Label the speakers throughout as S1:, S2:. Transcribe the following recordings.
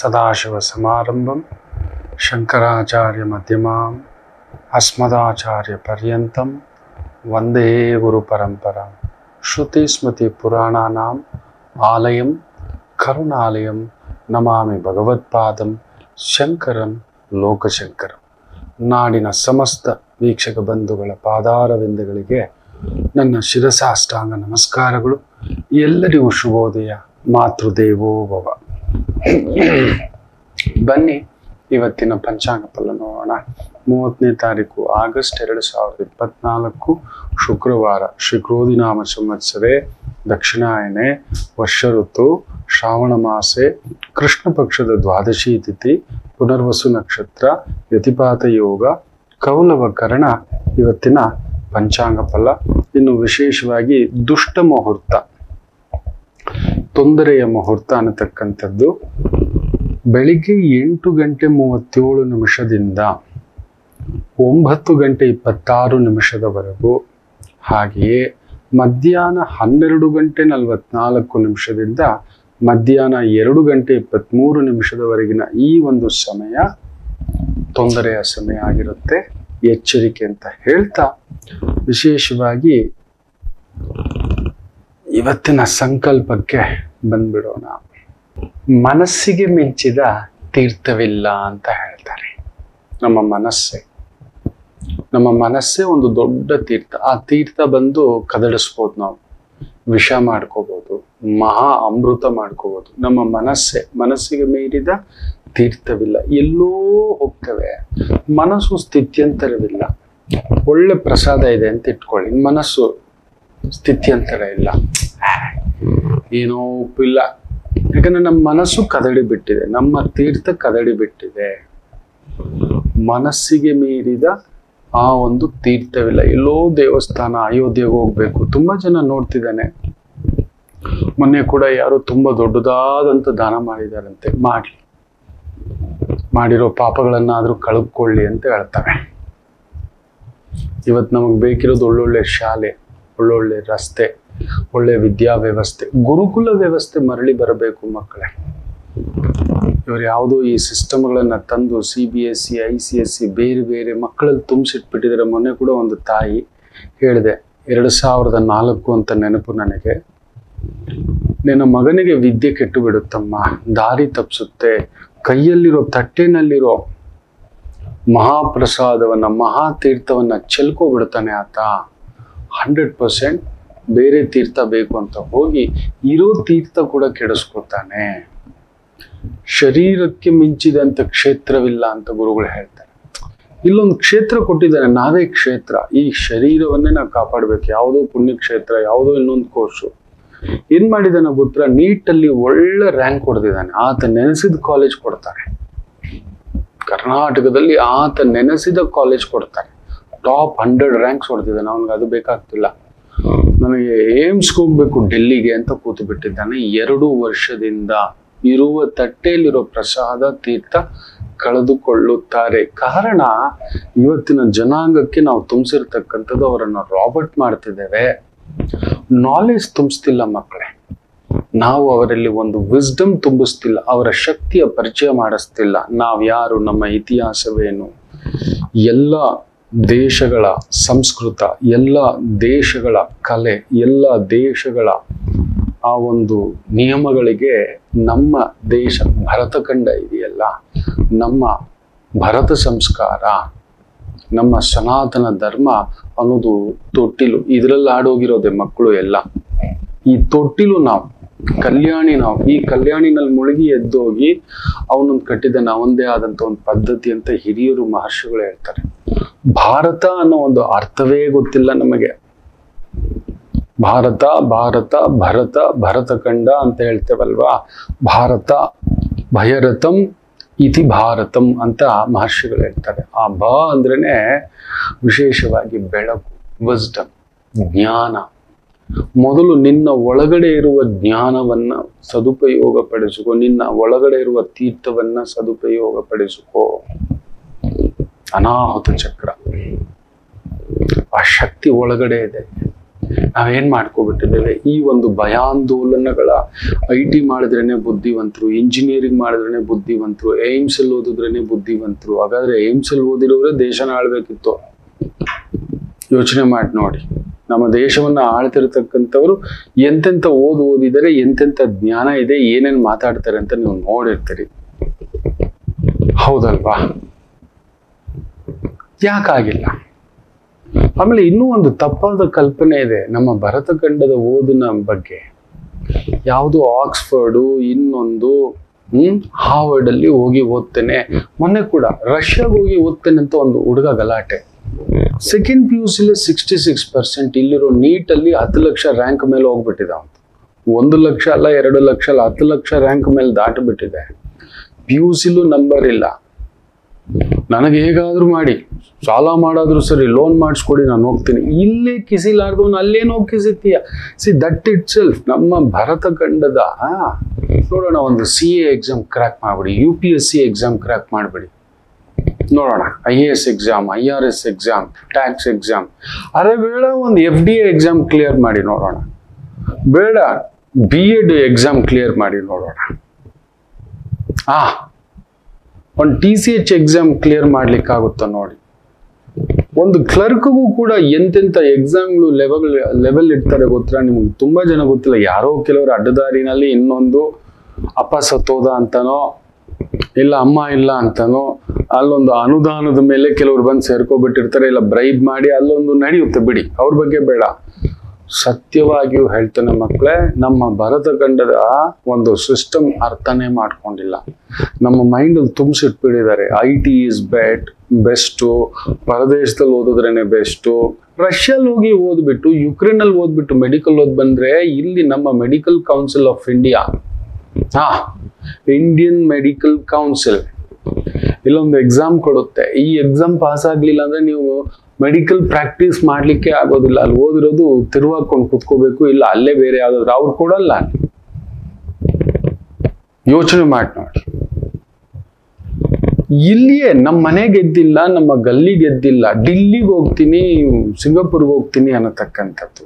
S1: ಸದಾಶಿವಸಮಾರಂಭಂ ಶಂಕರಾಚಾರ್ಯಮಧ್ಯಮಾಂ ಅಸ್ಮದಾಚಾರ್ಯಪರ್ಯಂತಂ ವಂದೇ ಗುರುಪರಂಪರಾಂ ಶ್ರುತಿಸ್ಮೃತಿಪುರಾಣಾನಾಂ ಆಲಯಂ ಕರುಣಾಲಯಂ ನಮಾಮಿ ಭಗವತ್ಪಾದಂ ಶಂಕರಂ ಲೋಕಶಂಕರಂ ನಾಡಿನ ಸಮಸ್ತ ವೀಕ್ಷಕ ಬಂಧುಗಳ ಪಾದಾರವಿಂದಗಳಿಗೆ ನನ್ನ ಶಿರಸಾಷ್ಟಾಂಗ ನಮಸ್ಕಾರಗಳು ಎಲ್ಲರಿಗೂ ಶುಭೋದಯ ಮಾತೃದೇವೋ ಭವ ಬನ್ನಿ ಇವತ್ತಿನ ಪಂಚಾಂಗ ಫಲ ನೋಡೋಣ ಮೂವತ್ತನೇ ತಾರೀಕು ಆಗಸ್ಟ್ ಎರಡು ಸಾವಿರದ ಇಪ್ಪತ್ನಾಲ್ಕು ಶುಕ್ರವಾರ ಶ್ರೀ ಕ್ರೋಧಿನಾಮ ಸಂವತ್ಸರೆ ದಕ್ಷಿಣಾಯನೆ ವರ್ಷ ಋತು ಶ್ರಾವಣ ಮಾಸೆ ಕೃಷ್ಣ ಪಕ್ಷದ ದ್ವಾದಶಿ ತಿಥಿ ಪುನರ್ವಸು ನಕ್ಷತ್ರ ವ್ಯತಿಪಾತ ಯೋಗ ಕೌಲವ ಕರ್ಣ ಇವತ್ತಿನ ಪಂಚಾಂಗ ಫಲ ಇನ್ನು ವಿಶೇಷವಾಗಿ ದುಷ್ಟ ಮುಹೂರ್ತ ತೊಂದರೆಯ ಮುಹೂರ್ತ ಅನ್ನತಕ್ಕಂಥದ್ದು ಬೆಳಿಗ್ಗೆ ಎಂಟು ಗಂಟೆ ಮೂವತ್ತೇಳು ನಿಮಿಷದಿಂದ ಒಂಬತ್ತು ಗಂಟೆ ಇಪ್ಪತ್ತಾರು ನಿಮಿಷದವರೆಗೂ ಹಾಗೆಯೇ ಮಧ್ಯಾಹ್ನ ಹನ್ನೆರಡು ಗಂಟೆ ನಲವತ್ನಾಲ್ಕು ನಿಮಿಷದಿಂದ ಮಧ್ಯಾಹ್ನ ಎರಡು ಗಂಟೆ ಇಪ್ಪತ್ತ್ಮೂರು ನಿಮಿಷದವರೆಗಿನ ಈ ಒಂದು ಸಮಯ ತೊಂದರೆಯ ಸಮಯ ಆಗಿರುತ್ತೆ ಎಚ್ಚರಿಕೆ ಅಂತ ಹೇಳ್ತಾ ವಿಶೇಷವಾಗಿ ಇವತ್ತಿನ ಸಂಕಲ್ಪಕ್ಕೆ ಬಂದ್ಬಿಡೋಣ ಮನಸ್ಸಿಗೆ ಮಿಂಚಿದ ತೀರ್ಥವಿಲ್ಲ ಅಂತ ಹೇಳ್ತಾರೆ ನಮ್ಮ ಮನಸ್ಸೇ ನಮ್ಮ ಮನಸ್ಸೇ ಒಂದು ದೊಡ್ಡ ತೀರ್ಥ ಆ ತೀರ್ಥ ಬಂದು ಕದಡಿಸ್ಬೋದು ನಾವು ವಿಷ ಮಾಡ್ಕೋಬಹುದು ಮಹಾ ಅಮೃತ ಮಾಡ್ಕೋಬಹುದು ನಮ್ಮ ಮನಸ್ಸೇ ಮನಸ್ಸಿಗೆ ಮೀರಿದ ತೀರ್ಥವಿಲ್ಲ ಎಲ್ಲೋ ಹೋಗ್ತವೆ ಮನಸ್ಸು ಸ್ಥಿತ್ಯಂತರವಿಲ್ಲ ಒಳ್ಳೆ ಪ್ರಸಾದ ಇದೆ ಅಂತ ಇಟ್ಕೊಳ್ಳಿ ಮನಸ್ಸು ಸ್ಥಿತ್ಯಂತರ ಇಲ್ಲ ಏನೋ ಉಪ್ಪಿಲ್ಲ ಯಾಕಂದ್ರೆ ನಮ್ಮ ಮನಸ್ಸು ಕದಡಿ ಬಿಟ್ಟಿದೆ ನಮ್ಮ ತೀರ್ಥ ಕದಡಿ ಬಿಟ್ಟಿದೆ ಮನಸ್ಸಿಗೆ ಮೀರಿದ ಆ ಒಂದು ತೀರ್ಥವಿಲ್ಲ ಎಲ್ಲೋ ದೇವಸ್ಥಾನ ಅಯೋಧ್ಯೆಗೆ ಹೋಗ್ಬೇಕು ತುಂಬಾ ಜನ ನೋಡ್ತಿದ್ದಾನೆ ಮೊನ್ನೆ ಕೂಡ ಯಾರೋ ತುಂಬಾ ದೊಡ್ಡದಾದಂತ ದಾನ ಮಾಡಿದಾರಂತೆ ಮಾಡ್ಲಿ ಮಾಡಿರೋ ಪಾಪಗಳನ್ನಾದ್ರೂ ಕಳ್ಕೊಳ್ಳಿ ಅಂತ ಹೇಳ್ತಾರೆ ಇವತ್ತು ನಮಗೆ ಬೇಕಿರೋದು ಒಳ್ಳೊಳ್ಳೆ ಶಾಲೆ ಒಳ್ಳೊಳ್ಳೆ ರಸ್ತೆ ಒಳ್ಳೆ ವಿದ್ಯಾ ವ್ಯವಸ್ಥೆ ಗುರುಕುಲ ವ್ಯವಸ್ಥೆ ಮರಳಿ ಬರಬೇಕು ಮಕ್ಕಳೇ ಇವರು ಯಾವುದೋ ಈ ಸಿಸ್ಟಮ್ಗಳನ್ನ ತಂದು C B S C I C S C ಬೇರೆ ಬೇರೆ ಮಕ್ಕಳಲ್ಲಿ ತುಂಬಿಸಿಟ್ಬಿಟ್ಟಿದ್ದಾರೆ ಮೊನ್ನೆ ಕೂಡ ಒಂದು ತಾಯಿ ಹೇಳಿದೆ ಎರಡು ಸಾವಿರದ ನಾಲ್ಕು ಅಂತ ನೆನಪು ನನಗೆ ನಿನ್ನ ಮಗನಿಗೆ ವಿದ್ಯೆ ಕೆಟ್ಟು ಬಿಡುತ್ತಮ್ಮ ದಾರಿ ತಪ್ಪಿಸುತ್ತೆ ಕೈಯಲ್ಲಿರೋ ತಟ್ಟೆನಲ್ಲಿರೋ ಮಹಾಪ್ರಸಾದವನ್ನ ಮಹಾತೀರ್ಥವನ್ನ ಚೆಲ್ಕೋಬಿಡ್ತಾನೆ ಆತ ಹಂಡ್ರೆಡ್ ಪರ್ಸೆಂಟ್ ಬೇರೆ ತೀರ್ಥ ಬೇಕು ಅಂತ ಹೋಗಿ ಇರೋ ತೀರ್ಥ ಕೂಡ ಕೆಡಿಸ್ಕೊತಾನೆ ಶರೀರಕ್ಕೆ ಮಿಂಚಿದಂತ ಕ್ಷೇತ್ರವಿಲ್ಲ ಅಂತ ಗುರುಗಳು ಹೇಳ್ತಾರೆ ಇಲ್ಲೊಂದು ಕ್ಷೇತ್ರ ಕೊಟ್ಟಿದ್ದಾನೆ ನಾವೇ ಕ್ಷೇತ್ರ ಈ ಶರೀರವನ್ನೇ ನಾವು ಕಾಪಾಡ್ಬೇಕು ಯಾವುದೋ ಪುಣ್ಯಕ್ಷೇತ್ರ ಯಾವುದೋ ಇನ್ನೊಂದು ಕೋರ್ಸು ಏನ್ ಮಾಡಿದಾನೆ ಗೊತ್ತರ ನೀಟಲ್ಲಿ ಒಳ್ಳೆ ರ್ಯಾಂಕ್ ಹೊಡೆದಿದ್ದಾನೆ ಆತ ನೆನೆಸಿದ ಕಾಲೇಜ್ ಕೊಡ್ತಾರೆ ಕರ್ನಾಟಕದಲ್ಲಿ ಆತ ನೆನೆಸಿದ ಕಾಲೇಜ್ ಕೊಡ್ತಾರೆ ಟಾಪ್ ಹಂಡ್ರೆಡ್ ರ್ಯಾಂಕ್ಸ್ ಹೊಡೆದಿದ್ದಾನೆ ಅವನಿಗೆ ಅದು ಬೇಕಾಗ್ತಿಲ್ಲ ನನಗೆ ಏಮ್ಸ್ಗೆ ಹೋಗ್ಬೇಕು ಡೆಲ್ಲಿಗೆ ಅಂತ ಕೂತು ಬಿಟ್ಟಿದ್ದಾನೆ ಎರಡು ವರ್ಷದಿಂದ ಇರುವ ತಟ್ಟೆಯಲ್ಲಿರೋ ಪ್ರಸಾದ ತೀರ್ಥ ಕಳೆದುಕೊಳ್ಳುತ್ತಾರೆ ಕಾರಣ ಇವತ್ತಿನ ಜನಾಂಗಕ್ಕೆ ನಾವು ತುಂಬಿಸಿರ್ತಕ್ಕಂಥದ್ದು ಅವರನ್ನು ರಾಬರ್ಟ್ ಮಾಡ್ತಿದ್ದೇವೆ ನಾಲೆಜ್ ತುಂಬಿಸ್ತಿಲ್ಲ ಮಕ್ಕಳೇ ನಾವು ಅವರಲ್ಲಿ ಒಂದು ವಿಸ್ಡಮ್ ತುಂಬಿಸ್ತಿಲ್ಲ ಅವರ ಶಕ್ತಿಯ ಪರಿಚಯ ಮಾಡಿಸ್ತಿಲ್ಲ ನಾವ್ಯಾರು ನಮ್ಮ ಇತಿಹಾಸವೇನು ಎಲ್ಲ ದೇಶಗಳ ಸಂಸ್ಕೃತ ಎಲ್ಲ ದೇಶಗಳ ಕಲೆ ಎಲ್ಲ ದೇಶಗಳ ಆ ಒಂದು ನಿಯಮಗಳಿಗೆ ನಮ್ಮ ದೇಶ ಭರತಖಂಡ ಇದೆಯಲ್ಲ ನಮ್ಮ ಭರತ ಸಂಸ್ಕಾರ ನಮ್ಮ ಸನಾತನ ಧರ್ಮ ಅನ್ನೋದು ತೊಟ್ಟಿಲು ಇದರಲ್ಲಿ ಆಡೋಗಿರೋದೆ ಮಕ್ಕಳು ಎಲ್ಲ ಈ ತೊಟ್ಟಿಲು ನಾವು ಕಲ್ಯಾಣಿ ನಾವು ಈ ಕಲ್ಯಾಣಿನಲ್ಲಿ ಮುಳುಗಿ ಎದ್ದೋಗಿ ಅವನೊಂದು ಕಟ್ಟಿದ್ದಾನೆ ಅವನದೇ ಆದಂತ ಒಂದು ಪದ್ಧತಿ ಅಂತ ಹಿರಿಯರು ಮಹರ್ಷಿಗಳು ಹೇಳ್ತಾರೆ ಭಾರತ ಅನ್ನೋ ಒಂದು ಅರ್ಥವೇ ಗೊತ್ತಿಲ್ಲ ನಮಗೆ ಭಾರತ ಭಾರತ ಭರತ ಭರತಖಂಡ ಅಂತ ಹೇಳ್ತೇವಲ್ವಾ ಭಾರತ ಭಯರಥಂ ಇತಿ ಭಾರತಂ ಅಂತ ಮಹರ್ಷಿಗಳು ಹೇಳ್ತಾರೆ ಆ ಬ ಅಂದ್ರೇನೆ ವಿಶೇಷವಾಗಿ ಬೆಳಕು ವಿಸ್ಡಮ್ ಜ್ಞಾನ ಮೊದಲು ನಿನ್ನ ಒಳಗಡೆ ಇರುವ ಜ್ಞಾನವನ್ನ ಸದುಪಯೋಗ ಪಡಿಸಿಕೊ ನಿನ್ನ ಒಳಗಡೆ ಇರುವ ತೀರ್ಥವನ್ನ ಸದುಪಯೋಗ ಪಡಿಸಿಕೋ ಅನಾಹುತ ಚಕ್ರ ಆ ಶಕ್ತಿ ಒಳಗಡೆ ಇದೆ ನಾವೇನ್ ಮಾಡ್ಕೊಬಿಟ್ಟಿದ್ದೇವೆ ಈ ಒಂದು ಭಯಾಂದೋಲನಗಳ ಐ ಟಿ ಮಾಡಿದ್ರೇನೆ ಬುದ್ಧಿವಂತರು ಇಂಜಿನಿಯರಿಂಗ್ ಮಾಡಿದ್ರೇನೆ ಬುದ್ಧಿವಂತರು ಏಮ್ಸ್ ಅಲ್ಲಿ ಓದಿದ್ರೇನೆ ಬುದ್ಧಿವಂತರು ಹಾಗಾದ್ರೆ ಏಮ್ಸ್ ಅಲ್ಲಿ ಓದಿರೋರೇ ದೇಶನ ಆಳ್ಬೇಕಿತ್ತು ಯೋಚನೆ ಮಾಡಿ ನೋಡಿ ನಮ್ಮ ದೇಶವನ್ನ ಆಳ್ತಿರ್ತಕ್ಕಂಥವ್ರು ಎಂತೆಂಥ ಓದ್ ಓದಿದರೆ ಎಂತೆಂಥ ಜ್ಞಾನ ಇದೆ ಏನೇನ್ ಮಾತಾಡ್ತಾರೆ ಅಂತ ನೀವು ನೋಡಿರ್ತೀರಿ ಹೌದಲ್ವಾ ಯಾಕಾಗಿಲ್ಲ ಆಮೇಲೆ ಇನ್ನೂ ಒಂದು ತಪ್ಪಾದ ಕಲ್ಪನೆ ಇದೆ ನಮ್ಮ ಭರತಖಂಡದ ಓದಿನ ಬಗ್ಗೆ ಯಾವುದು ಆಕ್ಸ್ಫರ್ಡು ಇನ್ನೊಂದು ಹ್ಮ್ ಹಾರ್ವರ್ಡ್ ಅಲ್ಲಿ ಹೋಗಿ ಓದ್ತೇನೆ ಮೊನ್ನೆ ಕೂಡ ರಷ್ಯಾಗ ಹೋಗಿ ಓದ್ತೇನೆ ಅಂತ ಒಂದು ಹುಡುಗ ಗಲಾಟೆ ಸೆಕೆಂಡ್ ಪಿ ಯು ಸಿಲಿ ಸಿಕ್ಸ್ಟಿ ಸಿಕ್ಸ್ ಪರ್ಸೆಂಟ್ ಇಲ್ಲಿರೋ ನೀಟಲ್ಲಿ ಹತ್ತು ಲಕ್ಷ ರ್ಯಾಂಕ್ ಮೇಲೆ ಹೋಗ್ಬಿಟ್ಟಿದೆ ಅವನು ಒಂದು ಲಕ್ಷ ಅಲ್ಲ ಎರಡು ಲಕ್ಷ ಅಲ್ಲ ಹತ್ತು ಲಕ್ಷ ರ್ಯಾಂಕ್ ಮೇಲೆ ದಾಟಿಬಿಟ್ಟಿದೆ ಪಿ ಯು ಸಿಲೂ ನಂಬರ್ ಇಲ್ಲ ನನಗೆ ಹೇಗಾದ್ರೂ ಮಾಡಿ ಸಾಲ ಮಾಡಾದ್ರೂ ಸರಿ ಲೋನ್ ಮಾಡಿಸ್ಕೊಡಿ ನಾನು ಹೋಗ್ತೀನಿ ಇಲ್ಲೇ ಕಿಸಿಲಾರ್ದವನು ಅಲ್ಲೇನೋ ಕಿಸಿತೀಯ ಸಿ ದಟ್ ಇಟ್ ಸೆಲ್ಫ್ ನಮ್ಮ ಭರತಖಂಡದ ಆ, ನೋಡೋಣ ಒಂದು ಸಿ ಎ ಎಕ್ಸಾಮ್ ಕ್ರ್ಯಾಕ್ ಮಾಡ್ಬಿಡಿ U P S C exam crack ಮಾಡ್ಬಿಡಿ ನೋಡೋಣ I A S exam I R S exam tax exam ಅರೆ ಬೇಡ ಒಂದು F D A exam clear ಮಾಡಿ ನೋಡೋಣ ಬೇಡ ಬಿ ಎಡ್ ಎಕ್ಸಾಮ್ ಕ್ಲಿಯರ್ ಮಾಡಿ ನೋಡೋಣ ಆ ಒಂದು T C H exam clear ಮಾಡ್ಲಿಕ್ಕಾಗುತ್ತಾ ನೋಡಿ ಒಂದು ಕ್ಲರ್ಕ್ಗೂ ಕೂಡ ಎಂತೆಂಥ ಎಕ್ಸಾಮ್ಗಳು ಲೆವೆಲ್ ಲೆವೆಲ್ ಇಡ್ತಾರೆ ಗೊತ್ತಾ ನಿಮ್ಗೆ ತುಂಬಾ ಜನ ಗೊತ್ತಿಲ್ಲ ಯಾರೋ ಕೆಲವರು ಅಡ್ಡದಾರಿನಲ್ಲಿ ಇನ್ನೊಂದು ಅಪ್ಪ ಸತ್ತೋದ ಅಂತನೋ ಇಲ್ಲ ಅಮ್ಮ ಇಲ್ಲ ಅಂತನೋ ಅಲ್ಲೊಂದು ಅನುದಾನದ ಮೇಲೆ ಕೆಲವರು ಬಂದು ಸೇರ್ಕೊಬಿಟ್ಟಿರ್ತಾರೆ ಇಲ್ಲ ಬ್ರೈಬ್ ಮಾಡಿ ಅಲ್ಲೊಂದು ನಡೆಯುತ್ತೆ ಬಿಡಿ ಅವ್ರ ಬಗ್ಗೆ ಬೇಡ ಸತ್ಯವಾಗಿಯೂ ಹೇಳ್ತಾನೆ ಮಕ್ಕಳೇ ನಮ್ಮ ಭರತಖಂಡದ ಒಂದು ಸಿಸ್ಟಮ್ ಅರ್ಥನೇ ಮಾಡ್ಕೊಂಡಿಲ್ಲ ನಮ್ಮ ಮೈಂಡಲ್ಲಿ ತುಂಬಿಸಿಟ್ಬಿಟ್ಟಿದ್ದಾರೆ I T is bet best ಪರದೇಶದಲ್ಲಿ ಓದಿದ್ರೇನೆ ಬೆಸ್ಟು ರಷ್ಯಲ್ಲಿ ಹೋಗಿ ಓದ್ಬಿಟ್ಟು ಯುಕ್ರೇನಲ್ಲಿ ಓದ್ಬಿಟ್ಟು ಮೆಡಿಕಲ್ ಓದ್ ಬಂದ್ರೆ ಇಲ್ಲಿ ನಮ್ಮ ಮೆಡಿಕಲ್ ಕೌನ್ಸಿಲ್ ಆಫ್ ಇಂಡಿಯಾ ಹಾ ಇಂಡಿಯನ್ ಮೆಡಿಕಲ್ ಕೌನ್ಸಿಲ್ ಇಲ್ಲೊಂದು ಎಕ್ಸಾಮ್ ಕೊಡುತ್ತೆ ಈ ಎಕ್ಸಾಮ್ ಪಾಸ್ ಆಗ್ಲಿಲ್ಲ ಅಂದ್ರೆ ನೀವು ಮೆಡಿಕಲ್ ಪ್ರಾಕ್ಟೀಸ್ ಮಾಡ್ಲಿಕ್ಕೆ ಆಗೋದಿಲ್ಲ ಅಲ್ಲಿ ಓದಿರೋದು ತಿರುವಾಕೊಂಡು ಕುತ್ಕೋಬೇಕು ಇಲ್ಲ ಅಲ್ಲೇ ಬೇರೆ ಯಾವ್ದಾದ್ರು ಅವ್ರು ಕೊಡಲ್ಲ ಯೋಚನೆ ಮಾಡಿ ನೋಡಿ ಇಲ್ಲಿಯೇ ನಮ್ಮ ಮನೆ ಗೆದ್ದಿಲ್ಲ ನಮ್ಮ ಗಲ್ಲಿ ಗೆದ್ದಿಲ್ಲ ಡಿಲ್ಲಿಗೆ ಹೋಗ್ತೀನಿ ಸಿಂಗಾಪುರ್ಗೆ ಹೋಗ್ತೀನಿ ಅನ್ನತಕ್ಕಂಥದ್ದು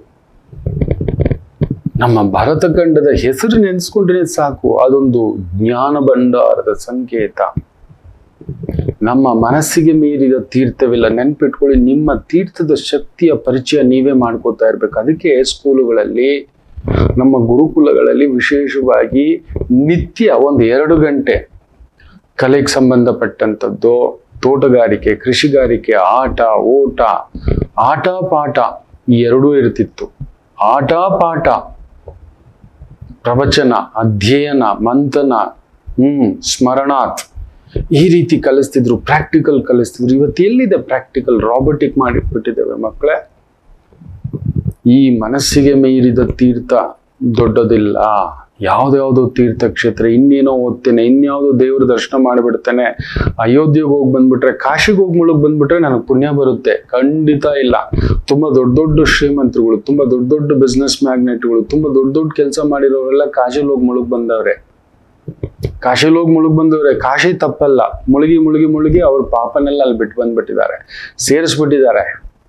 S1: ನಮ್ಮ ಭರತಖಂಡದ ಹೆಸರು ನೆನೆಸ್ಕೊಂಡ್ರೆ ಸಾಕು ಅದೊಂದು ಜ್ಞಾನ ಭಂಡಾರದ ಸಂಕೇತ ನಮ್ಮ ಮನಸ್ಸಿಗೆ ಮೀರಿದ ತೀರ್ಥವಿಲ್ಲ ನೆನ್ಪಿಟ್ಕೊಳ್ಳಿ ನಿಮ್ಮ ತೀರ್ಥದ ಶಕ್ತಿಯ ಪರಿಚಯ ನೀವೇ ಮಾಡ್ಕೋತಾ ಇರ್ಬೇಕು ಅದಕ್ಕೆ ಸ್ಕೂಲುಗಳಲ್ಲಿ ನಮ್ಮ ಗುರುಕುಲಗಳಲ್ಲಿ ವಿಶೇಷವಾಗಿ ನಿತ್ಯ ಒಂದು ಎರಡು ಗಂಟೆ ಕಲೆಗೆ ಸಂಬಂಧಪಟ್ಟಂಥದ್ದು ತೋಟಗಾರಿಕೆ ಕೃಷಿಗಾರಿಕೆ ಆಟ ಓಟ ಆಟ ಪಾಠ ಈ ಎರಡೂ ಇರ್ತಿತ್ತು ಆಟ ಪಾಠ ಪ್ರವಚನ ಅಧ್ಯಯನ ಮಂಥನ ಹ್ಮ್ ಸ್ಮರಣಾತ್ ಈ ರೀತಿ ಕಲಿಸ್ತಿದ್ರು ಪ್ರಾಕ್ಟಿಕಲ್ ಕಲಿಸ್ತಿದ್ರು ಇವತ್ತು ಎಲ್ಲಿದೆ ಪ್ರಾಕ್ಟಿಕಲ್ ರಾಬೋಟಿಕ್ ಮಾಡಿಟ್ಬಿಟ್ಟಿದ್ದೇವೆ ಮಕ್ಕಳೇ ಈ ಮನಸ್ಸಿಗೆ ಮೀರಿದ ತೀರ್ಥ ದೊಡ್ಡದಿಲ್ಲ ಯಾವ್ದ್ಯಾವ್ದೋ ತೀರ್ಥಕ್ಷೇತ್ರ ಇನ್ನೇನೋ ಓದ್ತೇನೆ ಇನ್ಯಾವುದೋ ದೇವ್ರ ದರ್ಶನ ಮಾಡಿಬಿಡ್ತೇನೆ ಅಯೋಧ್ಯೆಗೆ ಹೋಗಿ ಬಂದ್ಬಿಟ್ರೆ ಕಾಶಿಗೆ ಹೋಗಿ ಮುಳುಗ್ ಬಂದ್ಬಿಟ್ರೆ ನನಗೆ ಪುಣ್ಯ ಬರುತ್ತೆ ಖಂಡಿತ ಇಲ್ಲ ತುಂಬಾ ದೊಡ್ಡ ದೊಡ್ಡ ಶ್ರೀಮಂತರುಗಳು ತುಂಬಾ ದೊಡ್ಡ ದೊಡ್ಡ ಬಿಸ್ನೆಸ್ ಮ್ಯಾಗ್ನೆಟ್ಗಳು ತುಂಬಾ ದೊಡ್ಡ ದೊಡ್ಡ ಕೆಲಸ ಮಾಡಿರೋರೆಲ್ಲ ಕಾಶಿಲಿ ಹೋಗಿ ಮುಳುಗ್ ಬಂದವ್ರೆ ಕಾಶಿಲಿ ಹೋಗಿ ಮುಳುಗ್ ಬಂದವ್ರೆ ಕಾಶಿ ತಪ್ಪಲ್ಲ ಮುಳುಗಿ ಮುಳುಗಿ ಮುಳುಗಿ ಅವ್ರ ಪಾಪನೆಲ್ಲ ಅಲ್ಲಿ ಬಿಟ್ಟು ಬಂದ್ಬಿಟ್ಟಿದ್ದಾರೆ ಸೇರಿಸ್ಬಿಟ್ಟಿದ್ದಾರೆ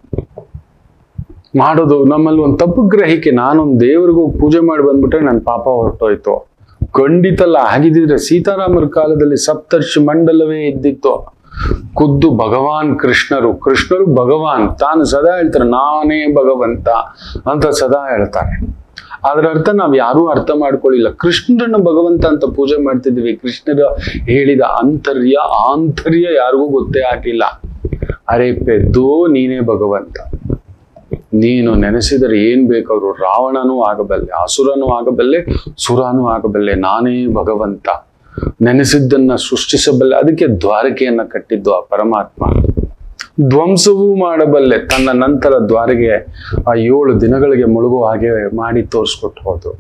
S1: ಮಾಡೋದು ನಮ್ಮಲ್ಲಿ ಒಂದು ತಪ್ಪು ಗ್ರಹಿಕೆ ನಾನೊಂದು ದೇವ್ರಿಗೆ ಹೋಗಿ ಪೂಜೆ ಮಾಡಿ ಬಂದ್ಬಿಟ್ರೆ ನನ್ನ ಪಾಪ ಹೊರಟೋಯ್ತು ಖಂಡಿತ ಅಲ್ಲ ಆಗಿದ್ದಿದ್ರೆ ಸೀತಾರಾಮರ ಕಾಲದಲ್ಲಿ ಸಪ್ತರ್ಷಿ ಮಂಡಲವೇ ಇದ್ದಿತ್ತು ಖುದ್ದು ಭಗವಾನ್ ಕೃಷ್ಣರು ಕೃಷ್ಣರು ಭಗವಾನ್ ತಾನು ಸದಾ ಹೇಳ್ತಾರೆ ನಾನೇ ಭಗವಂತ ಅಂತ ಸದಾ ಹೇಳ್ತಾರೆ ಅದರ ಅರ್ಥ ನಾವು ಯಾರೂ ಅರ್ಥ ಮಾಡ್ಕೊಳ್ಳಿಲ್ಲ ಕೃಷ್ಣರನ್ನ ಭಗವಂತ ಅಂತ ಪೂಜೆ ಮಾಡ್ತಿದ್ವಿ ಕೃಷ್ಣರ ಹೇಳಿದ ಅಂತರ್ಯ ಆಂತರ್ಯ ಯಾರಿಗೂ ಗೊತ್ತೇ ಆಗಿಲ್ಲ ಅರೆ ಪೆದ್ದು ನೀನೇ ಭಗವಂತ ನೀನು ನೆನೆಸಿದರೆ ಏನ್ ಬೇಕಾದ್ರು ರಾವಣನೂ ಆಗಬಲ್ಲೆ ಅಸುರನೂ ಆಗಬಲ್ಲೆ ಸುರನೂ ಆಗಬಲ್ಲೆ ನಾನೇ ಭಗವಂತ ನೆನೆಸಿದ್ದನ್ನ ಸೃಷ್ಟಿಸಬಲ್ಲೆ ಅದಕ್ಕೆ ದ್ವಾರಕೆಯನ್ನ ಕಟ್ಟಿದ್ದು ಆ ಪರಮಾತ್ಮ ಧ್ವಂಸವೂ ಮಾಡಬಲ್ಲೆ ತನ್ನ ನಂತರ ದ್ವಾರಗೆ ಆ ಏಳು ದಿನಗಳಿಗೆ ಮುಳುಗುವ ಹಾಗೆ ಮಾಡಿ ತೋರಿಸ್ಕೊಟ್ಟು ಹೋದು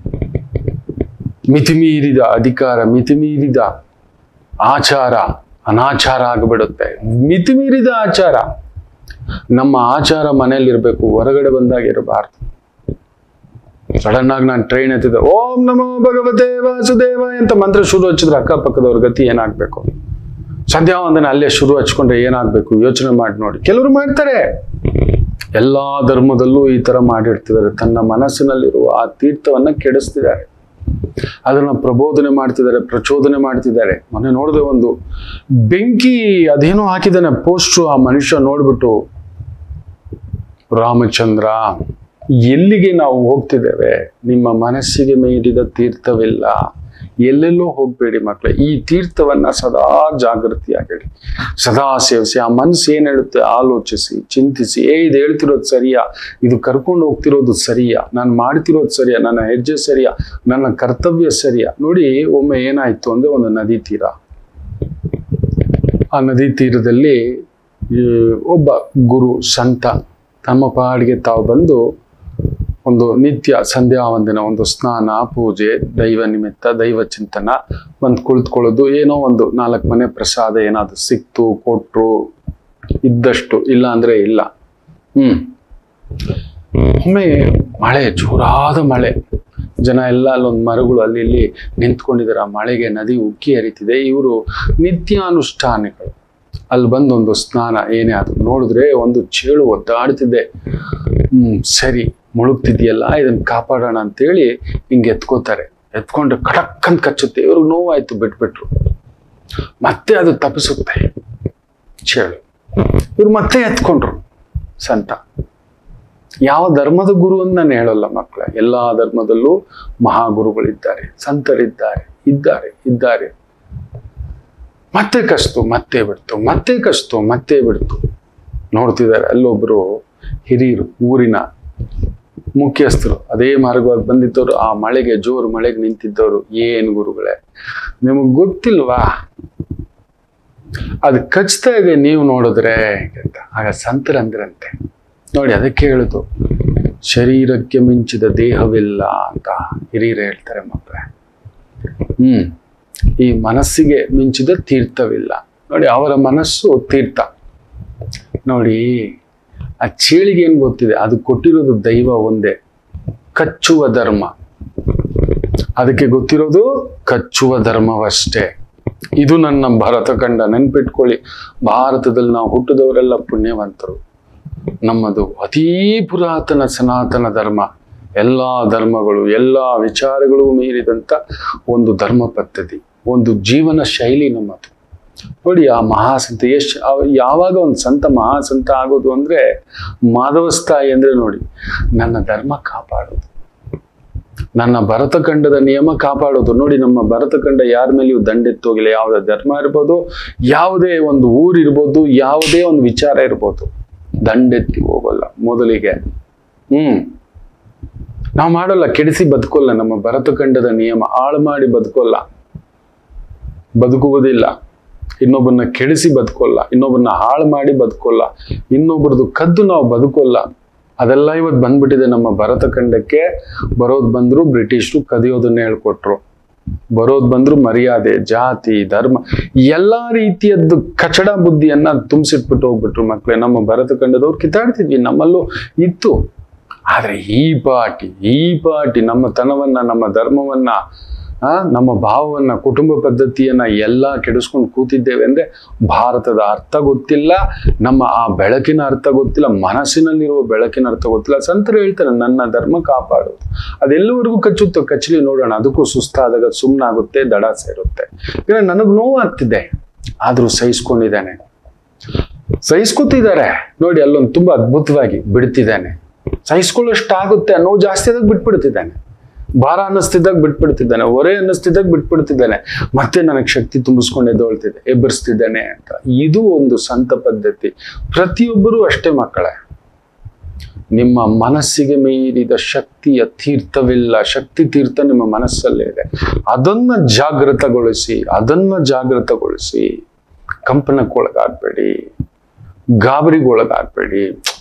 S1: ಮಿತಿಮೀರಿದ ಅಧಿಕಾರ ಮಿತಿಮೀರಿದ ಆಚಾರ ಅನಾಚಾರ ಆಗಿಬಿಡುತ್ತೆ ಮಿತಿಮೀರಿದ ಆಚಾರ ನಮ್ಮ ಆಚಾರ ಮನೆಯಲ್ಲಿರ್ಬೇಕು ಹೊರಗಡೆ ಬಂದಾಗ ಇರಬಾರ್ದು ಸಡನ್ ಆಗಿ ನಾನು ಟ್ರೈನ್ ಎತ್ತಿದ್ದೆ ಓಂ ನಮೋ ಭಗವತೆ ವಾಸುದೇವ ಅಂತ ಮಂತ್ರ ಶುರು ಹಚ್ಚಿದ್ರೆ ಅಕ್ಕಪಕ್ಕದವ್ರ ಗತಿ ಏನಾಗ್ಬೇಕು ಸದ್ಯ ಒಂದನ್ನ ಅಲ್ಲೇ ಶುರು ಹಚ್ಕೊಂಡ್ರೆ ಏನಾಗ್ಬೇಕು ಯೋಚನೆ ಮಾಡಿ ನೋಡಿ ಕೆಲವರು ಮಾಡ್ತಾರೆ ಎಲ್ಲಾ ಧರ್ಮದಲ್ಲೂ ಈ ತರ ಮಾಡಿರ್ತಿದ್ದಾರೆ ತನ್ನ ಮನಸ್ಸಿನಲ್ಲಿರುವ ಆ ತೀರ್ಥವನ್ನ ಕೆಡಿಸ್ತಿದ್ದಾರೆ ಅದನ್ನ ಪ್ರಬೋಧನೆ ಮಾಡ್ತಿದ್ದಾರೆ ಪ್ರಚೋದನೆ ಮಾಡ್ತಿದ್ದಾರೆ ಮೊನ್ನೆ ನೋಡಿದೆ ಒಂದು ಬೆಂಕಿ ಅದೇನೋ ಹಾಕಿದ್ದಾನೆ ಪೋಸ್ಟು ಆ ಮನುಷ್ಯ ನೋಡ್ಬಿಟ್ಟು ರಾಮಚಂದ್ರ ಎಲ್ಲಿಗೆ ನಾವು ಹೋಗ್ತಿದ್ದೇವೆ ನಿಮ್ಮ ಮನಸ್ಸಿಗೆ ಮೀರಿದ ತೀರ್ಥವಿಲ್ಲ ಎಲ್ಲೆಲ್ಲೋ ಹೋಗ್ಬೇಡಿ ಮಕ್ಕಳೇ ಈ ತೀರ್ಥವನ್ನ ಸದಾ ಜಾಗೃತಿಯಾಗಿಡಿ ಸದಾ ಸೇವಿಸಿ ಆ ಮನಸ್ಸು ಏನ್ ಹೇಳುತ್ತೆ ಆಲೋಚಿಸಿ ಚಿಂತಿಸಿ ಏ ಇದು ಹೇಳ್ತಿರೋದು ಸರಿಯಾ ಇದು ಕರ್ಕೊಂಡು ಹೋಗ್ತಿರೋದು ಸರಿಯಾ ನಾನು ಮಾಡ್ತಿರೋದು ಸರಿಯಾ ನನ್ನ ಹೆಜ್ಜೆ ಸರಿಯಾ ನನ್ನ ಕರ್ತವ್ಯ ಸರಿಯಾ ನೋಡಿ ಒಮ್ಮೆ ಏನಾಯ್ತು ಅಂದ್ರೆ ಒಂದು ನದಿ ತೀರ ಆ ನದಿ ತೀರದಲ್ಲಿ ಈ ಒಬ್ಬ ಗುರು ಸಂತ ತಮ್ಮ ಪಾಡಿಗೆ ತಾವು ಬಂದು ಒಂದು ನಿತ್ಯ ಸಂಧ್ಯಾ ವಂದನ ಒಂದು ಸ್ನಾನ ಪೂಜೆ ದೈವ ನಿಮಿತ್ತ ದೈವ ಚಿಂತನ ಬಂದು ಕುಳಿತುಕೊಳ್ಳೋದು ಏನೋ ಒಂದು ನಾಲ್ಕು ಮನೆ ಪ್ರಸಾದ ಏನಾದ್ರು ಸಿಕ್ತು ಕೊಟ್ರು ಇದ್ದಷ್ಟು ಇಲ್ಲ ಅಂದ್ರೆ ಇಲ್ಲ ಹ್ಮ್ ಒಮ್ಮೆ ಮಳೆ ಜೋರಾದ ಮಳೆ ಜನ ಎಲ್ಲ ಅಲ್ಲೊಂದು ಮರಗಳು ಅಲ್ಲಿ ಇಲ್ಲಿ ನಿಂತ್ಕೊಂಡಿದ್ದಾರೆ ಆ ಮಳೆಗೆ ನದಿ ಉಕ್ಕಿ ಹರಿತಿದೆ ಇವರು ನಿತ್ಯಾನುಷ್ಠಾನಿಗಳು ಅಲ್ಲಿ ಬಂದು ಒಂದು ಸ್ನಾನ ಏನೇ ಅದು ನೋಡಿದ್ರೆ ಒಂದು ಚೇಳು ಒದ್ದಾಡ್ತಿದೆ ಹ್ಮ್ ಸರಿ ಮುಳುಗ್ತಿದ್ಯಲ್ಲ ಇದನ್ನ ಕಾಪಾಡೋಣ ಅಂತೇಳಿ ಹಿಂಗೆ ಎತ್ಕೋತಾರೆ ಎತ್ಕೊಂಡ್ರೆ ಕಡಕ್ ಅಂತ ಕಚ್ಚುತ್ತೆ ಇವ್ರಿಗೆ ನೋವಾಯ್ತು ಬಿಟ್ಬಿಟ್ರು ಮತ್ತೆ ಅದು ತಪ್ಪಿಸುತ್ತೆ ಚೇಳು ಇವ್ರು ಮತ್ತೆ ಎತ್ಕೊಂಡ್ರು ಸಂತ ಯಾವ ಧರ್ಮದ ಗುರು ಅಂತ ನಾನು ಹೇಳಲ್ಲ ಮಕ್ಕಳ ಎಲ್ಲಾ ಧರ್ಮದಲ್ಲೂ ಮಹಾಗುರುಗಳಿದ್ದಾರೆ ಸಂತರಿದ್ದಾರೆ ಇದ್ದಾರೆ ಇದ್ದಾರೆ ಮತ್ತೆ ಕಸ್ತು ಮತ್ತೆ ಬಿಡ್ತು ಮತ್ತೆ ಕಸ್ತು ಮತ್ತೆ ಬಿಡ್ತು ನೋಡ್ತಿದ್ದಾರೆ ಅಲ್ಲೊಬ್ರು ಹಿರಿಯರು ಊರಿನ ಮುಖ್ಯಸ್ಥರು ಅದೇ ಮಾರ್ಗವಾಗಿ ಬಂದಿದ್ದವರು ಆ ಮಳೆಗೆ ಜೋರು ಮಳೆಗೆ ನಿಂತಿದ್ದವರು ಏನ್ ಗುರುಗಳೇ ನಿಮಗ್ ಗೊತ್ತಿಲ್ವಾ ಅದು ಕಚ್ತಾ ಇದೆ ನೀವು ನೋಡಿದ್ರೆ ಅಂತ ಆಗ ಸಂತರಂದ್ರಂತೆ ನೋಡಿ ಅದಕ್ಕೆ ಹೇಳುದು ಶರೀರಕ್ಕೆ ಮಿಂಚಿದ ದೇಹವಿಲ್ಲ ಅಂತ ಹಿರಿಯರು ಹೇಳ್ತಾರೆ ಮಕ್ಕಳೇ ಹ್ಮ್ ಈ ಮನಸ್ಸಿಗೆ ಮಿಂಚಿದ ತೀರ್ಥವಿಲ್ಲ ನೋಡಿ ಅವರ ಮನಸ್ಸು ತೀರ್ಥ ನೋಡಿ ಆ ಚೇಳಿಗೆ ಏನ್ ಗೊತ್ತಿದೆ ಅದು ಕೊಟ್ಟಿರೋದು ದೈವ ಒಂದೇ ಕಚ್ಚುವ ಧರ್ಮ ಅದಕ್ಕೆ ಗೊತ್ತಿರೋದು ಕಚ್ಚುವ ಧರ್ಮವಷ್ಟೇ ಇದು ನನ್ನ ಭರತ ಕಂಡ ನೆನ್ಪಿಟ್ಕೊಳ್ಳಿ ಭಾರತದಲ್ಲಿ ನಾವು ಹುಟ್ಟಿದವರೆಲ್ಲ ಪುಣ್ಯವಂತರು ನಮ್ಮದು ಅತೀ ಪುರಾತನ ಸನಾತನ ಧರ್ಮ ಎಲ್ಲಾ ಧರ್ಮಗಳು ಎಲ್ಲಾ ವಿಚಾರಗಳು ಮೀರಿದಂತ ಒಂದು ಧರ್ಮ ಪದ್ಧತಿ ಒಂದು ಜೀವನ ಶೈಲಿ ನಮ್ಮದು ನೋಡಿ ಆ ಮಹಾಸಂತ ಎಷ್ಟು ಯಾವಾಗ ಒಂದು ಸಂತ ಮಹಾಸಂತ ಆಗೋದು ಅಂದ್ರೆ ಮಾಧವಸ್ಥಾಯಿ ಅಂದ್ರೆ ನೋಡಿ ನನ್ನ ಧರ್ಮ ಕಾಪಾಡೋದು ನನ್ನ ಭರತಖಂಡದ ನಿಯಮ ಕಾಪಾಡೋದು ನೋಡಿ ನಮ್ಮ ಭರತಖಂಡ ಯಾರ ಮೇಲೆಯೂ ದಂಡೆತ್ತೋಗಿಲ್ಲ ಯಾವುದೇ ಧರ್ಮ ಇರ್ಬೋದು ಯಾವುದೇ ಒಂದು ಊರು ಇರ್ಬೋದು ಯಾವುದೇ ಒಂದು ವಿಚಾರ ಇರ್ಬೋದು ದಂಡೆತ್ತಿ ಹೋಗಲ್ಲ ಮೊದಲಿಗೆ ಹ್ಮ್ ನಾವು ಮಾಡಲ್ಲ ಕೆಡಿಸಿ ಬದುಕೋಲ್ಲ ನಮ್ಮ ಭರತಖಂಡದ ನಿಯಮ ಹಾಳು ಮಾಡಿ ಬದುಕೋಲ್ಲ ಬದುಕುವುದಿಲ್ಲ ಇನ್ನೊಬ್ಬನ್ನ ಕೆಡಿಸಿ ಬದುಕೋಲ್ಲ ಇನ್ನೊಬ್ಬನ್ನ ಹಾಳು ಮಾಡಿ ಬದುಕೋಲ್ಲ ಇನ್ನೊಬ್ರದ್ದು ಕದ್ದು ನಾವು ಬದುಕೋಲ್ಲ ಅದೆಲ್ಲ ಇವತ್ತು ಬಂದ್ಬಿಟ್ಟಿದೆ ನಮ್ಮ ಭರತಖಂಡಕ್ಕೆ ಬರೋದ್ ಬಂದ್ರು ಬ್ರಿಟಿಷರು ಕದಿಯೋದನ್ನ ಹೇಳ್ಕೊಟ್ರು ಬರೋದ್ ಬಂದ್ರು ಮರ್ಯಾದೆ ಜಾತಿ ಧರ್ಮ ಎಲ್ಲಾ ರೀತಿಯದ್ದು ಕಚಡ ಬುದ್ಧಿಯನ್ನ ತುಂಬಿಸಿಟ್ಬಿಟ್ಟು ಹೋಗ್ಬಿಟ್ರು ಮಕ್ಳೇ ನಮ್ಮ ಭರತಖಂಡದವ್ರು ಕಿತ್ತಾಡ್ತಿದ್ವಿ ನಮ್ಮಲ್ಲೂ ಇತ್ತು ಆದ್ರೆ ಈ ಪಾಟಿ ಈ ಪಾಟಿ ನಮ್ಮ ತನವನ್ನ ನಮ್ಮ ಧರ್ಮವನ್ನ ಆ ನಮ್ಮ ಭಾವವನ್ನ ಕುಟುಂಬ ಪದ್ಧತಿಯನ್ನ ಎಲ್ಲ ಕೆಡಿಸ್ಕೊಂಡು ಕೂತಿದ್ದೇವೆ ಅಂದ್ರೆ ಭಾರತದ ಅರ್ಥ ಗೊತ್ತಿಲ್ಲ ನಮ್ಮ ಆ ಬೆಳಕಿನ ಅರ್ಥ ಗೊತ್ತಿಲ್ಲ ಮನಸ್ಸಿನಲ್ಲಿರುವ ಬೆಳಕಿನ ಅರ್ಥ ಗೊತ್ತಿಲ್ಲ ಸಂತರು ಹೇಳ್ತಾರೆ ನನ್ನ ಧರ್ಮ ಕಾಪಾಡೋದು ಅದೆಲ್ಲವರೆಗೂ ಕಚ್ಚುತ್ತೋ ಕಚ್ಚಲಿ ನೋಡೋಣ ಅದಕ್ಕೂ ಸುಸ್ತಾದಾಗ ಸುಮ್ಮನಾಗುತ್ತೆ ದಡ ಸೇರುತ್ತೆ ಈಗ ನನಗ್ ನೋವಾಗ್ತಿದೆ ಆದ್ರೂ ಸಹಿಸ್ಕೊಂಡಿದ್ದಾನೆ ಸಹಿಸ್ಕೊತಿದ್ದಾರೆ ನೋಡಿ ಅಲ್ಲೊಂದು ತುಂಬಾ ಅದ್ಭುತವಾಗಿ ಬಿಡ್ತಿದ್ದಾನೆ ಸಹಿಸ್ಕೊಳ್ಳೋಷ್ಟಾಗುತ್ತೆ ನೋವು ಜಾಸ್ತಿ ಆದಾಗ ಬಿಟ್ಬಿಡ್ತಿದ್ದಾನೆ ಭಾರ ಅನ್ನಿಸ್ತಿದ್ದಾಗ ಬಿಟ್ಬಿಡ್ತಿದ್ದಾನೆ ಹೊರೆ ಅನ್ನಿಸ್ತಿದ್ದಾಗ ಬಿಟ್ಬಿಡ್ತಿದ್ದಾನೆ ಮತ್ತೆ ನನಗೆ ಶಕ್ತಿ ತುಂಬಿಸ್ಕೊಂಡು ಎದ್ದೊಳ್ತಿದ್ದೆ ಎಬ್ಬರಿಸ್ತಿದ್ದಾನೆ ಅಂತ ಇದು ಒಂದು ಸಂತ ಪದ್ಧತಿ ಪ್ರತಿಯೊಬ್ಬರೂ ಅಷ್ಟೇ ಮಕ್ಕಳೇ ನಿಮ್ಮ ಮನಸ್ಸಿಗೆ ಮೀರಿದ ಶಕ್ತಿಯ ತೀರ್ಥವಿಲ್ಲ ಶಕ್ತಿ ತೀರ್ಥ ನಿಮ್ಮ ಮನಸ್ಸಲ್ಲೇ ಇದೆ ಅದನ್ನ ಜಾಗೃತಗೊಳಿಸಿ ಅದನ್ನ ಜಾಗೃತಗೊಳಿಸಿ ಕಂಪನಕ್ಕೊಳಗಾಗ್ಬೇಡಿ ಗಾಬರಿಗೊಳಗಾಗ್ಬೇಡಿ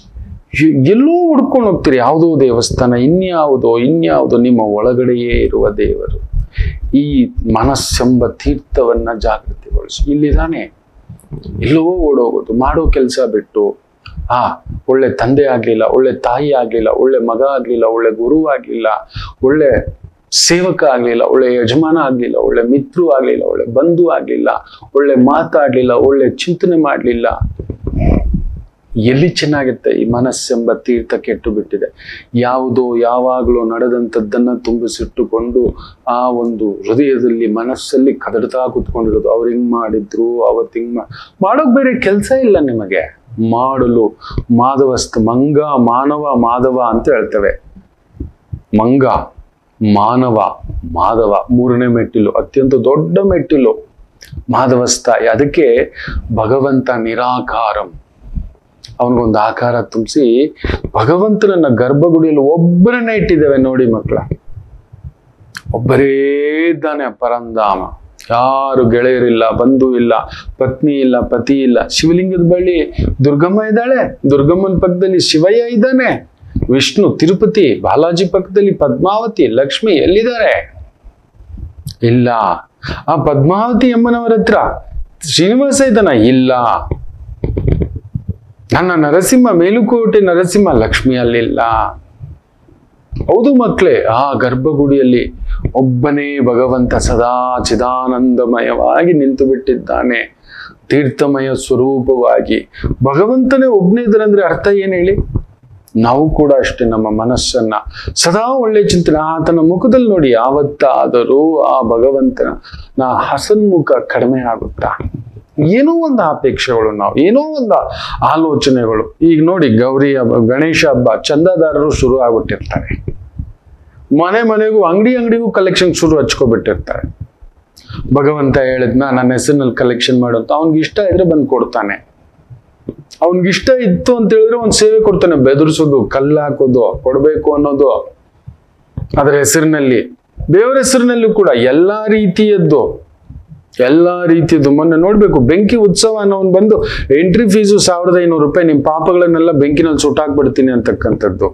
S1: ಎ- ಎಲ್ಲೋ ಹುಡ್ಕೊಂಡು ಹೋಗ್ತೀರಿ ಯಾವುದೋ ದೇವಸ್ಥಾನ ಇನ್ಯಾವುದೋ ಇನ್ಯಾವುದೋ ನಿಮ್ಮ ಒಳಗಡೆಯೇ ಇರುವ ದೇವರು ಈ ಮನಸ್ಸೆಂಬ ತೀರ್ಥವನ್ನ ಜಾಗೃತಿಗೊಳಿಸಿ ಇಲ್ಲಿದಾನೆ ಎಲ್ಲೋ ಓಡೋಗೋದು ಮಾಡೋ ಕೆಲಸ ಬಿಟ್ಟು ಆ ಒಳ್ಳೆ ತಂದೆ ಆಗ್ಲಿಲ್ಲ ಒಳ್ಳೆ ತಾಯಿ ಆಗ್ಲಿಲ್ಲ ಒಳ್ಳೆ ಮಗ ಆಗ್ಲಿಲ್ಲ ಒಳ್ಳೆ ಗುರು ಆಗ್ಲಿಲ್ಲ ಒಳ್ಳೆ ಸೇವಕ ಆಗ್ಲಿಲ್ಲ ಒಳ್ಳೆ ಯಜಮಾನ ಆಗ್ಲಿಲ್ಲ ಒಳ್ಳೆ ಮಿತ್ರು ಆಗ್ಲಿಲ್ಲ ಒಳ್ಳೆ ಬಂಧು ಆಗ್ಲಿಲ್ಲ ಒಳ್ಳೆ ಮಾತಾಡ್ಲಿಲ್ಲ ಒಳ್ಳೆ ಚಿಂತನೆ ಮಾಡ್ಲಿಲ್ಲ ಎಲ್ಲಿ ಚೆನ್ನಾಗಿರುತ್ತೆ ಈ ಮನಸ್ಸೆಂಬ ತೀರ್ಥ ಕೆಟ್ಟು ಬಿಟ್ಟಿದೆ ಯಾವುದೋ ಯಾವಾಗಲೂ ನಡೆದಂಥದ್ದನ್ನ ತುಂಬಿಸಿಟ್ಟುಕೊಂಡು ಆ ಒಂದು ಹೃದಯದಲ್ಲಿ ಮನಸ್ಸಲ್ಲಿ ಕದಡ್ತಾ ಕೂತ್ಕೊಂಡಿರೋದು ಅವ್ರು ಹಿಂಗ್ ಮಾಡಿದ್ರು ಅವತ್ತು ಹಿಂಗ್ ಮಾ ಮಾಡೋಕ್ ಬೇರೆ ಕೆಲಸ ಇಲ್ಲ ನಿಮಗೆ ಮಾಡಲು ಮಾಧವಸ್ತ ಮಂಗ ಮಾನವ ಮಾಧವ ಅಂತ ಹೇಳ್ತೇವೆ ಮಂಗ ಮಾನವ ಮಾಧವ ಮೂರನೇ ಮೆಟ್ಟಿಲು ಅತ್ಯಂತ ದೊಡ್ಡ ಮೆಟ್ಟಿಲು ಮಾಧವಸ್ಥಾಯಿ ಅದಕ್ಕೆ ಭಗವಂತ ನಿರಾಕಾರಂ ಅವನಿಗೊಂದು ಆಕಾರ ತುಂಬಿಸಿ ಭಗವಂತನನ್ನ ಗರ್ಭಗುಡಿಯಲ್ಲಿ ಒಬ್ಬರನ್ನೇ ಇಟ್ಟಿದ್ದೇವೆ ನೋಡಿ ಮಕ್ಕಳ ಒಬ್ಬರೇ ಇದ್ದಾನೆ ಪರಂಧಾಮ ಯಾರು ಗೆಳೆಯರಿಲ್ಲ ಬಂಧು ಇಲ್ಲ ಪತ್ನಿ ಇಲ್ಲ ಪತಿ ಇಲ್ಲ ಶಿವಲಿಂಗದ ಬಳಿ ದುರ್ಗಮ್ಮ ಇದ್ದಾಳೆ ದುರ್ಗಮ್ಮನ ಪಕ್ಕದಲ್ಲಿ ಶಿವಯ್ಯ ಇದ್ದಾನೆ ವಿಷ್ಣು ತಿರುಪತಿ ಬಾಲಾಜಿ ಪಕ್ಕದಲ್ಲಿ ಪದ್ಮಾವತಿ ಲಕ್ಷ್ಮಿ ಎಲ್ಲಿದ್ದಾರೆ ಇಲ್ಲ ಆ ಪದ್ಮಾವತಿ ಅಮ್ಮನವರ ಹತ್ರ ಶ್ರೀನಿವಾಸ ಇದ್ದಾನ ಇಲ್ಲ ನನ್ನ ನರಸಿಂಹ ಮೇಲುಕೋಟೆ ನರಸಿಂಹ ಲಕ್ಷ್ಮಿ ಅಲ್ಲಿಲ್ಲ ಹೌದು ಮಕ್ಕಳೇ ಆ ಗರ್ಭಗುಡಿಯಲ್ಲಿ ಒಬ್ಬನೇ ಭಗವಂತ ಸದಾ ಚಿದಾನಂದಮಯವಾಗಿ ನಿಂತು ಬಿಟ್ಟಿದ್ದಾನೆ ತೀರ್ಥಮಯ ಸ್ವರೂಪವಾಗಿ ಭಗವಂತನೇ ಒಬ್ಬನೇ ಇದ್ದಾರಂದ್ರೆ ಅರ್ಥ ಏನ್ ಹೇಳಿ ನಾವು ಕೂಡ ಅಷ್ಟೇ ನಮ್ಮ ಮನಸ್ಸನ್ನ ಸದಾ ಒಳ್ಳೆ ಚಿಂತನೆ ಆತನ ಮುಖದಲ್ಲಿ ನೋಡಿ ಯಾವತ್ತಾದರೂ ಆ ಭಗವಂತನ ನಾ ಹಸನ್ಮುಖ ಕಡಿಮೆ ಆಗುತ್ತಾ ಏನೋ ಒಂದು ಅಪೇಕ್ಷೆಗಳು ನಾವು ಏನೋ ಒಂದು ಆಲೋಚನೆಗಳು ಈಗ ನೋಡಿ ಗೌರಿ ಹಬ್ಬ ಗಣೇಶ ಹಬ್ಬ ಚಂದಾದಾರರು ಶುರು ಆಗ್ಬಿಟ್ಟಿರ್ತಾರೆ ಮನೆ ಮನೆಗೂ ಅಂಗಡಿ ಅಂಗಡಿಗೂ ಕಲೆಕ್ಷನ್ ಶುರು ಹಚ್ಕೊಬಿಟ್ಟಿರ್ತಾರೆ ಭಗವಂತ ಹೇಳಿದ್ನ ನನ್ನ ಹೆಸರಿನಲ್ಲಿ ಕಲೆಕ್ಷನ್ ಮಾಡು ಅಂತ ಅವ್ನಿಗೆ ಇಷ್ಟ ಇದ್ರೆ ಬಂದು ಕೊಡ್ತಾನೆ ಅವ್ನಿಗೆ ಇಷ್ಟ ಇತ್ತು ಅಂತ ಹೇಳಿದ್ರೆ ಒಂದು ಸೇವೆ ಕೊಡ್ತಾನೆ ಬೆದರಿಸೋದು ಕಲ್ಲು ಹಾಕೋದು ಕೊಡ್ಬೇಕು ಅನ್ನೋದು ಅದರ ಹೆಸರಿನಲ್ಲಿ ದೇವರ ಹೆಸರಿನಲ್ಲೂ ಕೂಡ ಎಲ್ಲಾ ರೀತಿಯದ್ದು ಎಲ್ಲಾ ರೀತಿಯದ್ದು ಮೊನ್ನೆ ನೋಡ್ಬೇಕು ಬೆಂಕಿ ಉತ್ಸವ ಅನ್ನೋನ್ ಬಂದು ಎಂಟ್ರಿ ಫೀಸು ಸಾವಿರದ ಐನೂರು ರೂಪಾಯಿ ನಿಮ್ ಪಾಪಗಳನ್ನೆಲ್ಲ ಬೆಂಕಿನಲ್ಲಿ ಸುಟ್ಟಾಕ್ಬಿಡ್ತೀನಿ ಅಂತಕ್ಕಂಥದ್ದು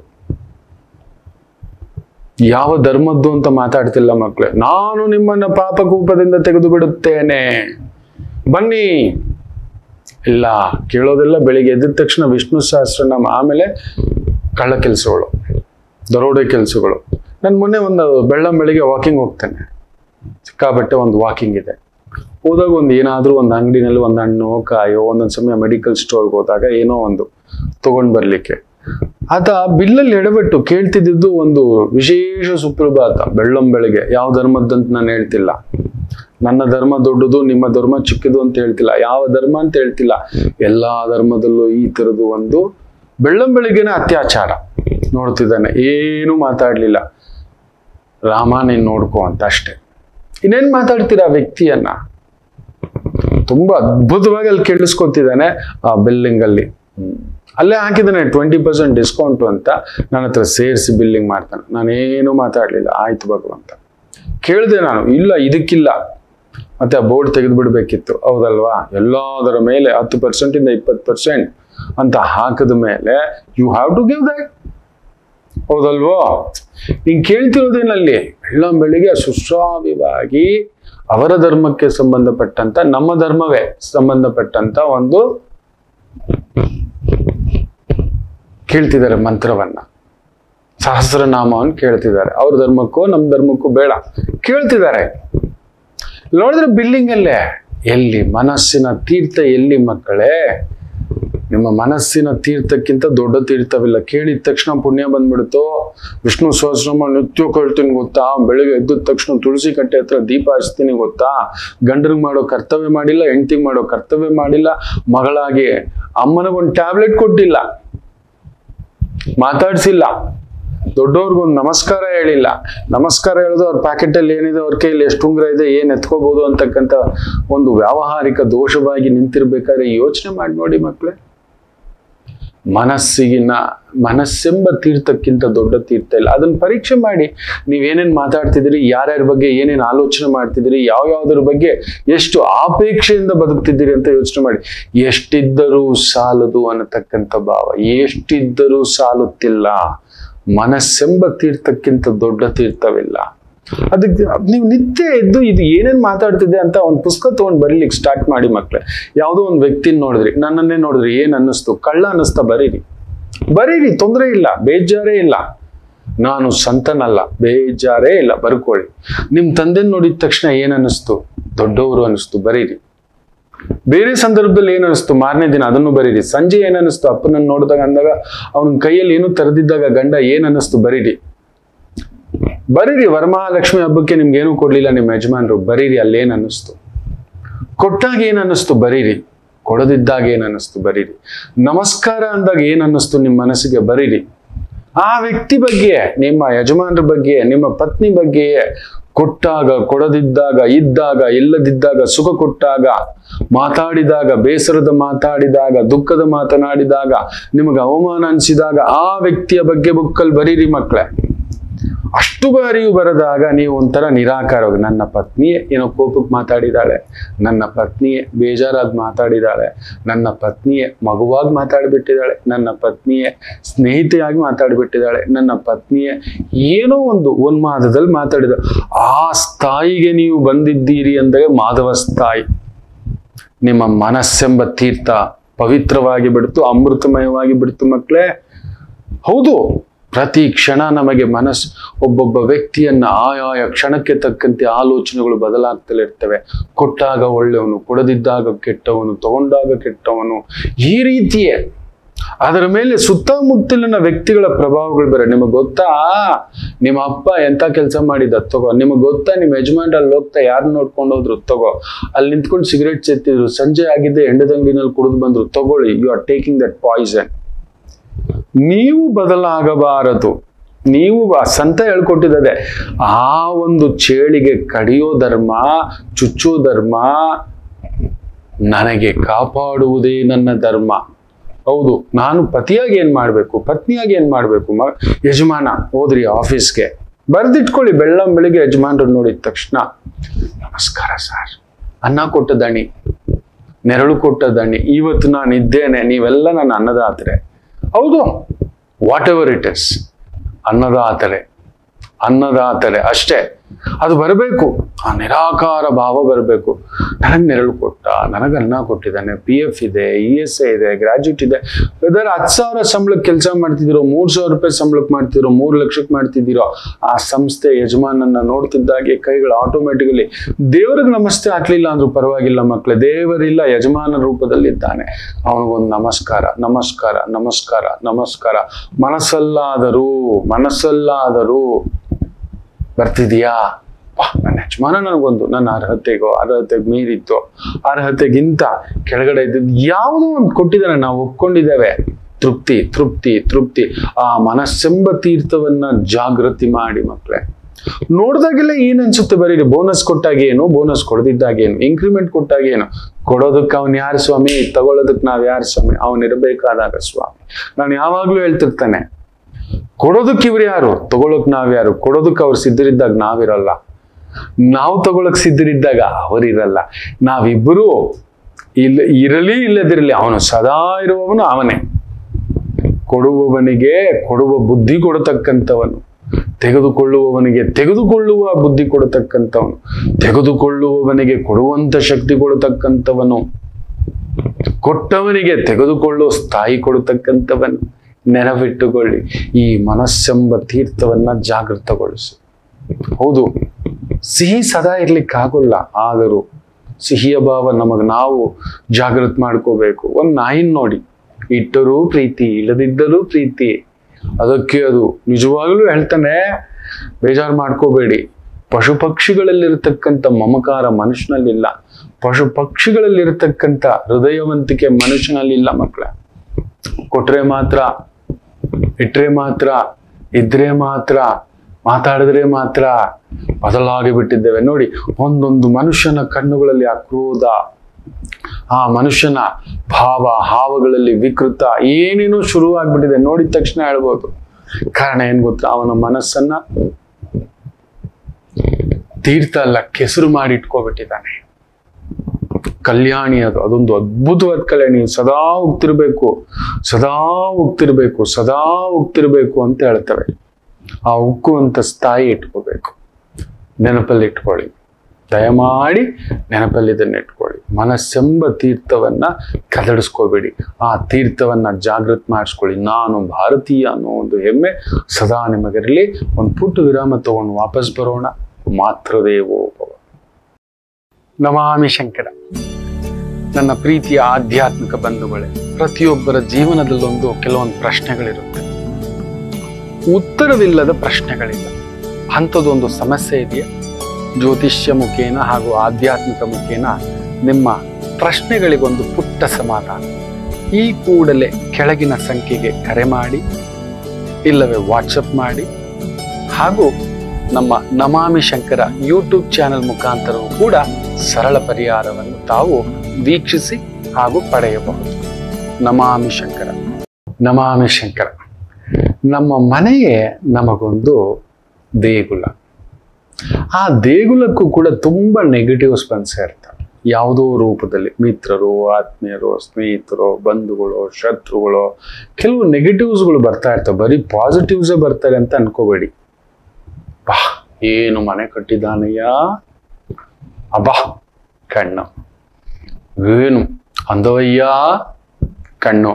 S1: ಯಾವ ಧರ್ಮದ್ದು ಅಂತ ಮಾತಾಡ್ತಿಲ್ಲ ಮಕ್ಕಳೇ ನಾನು ನಿಮ್ಮನ್ನ ಪಾಪಕೂಪದಿಂದ ತೆಗೆದು ಬಿಡುತ್ತೇನೆ ಬನ್ನಿ ಇಲ್ಲ ಕೇಳೋದೆಲ್ಲ ಬೆಳಿಗ್ಗೆ ಎದ್ದ ತಕ್ಷಣ ವಿಷ್ಣು ಸಹಸ್ರನಾಮ ಆಮೇಲೆ ಕಳ್ಳ ಕೆಲಸಗಳು ದರೋಡೆ ಕೆಲಸಗಳು ನಾನು ಮೊನ್ನೆ ಒಂದು ಬೆಳ್ಳಂ ಬೆಳಿಗ್ಗೆ ವಾಕಿಂಗ್ ಹೋಗ್ತೇನೆ ಸಿಕ್ಕಾಬಟ್ಟೆ ಒಂದು ವಾಕಿಂಗ್ ಇದೆ ಹೋದಾಗ ಒಂದು ಏನಾದರೂ ಒಂದು ಅಂಗಡಿನಲ್ಲಿ ಒಂದು ಹಣ್ಣು ಕಾಯೋ ಒಂದೊಂದು ಸಮಯ ಮೆಡಿಕಲ್ ಸ್ಟೋರ್ಗೆ ಹೋದಾಗ ಏನೋ ಒಂದು ತಗೊಂಡ್ ಬರ್ಲಿಕ್ಕೆ ಆತ ಬಿಲ್ಲಲ್ಲಿ ಎಡಬಿಟ್ಟು ಕೇಳ್ತಿದ್ದು ಒಂದು ವಿಶೇಷ ಸುಪ್ರಭಾತ ಬೆಳ್ಳಂ ಬೆಳಗ್ಗೆ ಯಾವ ಧರ್ಮದ್ದಂತ ನಾನು ಹೇಳ್ತಿಲ್ಲ ನನ್ನ ಧರ್ಮ ದೊಡ್ಡದು ನಿಮ್ಮ ಧರ್ಮ ಚಿಕ್ಕದು ಅಂತ ಹೇಳ್ತಿಲ್ಲ ಯಾವ ಧರ್ಮ ಅಂತ ಹೇಳ್ತಿಲ್ಲ ಎಲ್ಲಾ ಧರ್ಮದಲ್ಲೂ ಈ ತರದ್ದು ಒಂದು ಬೆಳ್ಳಂ ಬೆಳಿಗ್ಗೆನೆ ಅತ್ಯಾಚಾರ ನೋಡ್ತಿದ್ದಾನೆ ಏನು ಮಾತಾಡ್ಲಿಲ್ಲ ರಾಮ ನೀನ್ ನೋಡ್ಕೋ ಅಂತ ಅಷ್ಟೇ ಇನ್ನೇನ್ ಮಾತಾಡ್ತೀರಾ ಆ ವ್ಯಕ್ತಿಯನ್ನ ತುಂಬಾ ಅದ್ಭುತವಾಗಿ ಅಲ್ಲಿ ಕೇಳಿಸ್ಕೊತಿದ್ದಾನೆ ಆ ಬಿಲ್ಲಿಂಗ್ ಅಲ್ಲಿ ಹ್ಮ್. ಅಲ್ಲೇ ಹಾಕಿದ್ದಾನೆ ಟ್ವೆಂಟಿ ಪರ್ಸೆಂಟ್ ಡಿಸ್ಕೌಂಟ್ ಅಂತ ನನ್ನ ಹತ್ರ ಸೇರಿಸಿ ಬಿಲ್ಲಿಂಗ್ ಮಾಡ್ತಾನೆ ನಾನೇನು ಮಾತಾಡ್ಲಿಲ್ಲ ಆಯ್ತು ಭಗವಂತ ಕೇಳಿದೆ ನಾನು ಇಲ್ಲ ಇದಕ್ಕಿಲ್ಲ ಮತ್ತೆ ಆ ಬೋರ್ಡ್ ತೆಗೆದು ಬಿಡ್ಬೇಕಿತ್ತು ಹೌದಲ್ವಾ ಎಲ್ಲದರ ಮೇಲೆ ಹತ್ತು ಪರ್ಸೆಂಟ್ ಇಂದ ಇಪ್ಪತ್ತು ಪರ್ಸೆಂಟ್ ಅಂತ ಹಾಕಿದ ಮೇಲೆ you have to give that ಹೌದಲ್ವೋ ಹಿಂಗ್ ಕೇಳ್ತಿರೋದೇನಲ್ಲಿ ಬೆಳ್ಳಂ ಬೆಳಿಗ್ಗೆ ಸುಶ್ರಾವ್ಯವಾಗಿ ಅವರ ಧರ್ಮಕ್ಕೆ ಸಂಬಂಧಪಟ್ಟಂತ ನಮ್ಮ ಧರ್ಮವೇ ಸಂಬಂಧಪಟ್ಟಂತ ಒಂದು ಕೇಳ್ತಿದ್ದಾರೆ ಮಂತ್ರವನ್ನ ಸಹಸ್ರನಾಮವನ್ನು ಕೇಳ್ತಿದ್ದಾರೆ ಅವ್ರ ಧರ್ಮಕ್ಕೂ ನಮ್ಮ ಧರ್ಮಕ್ಕೂ ಬೇಡ ಕೇಳ್ತಿದ್ದಾರೆ ನೋಡಿದ್ರೆ ಬಿಲ್ಲಿಂಗ್ ಅಲ್ಲೇ ಎಲ್ಲಿ ಮನಸ್ಸಿನ ತೀರ್ಥ ಎಲ್ಲಿ ಮಕ್ಕಳೇ ನಿಮ್ಮ ಮನಸ್ಸಿನ ತೀರ್ಥಕ್ಕಿಂತ ದೊಡ್ಡ ತೀರ್ಥವಿಲ್ಲ ಕೇಳಿದ ತಕ್ಷಣ ಪುಣ್ಯ ಬಂದ್ಬಿಡ್ತು ವಿಷ್ಣು ಸಹಸ್ರನಾಮ ನಿತ್ಯ ಕೇಳ್ತೀನಿ ಗೊತ್ತಾ ಬೆಳಿಗ್ಗೆ ಎದ್ದ ತಕ್ಷಣ ತುಳಸಿ ಕಟ್ಟೆ ಹತ್ರ ದೀಪ ಹಚ್ತೀನಿ ಗೊತ್ತಾ ಗಂಡನಿಗೆ ಮಾಡೋ ಕರ್ತವ್ಯ ಮಾಡಿಲ್ಲ ಹೆಂಡತಿಗೆ ಮಾಡೋ ಕರ್ತವ್ಯ ಮಾಡಿಲ್ಲ ಮಗಳಾಗಿ ಅಮ್ಮನಿಗೊಂದು ಟ್ಯಾಬ್ಲೆಟ್ ಕೊಟ್ಟಿಲ್ಲ ಮಾತಾಡ್ಸಿಲ್ಲ ದೊಡ್ಡವ್ರಿಗೊಂದು ನಮಸ್ಕಾರ ಹೇಳಿಲ್ಲ ನಮಸ್ಕಾರ ಹೇಳೋದು ಅವ್ರ ಪ್ಯಾಕೆಟ್ ಅಲ್ಲಿ ಏನಿದೆ ಅವ್ರ ಕೈಯಲ್ಲಿ ಎಷ್ಟು ಉಂಗ್ರ ಇದೆ ಏನ್ ಎತ್ಕೋಬಹುದು ಅಂತಕ್ಕಂಥ ಒಂದು ವ್ಯಾವಹಾರಿಕ ದೋಷವಾಗಿ ನಿಂತಿರ್ಬೇಕಾದ್ರೆ ಯೋಚನೆ ಮಾಡಿ ನೋಡಿ ಮಕ್ಕಳೇ ಮನಸ್ಸಿಗಿನ ಮನಸ್ಸೆಂಬ ತೀರ್ಥಕ್ಕಿಂತ ದೊಡ್ಡ ತೀರ್ಥ ಇಲ್ಲ ಅದನ್ನ ಪರೀಕ್ಷೆ ಮಾಡಿ ನೀವೇನೇನ್ ಮಾತಾಡ್ತಿದ್ದೀರಿ ಯಾರ್ಯಾರ ಬಗ್ಗೆ ಏನೇನ್ ಆಲೋಚನೆ ಮಾಡ್ತಿದ್ದೀರಿ ಯಾವ ಯಾವ್ದ್ರ ಬಗ್ಗೆ ಎಷ್ಟು ಆಪೇಕ್ಷೆಯಿಂದ ಬದುಕ್ತಿದ್ದೀರಿ ಅಂತ ಯೋಚನೆ ಮಾಡಿ ಎಷ್ಟಿದ್ದರೂ ಸಾಲದು ಅನ್ನತಕ್ಕಂಥ ಭಾವ ಎಷ್ಟಿದ್ದರೂ ಸಾಲುತ್ತಿಲ್ಲ ಮನಸ್ಸೆಂಬ ತೀರ್ಥಕ್ಕಿಂತ ದೊಡ್ಡ ತೀರ್ಥವಿಲ್ಲ ಅದಕ್ಕೆ ನೀವು ನಿತ್ಯ ಎದ್ದು ಇದು ಏನೇನ್ ಮಾತಾಡ್ತಿದೆ ಅಂತ ಒಂದು ಪುಸ್ತಕ ತಗೊಂಡ್ ಬರೀಲಿಕ್ಕೆ ಸ್ಟಾರ್ಟ್ ಮಾಡಿ ಮಕ್ಳೆ ಯಾವುದೋ ಒಂದು ವ್ಯಕ್ತಿನ ನೋಡಿದ್ರಿ ನನ್ನನ್ನೇ ನೋಡಿದ್ರಿ ಏನ್ ಅನ್ನಿಸ್ತು ಕಳ್ಳ ಅನ್ನಿಸ್ತಾ ಬರೀರಿ ಬರೀರಿ ತೊಂದರೆ ಇಲ್ಲ ಬೇಜಾರೇ ಇಲ್ಲ ನಾನು ಸಂತನಲ್ಲ ಬೇಜಾರೇ ಇಲ್ಲ ಬರ್ಕೊಳ್ಳಿ ನಿಮ್ ತಂದೆ ನೋಡಿದ ತಕ್ಷಣ ಏನ್ ಅನ್ನಿಸ್ತು ದೊಡ್ಡವರು ಅನ್ನಿಸ್ತು ಬರೀರಿ ಬೇರೆ ಸಂದರ್ಭದಲ್ಲಿ ಏನ್ ಅನಿಸ್ತು ಮಾರನೇ ದಿನ ಅದನ್ನು ಬರೀರಿ ಸಂಜೆ ಏನ್ ಅನಿಸ್ತು ಅಪ್ಪನನ್ನು ನೋಡಿದಾಗ ಅಂದಾಗ ಅವನ ಕೈಯಲ್ಲಿ ಏನು ತರದಿದ್ದಾಗ ಗಂಡ ಏನ್ ಅನಿಸ್ತು ಬರೀರಿ ಬರೀರಿ ವರಮಹಾಲಕ್ಷ್ಮಿ ಹಬ್ಬಕ್ಕೆ ನಿಮ್ಗೆ ಏನೂ ಕೊಡ್ಲಿಲ್ಲ ನಿಮ್ಮ ಯಜಮಾನರು ಬರೀರಿ ಅಲ್ಲೇನ್ ಅನ್ನಿಸ್ತು ಕೊಟ್ಟಾಗ ಏನ್ ಅನ್ನಿಸ್ತು ಬರೀರಿ ಕೊಡದಿದ್ದಾಗ ಏನ್ ಅನ್ನಿಸ್ತು ಬರೀರಿ ನಮಸ್ಕಾರ ಅಂದಾಗ ಏನ್ ಅನ್ನಿಸ್ತು ನಿಮ್ಮ ಮನಸ್ಸಿಗೆ ಬರೀರಿ ಆ ವ್ಯಕ್ತಿ ಬಗ್ಗೆ ನಿಮ್ಮ ಯಜಮಾನರ ಬಗ್ಗೆ ನಿಮ್ಮ ಪತ್ನಿ ಬಗ್ಗೆ ಕೊಟ್ಟಾಗ ಕೊಡದಿದ್ದಾಗ ಇದ್ದಾಗ ಇಲ್ಲದಿದ್ದಾಗ ಸುಖ ಕೊಟ್ಟಾಗ ಮಾತಾಡಿದಾಗ ಬೇಸರದ ಮಾತಾಡಿದಾಗ ದುಃಖದ ಮಾತನಾಡಿದಾಗ ನಿಮಗೆ ಅವಮಾನ ಅನಿಸಿದಾಗ ಆ ವ್ಯಕ್ತಿಯ ಬಗ್ಗೆ ಬುಕ್ಕಲ್ಲಿ ಬರೀರಿ ಮಕ್ಕಳೇ ಅಷ್ಟು ಬಾರಿಯೂ ಬರದಾಗ ನೀವು ಒಂಥರ ನಿರಾಕಾರ ನನ್ನ ಪತ್ನಿಯೇ ಏನೋ ಕೋಪಕ್ಕೆ ಮಾತಾಡಿದಾಳೆ ನನ್ನ ಪತ್ನಿಯೇ ಬೇಜಾರಾಗಿ ಮಾತಾಡಿದಾಳೆ ನನ್ನ ಪತ್ನಿಯೇ ಮಗುವಾಗಿ ಮಾತಾಡಿಬಿಟ್ಟಿದ್ದಾಳೆ ನನ್ನ ಪತ್ನಿಯೇ ಸ್ನೇಹಿತೆಯಾಗಿ ಮಾತಾಡಿಬಿಟ್ಟಿದ್ದಾಳೆ ನನ್ನ ಪತ್ನಿಯೇ ಏನೋ ಒಂದು ಉನ್ಮಾದದಲ್ಲಿ ಮಾತಾಡಿದ ಆ ಸ್ಥಾಯಿಗೆ ನೀವು ಬಂದಿದ್ದೀರಿ ಅಂದರೆ ಮಾಧವ ಸ್ಥಾಯಿ ನಿಮ್ಮ ಮನಸ್ಸೆಂಬ ತೀರ್ಥ ಪವಿತ್ರವಾಗಿ ಬಿಡ್ತು ಅಮೃತಮಯವಾಗಿ ಬಿಡ್ತು ಮಕ್ಕಳೇ ಹೌದು ಪ್ರತಿ ಕ್ಷಣ ನಮಗೆ ಮನಸ್ಸು ಒಬ್ಬೊಬ್ಬ ವ್ಯಕ್ತಿಯನ್ನ ಆಯಾಯ ಕ್ಷಣಕ್ಕೆ ತಕ್ಕಂತೆ ಆಲೋಚನೆಗಳು ಬದಲಾಗ್ತಲೇ ಇರ್ತವೆ ಕೊಟ್ಟಾಗ ಒಳ್ಳೆಯವನು ಕೊಡದಿದ್ದಾಗ ಕೆಟ್ಟವನು ತಗೊಂಡಾಗ ಕೆಟ್ಟವನು ಈ ರೀತಿಯೇ ಅದರ ಮೇಲೆ ಸುತ್ತಮುತ್ತಲಿನ ವ್ಯಕ್ತಿಗಳ ಪ್ರಭಾವಗಳು ಬೇರೆ ನಿಮಗೆ ಗೊತ್ತಾ ನಿಮ್ಮ ಅಪ್ಪ ಎಂತ ಕೆಲಸ ಮಾಡಿದ ತಗೋ ನಿಮಗೆ ಗೊತ್ತಾ ನಿಮ್ಮ ಯಜಮಾನ್ ಅಲ್ಲಿ ಹೋಗ್ತಾ ಯಾರು ನೋಡ್ಕೊಂಡು ಹೋದ್ರು ತಗೋ ಅಲ್ಲಿ ನಿಂತ್ಕೊಂಡು ಸಿಗರೇಟ್ ಸೇತಿದ್ರು ಸಂಜೆ ಆಗಿದ್ದೆ ಎಂಡದಂಗಿನಲ್ಲಿ ಕುಡಿದು ಬಂದ್ರು ತಗೊಳ್ಳಿ you are taking that poison ನೀವು ಬದಲಾಗಬಾರದು ನೀವು ಆ ಸಂತ ಹೇಳ್ಕೊಟ್ಟಿದ್ದದೆ ಆ ಒಂದು ಚೇಳಿಗೆ ಕಡಿಯೋ ಧರ್ಮ ಚುಚ್ಚೋ ಧರ್ಮ ನನಗೆ ಕಾಪಾಡುವುದೇ ನನ್ನ ಧರ್ಮ ಹೌದು ನಾನು ಪತಿಯಾಗಿ ಏನ್ ಮಾಡ್ಬೇಕು ಪತ್ನಿಯಾಗಿ ಏನ್ ಮಾಡ್ಬೇಕು ಮ ಯಜಮಾನ ಹೋದ್ರಿ ಆಫೀಸ್ಗೆ ಬರ್ದಿಟ್ಕೊಳ್ಳಿ ಬೆಳ್ಳಂ ಬೆಳಿಗ್ಗೆ ಯಜಮಾನ್ರು ನೋಡಿದ ತಕ್ಷಣ ನಮಸ್ಕಾರ ಸರ್ ಅನ್ನ ಕೊಟ್ಟ ದಣಿ ನೆರಳು ಕೊಟ್ಟ ದಣಿ ಇವತ್ತು ನಾನು ಇದ್ದೇನೆ ನೀವೆಲ್ಲ ನನ್ನ ಅನ್ನದಾತರೆ ಹೌದು ವಾಟ್ ಎವರ್ ಇಟ್ ಇಸ್ ಅನ್ನದಾತರೆ ಅನ್ನದಾತರೆ ಅಷ್ಟೇ ಅದು ಬರಬೇಕು ಆ ನಿರಾಕಾರ ಭಾವ ಬರಬೇಕು ನನಗೆ ನೆರಳು ಕೊಟ್ಟ ನನಗೆ ಅನ್ನ ಕೊಟ್ಟಿದ್ದಾನೆ ಪಿ ಎಫ್ ಇದೆ ಇ ಎಸ್ ಐ ಇದೆ ಗ್ರಾಜ್ಯುಯೇಟ್ ಇದೆ ವೆದರ್ ಹತ್ತು ಸಾವಿರ ಸಂಬಳಕ್ಕೆ ಕೆಲಸ ಮಾಡ್ತಿದ್ದೀರೋ ಮೂರು ಸಾವಿರ ರೂಪಾಯಿ ಸಂಬಳಕ್ಕೆ ಮಾಡ್ತಿದ್ದೀರೋ ಮೂರು ಲಕ್ಷಕ್ಕೆ ಮಾಡ್ತಿದ್ದೀರೋ ಆ ಸಂಸ್ಥೆ ಯಜಮಾನನ್ನ ನೋಡ್ತಿದ್ದಾಗೆ ಕೈಗಳು ಆಟೋಮೆಟಿಕಲಿ ದೇವರಿಗೆ ನಮಸ್ತೆ ಹಾಕ್ಲಿಲ್ಲ ಅಂದ್ರೂ ಪರವಾಗಿಲ್ಲ ಮಕ್ಕಳೇ ದೇವರಿಲ್ಲ ಯಜಮಾನ ರೂಪದಲ್ಲಿದ್ದಾನೆ ಅವನಿಗೊಂದು ನಮಸ್ಕಾರ ನಮಸ್ಕಾರ ನಮಸ್ಕಾರ ನಮಸ್ಕಾರ ಮನಸ್ಸಲ್ಲಾದರೂ ಮನಸ್ಸಲ್ಲಾದರೂ ಬರ್ತಿದೀಯಾ ವಾ ನನ್ನ ಯಜಮಾನ ನನಗೊಂದು ನನ್ನ ಅರ್ಹತೆಗೋ ಅರ್ಹತೆಗೆ ಮೀರಿತ್ತು ಅರ್ಹತೆಗಿಂತ ಕೆಳಗಡೆ ಇದ್ದದ್ದು ಯಾವುದೋ ಒಂದು ಕೊಟ್ಟಿದ್ದಾನೆ ನಾವು ಒಪ್ಕೊಂಡಿದ್ದೇವೆ ತೃಪ್ತಿ ತೃಪ್ತಿ ತೃಪ್ತಿ ಆ ಮನಸ್ಸೆಂಬ ತೀರ್ಥವನ್ನ ಜಾಗೃತಿ ಮಾಡಿ ಮಕ್ಕಳೇ ನೋಡ್ದಾಗೆಲ್ಲ ಏನ್ ಅನ್ಸುತ್ತೆ ಬರೀ ಬೋನಸ್ ಕೊಟ್ಟಾಗ ಏನು ಬೋನಸ್ ಕೊಡದಿದ್ದಾಗ ಏನು ಇನ್ಕ್ರಿಮೆಂಟ್ ಕೊಟ್ಟಾಗ ಏನು ಕೊಡೋದಕ್ಕೆ ಅವ್ನು ಯಾರು ಸ್ವಾಮಿ ತಗೊಳ್ಳೋದಕ್ಕೆ ನಾವ್ ಯಾರು ಸ್ವಾಮಿ ಅವನಿರಬೇಕಾದಾಗ ಸ್ವಾಮಿ ನಾನು ಯಾವಾಗ್ಲೂ ಹೇಳ್ತಿರ್ತಾನೆ ಕೊಡೋದಕ್ಕೆ ಇವ್ರು ಯಾರು ತಗೊಳಕ್ ನಾವ್ ಯಾರು ಕೊಡೋದಕ್ಕೆ ಅವ್ರು ಸಿದ್ಧರಿದ್ದಾಗ ನಾವಿರಲ್ಲ ನಾವು ತಗೊಳಕ್ ಸಿದ್ಧರಿದ್ದಾಗ ಅವರಿರಲ್ಲ ನಾವಿಬ್ಬರು ಇಲ್ಲ ಇರಲಿ ಇಲ್ಲದಿರಲಿ ಅವನು ಸದಾ ಇರುವವನು ಅವನೇ ಕೊಡುವವನಿಗೆ ಕೊಡುವ ಬುದ್ಧಿ ಕೊಡತಕ್ಕಂಥವನು ತೆಗೆದುಕೊಳ್ಳುವವನಿಗೆ ತೆಗೆದುಕೊಳ್ಳುವ ಬುದ್ಧಿ ಕೊಡತಕ್ಕಂಥವನು ತೆಗೆದುಕೊಳ್ಳುವವನಿಗೆ ಕೊಡುವಂತ ಶಕ್ತಿ ಕೊಡತಕ್ಕಂಥವನು ಕೊಟ್ಟವನಿಗೆ ತೆಗೆದುಕೊಳ್ಳುವ ಸ್ಥಾಯಿ ಕೊಡತಕ್ಕಂಥವನು ನೆನಪಿಟ್ಟುಕೊಳ್ಳಿ ಈ ಮನಸ್ಸೆಂಬ ತೀರ್ಥವನ್ನ ಜಾಗೃತಗೊಳಿಸು ಹೌದು ಸಿಹಿ ಸದಾ ಇರ್ಲಿಕ್ಕಾಗಲ್ಲ ಆದರೂ ಸಿಹಿಯ ಭಾವ ನಮಗ್ ನಾವು ಜಾಗೃತ ಮಾಡ್ಕೋಬೇಕು ಒಂದ್ ನಾಯಿನ್ ನೋಡಿ ಇಟ್ಟರೂ ಪ್ರೀತಿ ಇಲ್ಲದಿದ್ದರೂ ಪ್ರೀತಿ ಅದಕ್ಕೆ ಅದು ನಿಜವಾಗ್ಲೂ ಹೇಳ್ತಾನೆ ಬೇಜಾರು ಮಾಡ್ಕೋಬೇಡಿ ಪಶು ಪಕ್ಷಿಗಳಲ್ಲಿರತಕ್ಕಂಥ ಮಮಕಾರ ಮನುಷ್ಯನಲ್ಲಿಲ್ಲ ಪಶು ಪಕ್ಷಿಗಳಲ್ಲಿರತಕ್ಕಂಥ ಹೃದಯವಂತಿಕೆ ಮನುಷ್ಯನಲ್ಲಿಲ್ಲ ಮಕ್ಕಳ ಕೊಟ್ರೆ ಮಾತ್ರ ಇಟ್ರೆ ಮಾತ್ರ ಇದ್ರೆ ಮಾತ್ರ ಮಾತಾಡಿದ್ರೆ ಮಾತ್ರ ಬದಲಾಗಿ ಬಿಟ್ಟಿದ್ದೇವೆ ನೋಡಿ ಒಂದೊಂದು ಮನುಷ್ಯನ ಕಣ್ಣುಗಳಲ್ಲಿ ಆ ಕ್ರೋಧ ಆ ಮನುಷ್ಯನ ಭಾವ ಹಾವಗಳಲ್ಲಿ ವಿಕೃತ ಏನೇನೋ ಶುರು ಆಗ್ಬಿಟ್ಟಿದೆ ನೋಡಿದ ತಕ್ಷಣ ಹೇಳ್ಬೋದು ಕಾರಣ ಏನ್ ಗೊತ್ತಾ ಅವನ ಮನಸ್ಸನ್ನ ತೀರ್ಥ ಅಲ್ಲ ಕೆಸರು ಮಾಡಿ ಇಟ್ಕೋಬಿಟ್ಟಿದ್ದಾನೆ ಕಲ್ಯಾಣಿ ಅದು ಅದೊಂದು ಅದ್ಭುತವಾದ ಕಲ್ಯಾಣಿ ನೀವು ಸದಾ ಹೋಗ್ತಿರ್ಬೇಕು ಸದಾ ಹೋಗ್ತಿರ್ಬೇಕು ಸದಾ ಹೋಗ್ತಿರ್ಬೇಕು ಅಂತ ಹೇಳ್ತವೆ ಆ ಉಕ್ಕುವಂತ ಸ್ಥಾಯಿ ಇಟ್ಕೋಬೇಕು ನೆನಪಲ್ಲಿ ಇಟ್ಕೊಳ್ಳಿ ದಯಮಾಡಿ ನೆನಪಲ್ಲಿ ಇದನ್ನ ಇಟ್ಕೊಳ್ಳಿ ಮನಸ್ಸೆಂಬ ತೀರ್ಥವನ್ನ ಕದಡಿಸ್ಕೋಬೇಡಿ ಆ ತೀರ್ಥವನ್ನ ಜಾಗೃತ ಮಾಡಿಸ್ಕೊಳ್ಳಿ ನಾನು ಭಾರತೀಯ ಅನ್ನೋ ಒಂದು ಹೆಮ್ಮೆ ಸದಾ ನಿಮಗಿರಲಿ ಒಂದು ಪುಟ್ಟ ವಿರಾಮ ತಗೊಂಡು ವಾಪಸ್ ಬರೋಣ ಮಾತೃದೇವೋ ಭವ ನಮಾಮಿ ಶಂಕರ ನನ್ನ ಪ್ರೀತಿಯ ಆಧ್ಯಾತ್ಮಿಕ ಬಂಧುಗಳೇ ಪ್ರತಿಯೊಬ್ಬರ ಜೀವನದಲ್ಲೊಂದು ಕೆಲವೊಂದು ಪ್ರಶ್ನೆಗಳಿರುತ್ತೆ ಉತ್ತರವಿಲ್ಲದ ಪ್ರಶ್ನೆಗಳಿಲ್ಲ ಅಂಥದ್ದೊಂದು ಸಮಸ್ಯೆ ಇದೆಯಾ ಜ್ಯೋತಿಷ್ಯ ಮುಖೇನ ಹಾಗೂ ಆಧ್ಯಾತ್ಮಿಕ ಮುಖೇನ ನಿಮ್ಮ ಪ್ರಶ್ನೆಗಳಿಗೊಂದು ಪುಟ್ಟ ಸಮಾಧಾನ ಈ ಕೂಡಲೇ ಕೆಳಗಿನ ಸಂಖ್ಯೆಗೆ ಕರೆ ಮಾಡಿ ಇಲ್ಲವೇ ವಾಟ್ಸಪ್ ಮಾಡಿ ಹಾಗೂ ನಮ್ಮ ನಮಾಮಿ ಶಂಕರ ಯೂಟ್ಯೂಬ್ ಚಾನೆಲ್ ಮುಖಾಂತರವೂ ಕೂಡ ಸರಳ ಪರಿಹಾರವನ್ನು ತಾವು ವೀಕ್ಷಿಸಿ ಹಾಗೂ ಪಡೆಯಬಹುದು ನಮಾಮಿ ಶಂಕರ ನಮಾಮಿ ಶಂಕರ ನಮ್ಮ ಮನೆಯೇ ನಮಗೊಂದು ದೇಗುಲ ಆ ದೇಗುಲಕ್ಕೂ ಕೂಡ ತುಂಬಾ ನೆಗೆಟಿವ್ಸ್ ಬಂದ್ಸೇ ಇರ್ತವೆ ಯಾವುದೋ ರೂಪದಲ್ಲಿ ಮಿತ್ರರು ಆತ್ಮೀಯರು ಸ್ನೇಹಿತರು ಬಂಧುಗಳು ಶತ್ರುಗಳು ಕೆಲವು ನೆಗೆಟಿವ್ಸ್ಗಳು ಬರ್ತಾ ಇರ್ತವೆ ಬರೀ ಪಾಸಿಟಿವ್ಸೇ ಬರ್ತಾರೆ ಅಂತ ಅನ್ಕೋಬೇಡಿ ಬಾ ಏನು ಮನೆ ಕಟ್ಟಿದಾನಯ್ಯ ಅಬ್ಬಾ ಕಣ್ಣು ಏನು ಅಂದವಯ್ಯ ಕಣ್ಣು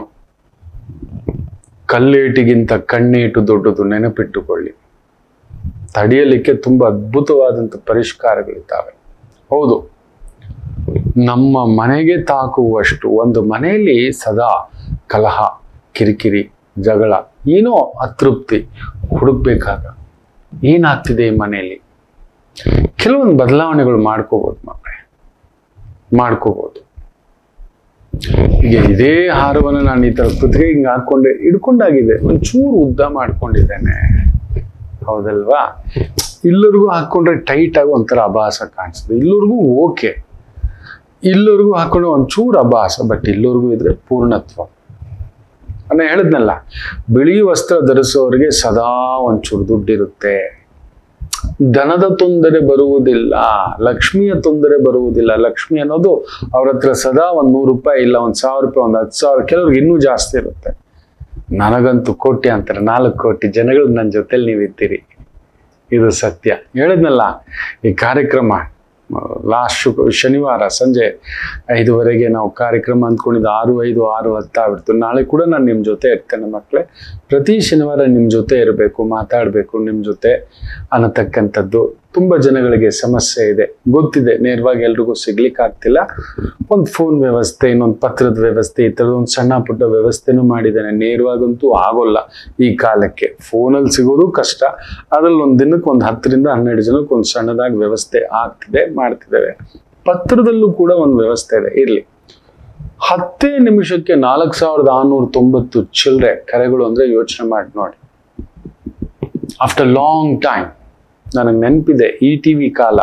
S1: ಕಲ್ಲೇಟಿಗಿಂತ ಕಣ್ಣೀಟು ದೊಡ್ಡದು ನೆನಪಿಟ್ಟುಕೊಳ್ಳಿ ತಡೆಯಲಿಕ್ಕೆ ತುಂಬಾ ಅದ್ಭುತವಾದಂಥ ಪರಿಷ್ಕಾರಗಳಿದ್ದಾವೆ ಹೌದು ನಮ್ಮ ಮನೆಗೆ ತಾಕುವಷ್ಟು ಒಂದು ಮನೆಯಲ್ಲಿ ಸದಾ ಕಲಹ ಕಿರಿಕಿರಿ ಜಗಳ ಏನೋ ಅತೃಪ್ತಿ ಹುಡುಕ್ಬೇಕಾಗ ಏನಾಗ್ತಿದೆ ಈ ಮನೆಯಲ್ಲಿ ಕೆಲವೊಂದು ಬದಲಾವಣೆಗಳು ಮಾಡ್ಕೋಬಹುದು ಮಕ್ಕಳೇ ಮಾಡ್ಕೋಬಹುದು ಈಗ ಇದೇ ಹಾರವನ್ನು ನಾನು ಈ ತರ ಕುತ್ತಿಗೆ ಹಿಂಗೆ ಹಾಕೊಂಡೆ ಹಿಡ್ಕೊಂಡಾಗಿದೆ ಒಂಚೂರು ಉದ್ದ ಮಾಡ್ಕೊಂಡಿದ್ದೇನೆ ಹೌದಲ್ವಾ ಇಲ್ಲರಿಗೂ ಹಾಕೊಂಡ್ರೆ ಟೈಟ್ ಆಗಿ ಒಂಥರ ಅಭಾಸ ಕಾಣಿಸ್ತದೆ ಇಲ್ಲರಿಗೂ ಓಕೆ ಇಲ್ಲರಿಗೂ ಹಾಕೊಂಡ್ರೆ ಒಂಚೂರು ಅಭಾಸ ಬಟ್ ಇಲ್ಲರಿಗೂ ಇದ್ರೆ ಪೂರ್ಣತ್ವ ನಾನು ಹೇಳಿದ್ನಲ್ಲ ಬಿಳಿ ವಸ್ತ್ರ ಧರಿಸೋರಿಗೆ ಸದಾ ಒಂಚೂರು ದುಡ್ಡಿರುತ್ತೆ ಧನದ ತೊಂದರೆ ಬರುವುದಿಲ್ಲ ಲಕ್ಷ್ಮಿಯ ತೊಂದರೆ ಬರುವುದಿಲ್ಲ ಲಕ್ಷ್ಮಿ ಅನ್ನೋದು ಅವ್ರ ಹತ್ರ ಸದಾ ಒಂದ್ ನೂರು ರೂಪಾಯಿ ಇಲ್ಲ ಒಂದ್ ಸಾವಿರ ರೂಪಾಯಿ ಒಂದ್ ಹತ್ತು ಸಾವಿರ ಕೆಲವ್ರಿಗೆ ಇನ್ನೂ ಜಾಸ್ತಿ ಇರುತ್ತೆ ನನಗಂತೂ ಕೋಟಿ ಅಂತಾರೆ ನಾಲ್ಕು ಕೋಟಿ ಜನಗಳು ನನ್ನ ಜೊತೆಲಿ ನೀವಿದ್ದೀರಿ ಇದು ಸತ್ಯ ಹೇಳಿದ್ನಲ್ಲ ಈ ಕಾರ್ಯಕ್ರಮ ಲಾಸ್ಟ್ ಶನಿವಾರ ಸಂಜೆ ಐದುವರೆಗೆ ನಾವು ಕಾರ್ಯಕ್ರಮ ಅಂದ್ಕೊಂಡಿದ್ದು ಆರು ಐದು ಆರು ಹತ್ತಾಗ್ಬಿಡ್ತು ನಾಳೆ ಕೂಡ ನಾನು ನಿಮ್ಮ ಜೊತೆ ಇರ್ತೇನೆ ಮಕ್ಕಳೇ ಪ್ರತಿ ಶನಿವಾರ ನಿಮ್ಮ ಜೊತೆ ಇರಬೇಕು ಮಾತಾಡಬೇಕು ನಿಮ್ಮ ಜೊತೆ ಅನ್ನತಕ್ಕಂಥದ್ದು ತುಂಬ ಜನಗಳಿಗೆ ಸಮಸ್ಯೆ ಇದೆ ಗೊತ್ತಿದೆ ನೇರವಾಗಿ ಎಲ್ರಿಗೂ ಸಿಗ್ಲಿಕ್ಕೆ ಆಗ್ತಿಲ್ಲ ಒಂದು ಫೋನ್ ವ್ಯವಸ್ಥೆ ಇನ್ನೊಂದು ಪತ್ರದ ವ್ಯವಸ್ಥೆ ಈ ಥರದ ಒಂದು ಸಣ್ಣ ಪುಟ್ಟ ವ್ಯವಸ್ಥೆನೂ ಮಾಡಿದ್ದೇನೆ ನೇರವಾಗಂತೂ ಆಗೋಲ್ಲ ಈ ಕಾಲಕ್ಕೆ ಫೋನಲ್ಲಿ ಸಿಗೋದು ಕಷ್ಟ ಅದ್ರಲ್ಲಿ ಒಂದು ದಿನಕ್ಕೆ ಒಂದು ಹತ್ತರಿಂದ ಹನ್ನೆರಡು ಜನಕ್ಕೆ ಒಂದು ಸಣ್ಣದಾಗಿ ವ್ಯವಸ್ಥೆ ಆಗ್ತಿದೆ ಮಾಡ್ತಿದ್ದೇವೆ ಪತ್ರದಲ್ಲೂ ಕೂಡ ಒಂದು ವ್ಯವಸ್ಥೆ ಇದೆ ಇರಲಿ ಹತ್ತೇ ನಿಮಿಷಕ್ಕೆ ನಾಲ್ಕು ಸಾವಿರದ ಆರುನೂರ ತೊಂಬತ್ತು ಚಿಲ್ಲರೆ ಕರೆಗಳು ಅಂದ್ರೆ ಯೋಚನೆ ಮಾಡಿ ನೋಡಿ ಆಫ್ಟರ್ ಲಾಂಗ್ ಟೈಮ್ ನನಗೆ ನೆನಪಿದೆ ಇ ಟಿ ವಿ ಕಾಲ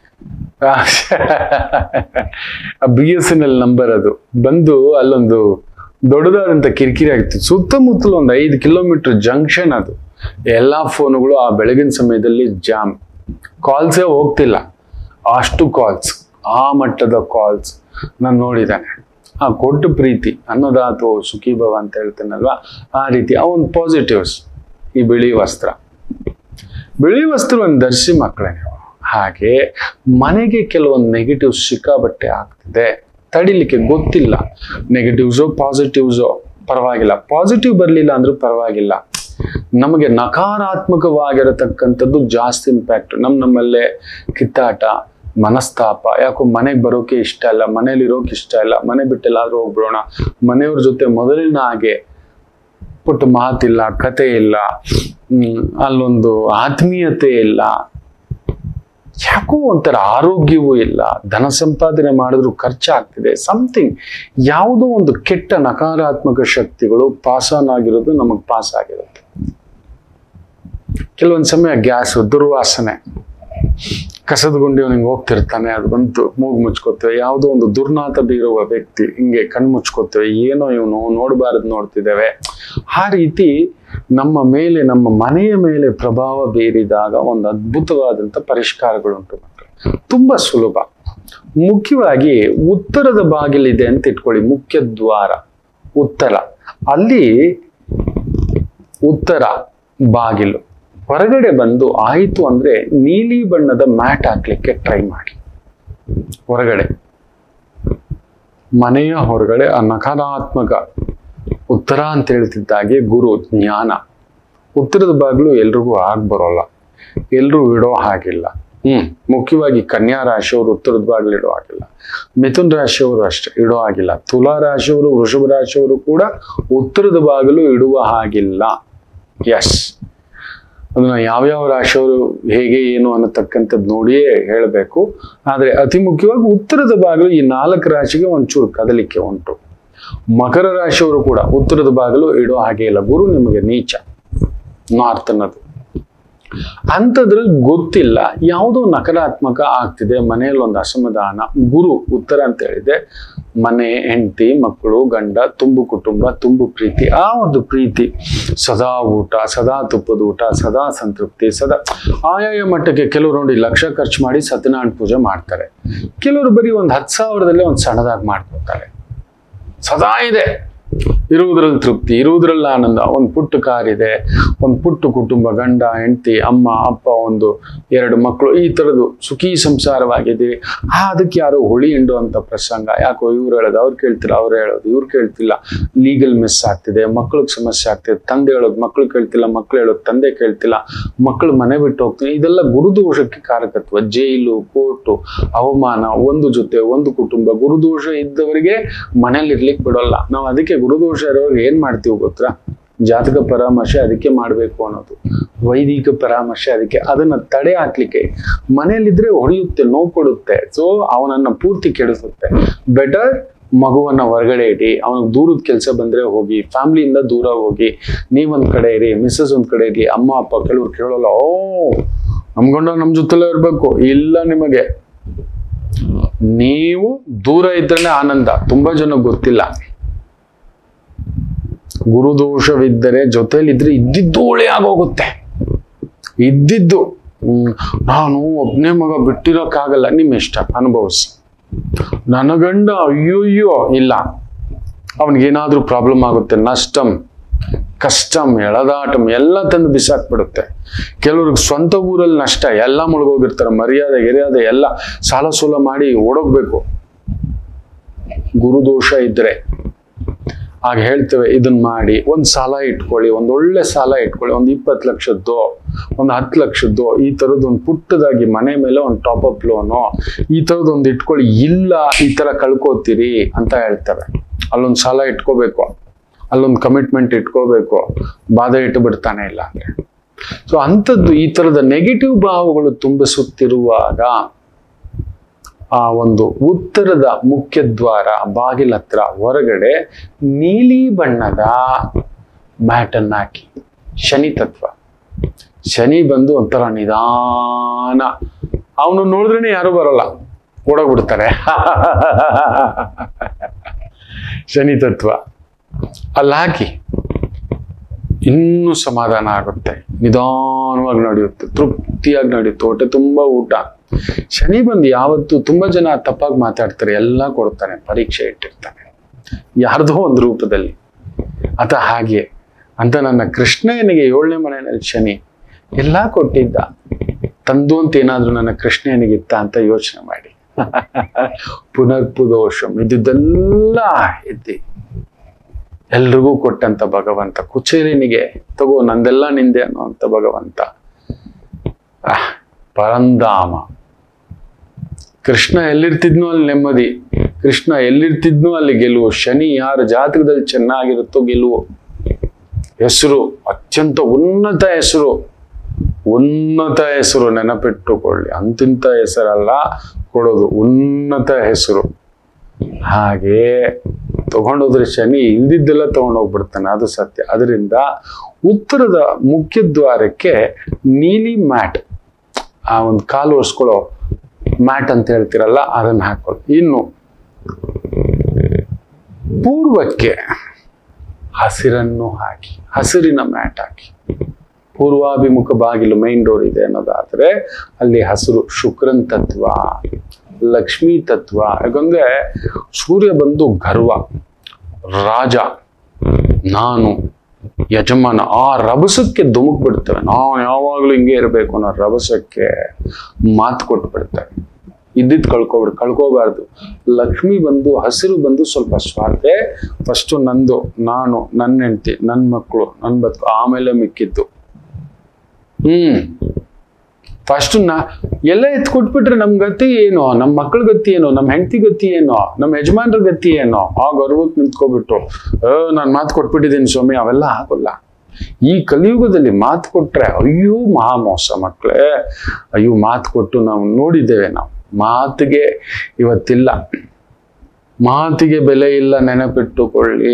S1: B S N L number ಅದು ಬಂದು ಅಲ್ಲೊಂದು ದೊಡ್ಡದಾದಂಥ ಕಿರಿಕಿರಿ ಆಗಿತ್ತು ಸುತ್ತಮುತ್ತಲು ಒಂದು ಐದು ಕಿಲೋಮೀಟರ್ ಜಂಕ್ಷನ್ ಅದು ಎಲ್ಲ ಫೋನುಗಳು ಆ ಬೆಳಗಿನ ಸಮಯದಲ್ಲಿ ಜಾಮ್ ಕಾಲ್ಸೇ ಹೋಗ್ತಿಲ್ಲ ಅಷ್ಟು ಕಾಲ್ಸ್ ಆ ಮಟ್ಟದ ಕಾಲ್ಸ್ ನಾನು ನೋಡಿದ್ದಾನೆ ಆ ಕೊಟ್ಟು ಪ್ರೀತಿ ಅನ್ನೋದಾತು ಸುಖಿ ಭವ ಅಂತ ಹೇಳ್ತೇನಲ್ವಾ ಆ ರೀತಿ ಆ ಒಂದು ಪಾಸಿಟಿವ್ಸ್ ಈ ಬಿಳಿ ವಸ್ತ್ರ ಬಿಳಿ ವಸ್ತ್ರವನ್ನು ಧರಿಸಿ ಮಕ್ಕಳೇ ನೀವು ಹಾಗೆ ಮನೆಗೆ ಕೆಲವೊಂದು ನೆಗೆಟಿವ್ಸ್ ಸಿಕ್ಕಾಬಟ್ಟೆ ಆಗ್ತಿದೆ ತಡಿಲಿಕ್ಕೆ ಗೊತ್ತಿಲ್ಲ ನೆಗೆಟಿವ್ಸೋ ಪಾಸಿಟಿವ್ಸೋ ಪರವಾಗಿಲ್ಲ ಪಾಸಿಟಿವ್ ಬರಲಿಲ್ಲ ಅಂದ್ರೂ ಪರವಾಗಿಲ್ಲ ನಮಗೆ ನಕಾರಾತ್ಮಕವಾಗಿರತಕ್ಕಂಥದ್ದು ಜಾಸ್ತಿ ಇಂಪ್ಯಾಕ್ಟ್ ನಮ್ಮ ನಮ್ಮಲ್ಲೇ ಕಿತ್ತಾಟ ಮನಸ್ತಾಪ ಯಾಕೋ ಮನೆಗೆ ಬರೋಕೆ ಇಷ್ಟ ಇಲ್ಲ ಮನೇಲಿ ಇರೋಕೆ ಇಷ್ಟ ಇಲ್ಲ ಮನೆ ಬಿಟ್ಟೆಲ್ಲಾದ್ರೂ ಹೋಗ್ಬಿಡೋಣ ಮನೆಯವ್ರ ಜೊತೆ ಮೊದಲಿನ ಹಾಗೆ ಪುಟ್ಟ ಮಾತಿಲ್ಲ ಕತೆ ಇಲ್ಲ ಹ್ಮ್, ಅಲ್ಲೊಂದು ಆತ್ಮೀಯತೆ ಇಲ್ಲ ಯಾಕೋ ಒಂಥರ ಆರೋಗ್ಯವೂ ಇಲ್ಲ ಧನ ಸಂಪಾದನೆ ಮಾಡಿದ್ರು ಖರ್ಚಾಗ್ತಿದೆ ಸಮಥಿಂಗ್ ಯಾವುದೋ ಒಂದು ಕೆಟ್ಟ ನಕಾರಾತ್ಮಕ ಶಕ್ತಿಗಳು ಪಾಸ್ ಆನ್ ಆಗಿರೋದು ನಮಗೆ ಪಾಸ್ ಆಗಿರುತ್ತೆ ಕೆಲವೊಂದು ಸಮಯ ಗ್ಯಾಸ್ ದುರ್ವಾಸನೆ ಕಸದ ಗುಂಡಿ ಹಿಂಗೆ ಹೋಗ್ತಿರ್ತಾನೆ ಅದು ಬಂತು ಮೂಗು ಮುಚ್ಕೋತೇವೆ ಯಾವುದೋ ಒಂದು ದುರ್ನಾತ ಬೀರುವ ವ್ಯಕ್ತಿ ಹಿಂಗೆ ಕಣ್ಣು ಮುಚ್ಕೋತೇವೆ ಏನೋ ಇವನು ನೋಡಬಾರದು ನೋಡ್ತಿದ್ದೇವೆ ಆ ರೀತಿ ನಮ್ಮ ಮೇಲೆ ನಮ್ಮ ಮನೆಯ ಮೇಲೆ ಪ್ರಭಾವ ಬೀರಿದಾಗ ಒಂದು ಅದ್ಭುತವಾದಂಥ ಪರಿಷ್ಕಾರಗಳುಂಟು ಮಕ್ಕಳು ತುಂಬಾ ಸುಲಭ ಮುಖ್ಯವಾಗಿ ಉತ್ತರದ ಬಾಗಿಲಿದೆ ಅಂತ ಇಟ್ಕೊಳ್ಳಿ ಮುಖ್ಯ ದ್ವಾರ ಉತ್ತರ ಅಲ್ಲಿ ಉತ್ತರ ಬಾಗಿಲು ಹೊರಗಡೆ ಬಂದು ಆಯಿತು ಅಂದ್ರೆ ನೀಲಿ ಬಣ್ಣದ ಮ್ಯಾಟ್ ಹಾಕ್ಲಿಕ್ಕೆ ಟ್ರೈ ಮಾಡಿ ಹೊರಗಡೆ ಮನೆಯ ಹೊರಗಡೆ ಆ ನಕಾರಾತ್ಮಕ ಉತ್ತರ ಅಂತ ಹೇಳ್ತಿದ್ದಾಗೆ ಗುರು ಜ್ಞಾನ ಉತ್ತರದ ಬಾಗಿಲು ಎಲ್ರಿಗೂ ಆಗ್ ಬರೋಲ್ಲ ಎಲ್ರೂ ಇಡೋ ಹಾಗಿಲ್ಲ ಹ್ಮ್ ಮುಖ್ಯವಾಗಿ ಕನ್ಯಾ ರಾಶಿಯವರು ಉತ್ತರದ ಬಾಗಿಲು ಇಡೋ ಆಗಿಲ್ಲ ಮಿಥುನ್ ರಾಶಿಯವರು ಅಷ್ಟೇ ಇಡೋ ಆಗಿಲ್ಲ ತುಲಾ ರಾಶಿಯವರು ವೃಷಭ ರಾಶಿಯವರು ಕೂಡ ಉತ್ತರದ ಬಾಗಿಲು ಇಡುವ ಹಾಗಿಲ್ಲ ಎಸ್ ಅದನ್ನ ಯಾವ್ಯಾವ ರಾಶಿಯವರು ಹೇಗೆ ಏನು ಅನ್ನತಕ್ಕಂಥದ್ದು ನೋಡಿಯೇ ಹೇಳಬೇಕು ಆದರೆ ಅತಿ ಮುಖ್ಯವಾಗಿ ಉತ್ತರದ ಬಾಗಿಲು ಈ ನಾಲ್ಕು ರಾಶಿಗೆ ಒಂಚೂರು ಕದಲಿಕೆ ಉಂಟು ಮಕರ ರಾಶಿಯವರು ಕೂಡ ಉತ್ತರದ ಬಾಗಿಲು ಇಡೋ ಹಾಗೆ ಇಲ್ಲ ಗುರು ನಿಮಗೆ ನೀಚ ನಾರ್ತ್ ಅನ್ನೋದು ಅಂಥದ್ರಲ್ಲಿ ಗೊತ್ತಿಲ್ಲ ಯಾವುದೋ ನಕಾರಾತ್ಮಕ ಆಗ್ತಿದೆ ಮನೆಯಲ್ಲಿ ಒಂದು ಅಸಮಾಧಾನ ಗುರು ಉತ್ತರ ಅಂತ ಹೇಳಿದೆ ಮನೆ ಹೆಂಡತಿ ಮಕ್ಕಳು ಗಂಡ ತುಂಬು ಕುಟುಂಬ ತುಂಬು ಪ್ರೀತಿ ಆ ಒಂದು ಪ್ರೀತಿ ಸದಾ ಊಟ ಸದಾ ತುಪ್ಪದ ಊಟ ಸದಾ ಸಂತೃಪ್ತಿ ಸದಾ ಆಯಾಯ ಮಟ್ಟಕ್ಕೆ ಕೆಲವರು ನೋಡಿ ಲಕ್ಷ ಖರ್ಚು ಮಾಡಿ ಸತ್ಯನಾರಾಯಣ ಪೂಜೆ ಮಾಡ್ತಾರೆ ಕೆಲವರು ಬರೀ ಒಂದು ಹತ್ತು ಸಾವಿರದಲ್ಲೇ ಒಂದು ಸಣ್ಣದಾಗಿ ಮಾಡ್ಕೊತಾರೆ ಸದಾ ಇದೆ ಇರುವುದ್ರಲ್ಲಿ ತೃಪ್ತಿ ಇರುವುದ್ರಲ್ಲಿ ಆನಂದ ಒಂದು ಪುಟ್ಟ ಕಾರ್ ಇದೆ ಒಂದು ಪುಟ್ಟ ಕುಟುಂಬ ಗಂಡ ಹೆಂಡತಿ ಅಮ್ಮ ಅಪ್ಪ ಒಂದು ಎರಡು ಮಕ್ಕಳು ಈ ಥರದ್ದು ಸುಖಿ ಸಂಸಾರವಾಗಿದೆ ಆ ಅದಕ್ಕೆ ಯಾರೋ ಹುಳಿ ಹಿಂಡು ಅಂತ ಪ್ರಸಂಗ ಯಾಕೋ ಇವ್ರು ಹೇಳೋದು ಅವ್ರು ಕೇಳ್ತಿಲ್ಲ ಅವ್ರು ಹೇಳೋದು ಇವ್ರು ಕೇಳ್ತಿಲ್ಲ ಲೀಗಲ್ ಮಿಸ್ ಆಗ್ತಿದೆ ಮಕ್ಳಿಗೆ ಸಮಸ್ಯೆ ಆಗ್ತಿದೆ ತಂದೆ ಹೇಳೋದು ಮಕ್ಳು ಕೇಳ್ತಿಲ್ಲ ಮಕ್ಳು ಹೇಳೋದು ತಂದೆ ಕೇಳ್ತಿಲ್ಲ ಮಕ್ಕಳು ಮನೆ ಬಿಟ್ಟು ಹೋಗ್ತಾರೆ ಇದೆಲ್ಲ ಗುರುದೋಷಕ್ಕೆ ಕಾರಕತ್ವ ಜೈಲು ಕೋರ್ಟು ಅವಮಾನ ಒಂದು ಜೊತೆ ಒಂದು ಕುಟುಂಬ ಗುರುದೋಷ ಇದ್ದವರಿಗೆ ಮನೇಲಿ ಇರ್ಲಿಕ್ಕೆ ಬಿಡೋಲ್ಲ ನಾವು ಅದಕ್ಕೆ ಗುರುದೋಷ ಇರೋರಿಗೆ ಏನ್ ಮಾಡ್ತೀವಿ ಗೊತ್ತಾ ಜಾತಕ ಪರಾಮರ್ಶೆ ಅದಕ್ಕೆ ಮಾಡಬೇಕು ಅನ್ನೋದು ವೈದಿಕ ಪರಾಮರ್ಶೆ ಅದಕ್ಕೆ ಅದನ್ನ ತಡೆ ಹಾಕ್ಲಿಕ್ಕೆ ಮನೆಯಲ್ಲಿದ್ರೆ ಹೊಡೆಯುತ್ತೆ ನೋವು ಕೊಡುತ್ತೆ ಸೊ ಅವನನ್ನ ಪೂರ್ತಿ ಕೆಡಿಸುತ್ತೆ ಬೆಟರ್ ಮಗುವನ್ನ ಹೊರಗಡೆ ಇಡಿ ಅವನಿಗೆ ದೂರದ ಕೆಲಸ ಬಂದ್ರೆ ಹೋಗಿ ಫ್ಯಾಮಿಲಿಯಿಂದ ದೂರ ಹೋಗಿ ನೀವೊಂದ್ ಕಡೆ ಇರಿ ಮಿಸ್ಸಸ್ ಒಂದ್ ಕಡೆ ಇರಿ ಅಮ್ಮ ಅಪ್ಪ ಕೆಲವ್ರು ಕೇಳೋಲ್ಲ ಓ ನಮ್ ಗಂಡ ನಮ್ ಜೊತೆಲೇ ಇರ್ಬೇಕು ಇಲ್ಲ ನಿಮಗೆ ನೀವು ದೂರ ಇದ್ರೇನೆ ಆನಂದ ತುಂಬಾ ಜನ ಗೊತ್ತಿಲ್ಲ ಗುರುದೋಷವಿದ್ದರೆ ಜೊತೆಲಿದ್ರೆ ಇದ್ದಿದ್ದು ಒಳ್ಳೆ ಆಗೋಗುತ್ತೆ ಇದ್ದಿದ್ದು ಹ್ಮ್, ನಾನು ಒಬ್ನೇ ಮಗ ಬಿಟ್ಟಿರೋಕ್ಕಾಗಲ್ಲ ನಿಮ್ಮ ಇಷ್ಟ ಅನುಭವಿಸಿ ನನ್ನ ಗಂಡ ಅಯ್ಯೋಯ್ಯೋ ಇಲ್ಲ ಅವನಿಗೇನಾದ್ರೂ ಪ್ರಾಬ್ಲಮ್ ಆಗುತ್ತೆ ನಷ್ಟಂ ಕಷ್ಟಂ ಎಳದಾಟಂ ಎಲ್ಲ ತಂದು ಬಿಸಾಕ್ಬಿಡುತ್ತೆ ಕೆಲವ್ರಿಗೆ ಸ್ವಂತ ಊರಲ್ಲಿ ನಷ್ಟ ಎಲ್ಲ ಮುಳುಗೋಗಿರ್ತಾರೆ ಮರ್ಯಾದೆ ಗಿರ್ಯಾದೆ ಎಲ್ಲ ಸಾಲ ಸೂಲ ಮಾಡಿ ಓಡೋಗ್ಬೇಕು ಗುರುದೋಷ ಇದ್ರೆ ಆಗ ಹೇಳ್ತೇವೆ ಇದನ್ನ ಮಾಡಿ ಒಂದು ಸಾಲ ಇಟ್ಕೊಳ್ಳಿ ಒಂದು ಒಳ್ಳೆ ಸಾಲ ಇಟ್ಕೊಳ್ಳಿ ಒಂದು ಇಪ್ಪತ್ತು ಲಕ್ಷದ್ದು ಒಂದು ಹತ್ತು ಲಕ್ಷದ್ದು ಈ ಥರದ್ದು ಒಂದು ಪುಟ್ಟದಾಗಿ ಮನೆ ಮೇಲೆ ಒಂದು ಟಾಪ್ ಅಪ್ ಲೋನು ಈ ಥರದ್ದು ಒಂದು ಇಟ್ಕೊಳ್ಳಿ ಇಲ್ಲ ಈ ಥರ ಕಳ್ಕೊತೀರಿ ಅಂತ ಹೇಳ್ತಾರೆ ಅಲ್ಲೊಂದು ಸಾಲ ಇಟ್ಕೋಬೇಕು ಅಲ್ಲೊಂದು ಕಮಿಟ್ಮೆಂಟ್ ಇಟ್ಕೋಬೇಕು ಬಾಧೆ ಇಟ್ಟು ಬಿಡ್ತಾನೆ ಇಲ್ಲ ಅಂದ್ರೆ ಸೊ ಅಂಥದ್ದು ಈ ಥರದ ನೆಗೆಟಿವ್ ಭಾವಗಳು ತುಂಬಿಸುತ್ತಿರುವಾಗ ಆ ಒಂದು ಉತ್ತರದ ಮುಖ್ಯ ದ್ವಾರ ಬಾಗಿಲ ಹತ್ರ ಹೊರಗಡೆ ನೀಲಿ ಬಣ್ಣದ ಮ್ಯಾಟನ್ನ ಹಾಕಿ ಶನಿ ತತ್ವ ಶನಿ ಬಂದು ಒಂಥರ ನಿಧಾನ ಅವನು ನೋಡಿದ್ರೇನೆ ಯಾರು ಬರೋಲ್ಲ ಓಡೋಗ್ಬಿಡ್ತಾರೆ ಶನಿ ತತ್ವ ಅಲ್ಲಿ ಹಾಕಿ ಇನ್ನೂ ಸಮಾಧಾನ ಆಗುತ್ತೆ ನಿಧಾನವಾಗಿ ನಡೆಯುತ್ತೆ ತೃಪ್ತಿಯಾಗಿ ನಡೆಯುತ್ತೆ ಹೊಟ್ಟೆ ತುಂಬಾ ಊಟ ಶನಿ ಬಂದು ಯಾವತ್ತು ತುಂಬಾ ಜನ ತಪ್ಪಾಗಿ ಮಾತಾಡ್ತಾರೆ ಎಲ್ಲ ಕೊಡ್ತಾನೆ ಪರೀಕ್ಷೆ ಇಟ್ಟಿರ್ತಾನೆ ಯಾರ್ದೋ ಒಂದು ರೂಪದಲ್ಲಿ ಅತ ಹಾಗೆ ಅಂತ ನನ್ನ ಕೃಷ್ಣನಿಗೆ ಏಳನೇ ಮನೆಯಲ್ಲಿ ಶನಿ ಎಲ್ಲ ಕೊಟ್ಟಿದ್ದ ತಂದು ಅಂತ ಏನಾದ್ರೂ ನನ್ನ ಕೃಷ್ಣನಿಗಿತ್ತ ಅಂತ ಯೋಚನೆ ಮಾಡಿ ಪುನರ್ಪುದೋಷಂ ಇದ್ದಿದ್ದೆಲ್ಲ ಎದ್ದಿ ಎಲ್ರಿಗೂ ಕೊಟ್ಟಂತ ಭಗವಂತ ಕುಚೇಲಿನಿಗೆ ತಗೋ ನಂದೆಲ್ಲ ನಿಂದೆ ಅನ್ನುವಂತ ಭಗವಂತ ಆಹ್, ಪರಂಧಾಮ ಕೃಷ್ಣ ಎಲ್ಲಿರ್ತಿದ್ನೋ ಅಲ್ಲಿ ನೆಮ್ಮದಿ ಕೃಷ್ಣ ಎಲ್ಲಿರ್ತಿದ್ನೋ ಅಲ್ಲಿ ಗೆಲುವು ಶನಿ ಯಾರ ಜಾತಕದಲ್ಲಿ ಚೆನ್ನಾಗಿರುತ್ತೋ ಗೆಲುವು ಹೆಸರು ಅತ್ಯಂತ ಉನ್ನತ ಹೆಸರು ಉನ್ನತ ಹೆಸರು ನೆನಪಿಟ್ಟುಕೊಳ್ಳಿ ಅಂತಿಂತ ಹೆಸರಲ್ಲ ಕೊಡೋದು ಉನ್ನತ ಹೆಸರು ಹಾಗೆ ತಗೊಂಡೋದ್ರೆ ಶನಿ ಇಲ್ದಿದ್ದೆಲ್ಲ ತಗೊಂಡೋಗ್ಬಿಡ್ತಾನೆ ಅದು ಸತ್ಯ ಅದರಿಂದ ಉತ್ತರದ ಮುಖ್ಯ ದ್ವಾರಕ್ಕೆ ನೀಲಿ ಮ್ಯಾಟ್ ಆ ಒಂದು ಕಾಲು ಒರೆಸ್ಕೊಳ್ಳೋ ಮ್ಯಾಟ್ ಅಂತ ಹೇಳ್ತಿರಲ್ಲ ಅದನ್ನ ಹಾಕೊಳ್ಳಿ ಇನ್ನು ಪೂರ್ವಕ್ಕೆ ಹಸಿರನ್ನು ಹಾಕಿ ಹಸಿರಿನ ಮ್ಯಾಟ್ ಹಾಕಿ ಪೂರ್ವಾಭಿಮುಖ ಬಾಗಿಲು ಮೈನ್ ಡೋರ್ ಇದೆ ಅನ್ನೋದಾದ್ರೆ ಅಲ್ಲಿ ಹಸಿರು ಶುಕ್ರನ್ ತತ್ವ ಲಕ್ಷ್ಮೀ ತತ್ವ ಯಾಕಂದ್ರೆ ಸೂರ್ಯ ಬಂದು ಗರ್ವ ರಾಜ ನಾನು ಯಜಮಾನ ಆ ರಭಸಕ್ಕೆ ಧುಮುಕ್ ಬಿಡ್ತೇವೆ ನಾವು ಯಾವಾಗ್ಲೂ ಹಿಂಗೆ ಇರಬೇಕು ಅನ್ನೋ ರಭಸಕ್ಕೆ ಮಾತು ಕೊಟ್ಟು ಬಿಡ್ತೇವೆ ಇದ್ದಿದ್ದು ಕಳ್ಕೊಬಿಡ್ ಕಳ್ಕೋಬಾರ್ದು ಲಕ್ಷ್ಮಿ ಬಂದು ಹಸಿರು ಬಂದು ಸ್ವಲ್ಪ ಸ್ವಾರ್ಥ ಫಸ್ಟು ನಂದು ನಾನು ನನ್ನ ಹೆಂಡತಿ ನನ್ನ ಮಕ್ಕಳು ನನ್ನ ಬದುಕು ಆಮೇಲೆ ಮಿಕ್ಕಿದ್ದು ಹ್ಮ್ ಫಸ್ಟ್ ನಾ ಎಲ್ಲ ಎತ್ ಕೊಟ್ಬಿಟ್ರೆ ನಮ್ ಗತಿ ಏನು ನಮ್ಮ ಮಕ್ಳ ಗತಿ ಏನು ನಮ್ಮ ಹೆಂಡತಿ ಗತಿ ಏನು ನಮ್ಮ ಯಜಮಾನ್ರ ಗತಿ ಏನು ಆ ಗರ್ವಕ್ಕೆ ನಿಂತ್ಕೊಬಿಟ್ಟು ಆ ನಾನು ಮಾತು ಕೊಟ್ಬಿಟ್ಟಿದ್ದೀನಿ ಸ್ವಾಮಿ ಅವೆಲ್ಲ ಆಗೋಲ್ಲ ಈ ಕಲಿಯುಗದಲ್ಲಿ ಮಾತು ಕೊಟ್ರೆ ಅಯ್ಯೋ ಮಹಾ ಮೋಸ ಮಕ್ಕಳೇ ಅಯ್ಯೋ ಮಾತು ಕೊಟ್ಟು ನಾವು ನೋಡಿದ್ದೇವೆ ನಾವು ಮಾತಿಗೆ ಇವತ್ತಿಲ್ಲ ಮಾತಿಗೆ ಬೆಲೆ ಇಲ್ಲ ನೆನಪಿಟ್ಟುಕೊಳ್ಳಿ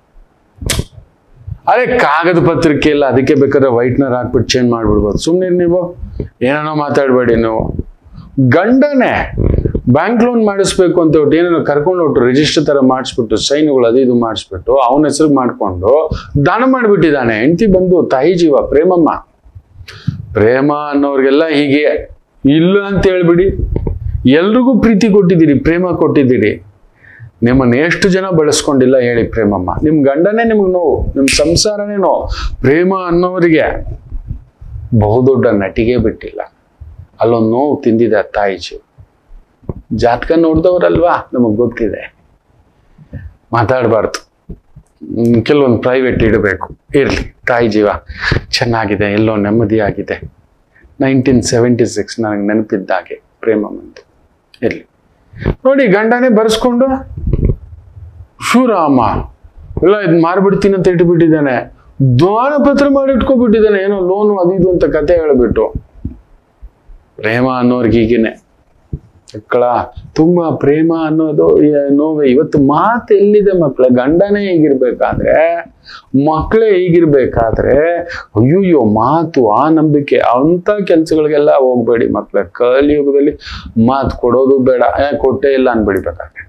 S1: ಅದೇ ಕಾಗದ ಪತ್ರಿಕೆ ಇಲ್ಲ ಅದಕ್ಕೆ ಬೇಕಾದ್ರೆ ವೈಟ್ನರ್ ಹಾಕ್ಬಿಟ್ಟು ಚೇಂಜ್ ಮಾಡ್ಬಿಡ್ಬೋದು ಸುಮ್ಮನೆ ನೀವು ಏನೇನೋ ಮಾತಾಡಬೇಡಿ ನೀವು ಗಂಡನೇ ಬ್ಯಾಂಕ್ ಲೋನ್ ಮಾಡಿಸ್ಬೇಕು ಅಂತ ಹೇಳ್ಬಿಟ್ಟು ಏನೇನೋ ಕರ್ಕೊಂಡು ಹೊಟ್ಟು ರಿಜಿಸ್ಟರ್ ತರ ಮಾಡಿಸ್ಬಿಟ್ಟು ಸೈನ್ಗಳು ಅದು ಇದು ಮಾಡಿಸ್ಬಿಟ್ಟು ಅವನ ಹೆಸರು ಮಾಡ್ಕೊಂಡು ದಾನ ಮಾಡಿಬಿಟ್ಟಿದ್ದಾನೆ ಹೆಂಡತಿ ಬಂದು ತಾಯಿ ಜೀವ ಪ್ರೇಮಮ್ಮ ಪ್ರೇಮ ಅನ್ನೋರ್ಗೆಲ್ಲ ಹೀಗೆ ಇಲ್ಲ ಅಂತ ಹೇಳ್ಬಿಡಿ ಎಲ್ರಿಗೂ ಪ್ರೀತಿ ಕೊಟ್ಟಿದ್ದೀರಿ ಪ್ರೇಮ ಕೊಟ್ಟಿದ್ದೀರಿ ನಿಮ್ಮನ್ನ ಎಷ್ಟು ಜನ ಬಳಸ್ಕೊಂಡಿಲ್ಲ ಹೇಳಿ ಪ್ರೇಮಮ್ಮ ನಿಮ್ ಗಂಡನೇ ನಿಮ್ಗೆ ನೋವು ನಿಮ್ ಸಂಸಾರನೇ ನೋವು ಪ್ರೇಮ ಅನ್ನೋರಿಗೆ ಬಹುದೊಡ್ಡ ನಟಿಗೆ ಬಿಟ್ಟಿಲ್ಲ ಅಲ್ಲೊಂದು ನೋವು ತಿಂದಿದೆ ಆ ತಾಯಿ ಜೀವ ಜಾತಕ ನೋಡ್ದವ್ರಲ್ವಾ ನಮಗ್ ಗೊತ್ತಿದೆ ಮಾತಾಡಬಾರ್ದು ಕೆಲವೊಂದು ಪ್ರೈವೇಟ್ ಇಡಬೇಕು ಇರ್ಲಿ ತಾಯಿ ಜೀವ ಚೆನ್ನಾಗಿದೆ ಎಲ್ಲೋ ನೆಮ್ಮದಿಯಾಗಿದೆ ನೈನ್ಟೀನ್ ಸೆವೆಂಟಿ ಸಿಕ್ಸ್ ನನಗೆ ನೆನಪಿದ್ದಾಗೆ ಪ್ರೇಮಮ್ಮಂತು ಇರ್ಲಿ ನೋಡಿ ಗಂಡನೇ ಬರ್ಸ್ಕೊಂಡು ಶಿವರಾಮ ಇಲ್ಲ ಇದು ಮಾರ್ಬಿಡ್ತೀನಿ ಅಂತ ಇಟ್ಬಿಟ್ಟಿದ್ದಾನೆ ದಾನ ಪತ್ರ ಮಾಡಿ ಇಟ್ಕೊಬಿಟ್ಟಿದ್ದಾನೆ ಏನೋ ಲೋನು ಅದು ಇದು ಅಂತ ಕತೆ ಹೇಳ್ಬಿಟ್ಟು ಪ್ರೇಮ ಅನ್ನೋರ್ಗೆ ಹೀಗೇನೆ ಮಕ್ಕಳ ತುಂಬಾ ಪ್ರೇಮ ಅನ್ನೋದು ಏ- ನೋವೆ ಇವತ್ತು ಮಾತು ಎಲ್ಲಿದೆ ಮಕ್ಕಳ ಗಂಡನೇ ಹೀಗಿರ್ಬೇಕಾದ್ರೆ ಮಕ್ಕಳೇ ಹೀಗಿರ್ಬೇಕಾದ್ರೆ ಅಯ್ಯಯ್ಯೋ ಮಾತು ಆ ನಂಬಿಕೆ ಅಂತ ಕೆಲ್ಸಗಳಿಗೆಲ್ಲ ಹೋಗ್ಬೇಡಿ ಮಕ್ಕಳ ಕಲಿಯುಗದಲ್ಲಿ ಮಾತು ಕೊಡೋದು ಬೇಡ ಏ, ಕೊಟ್ಟೇ ಇಲ್ಲ ಅನ್ಬಿಡ್ಬೇಕಾದ್ರೆ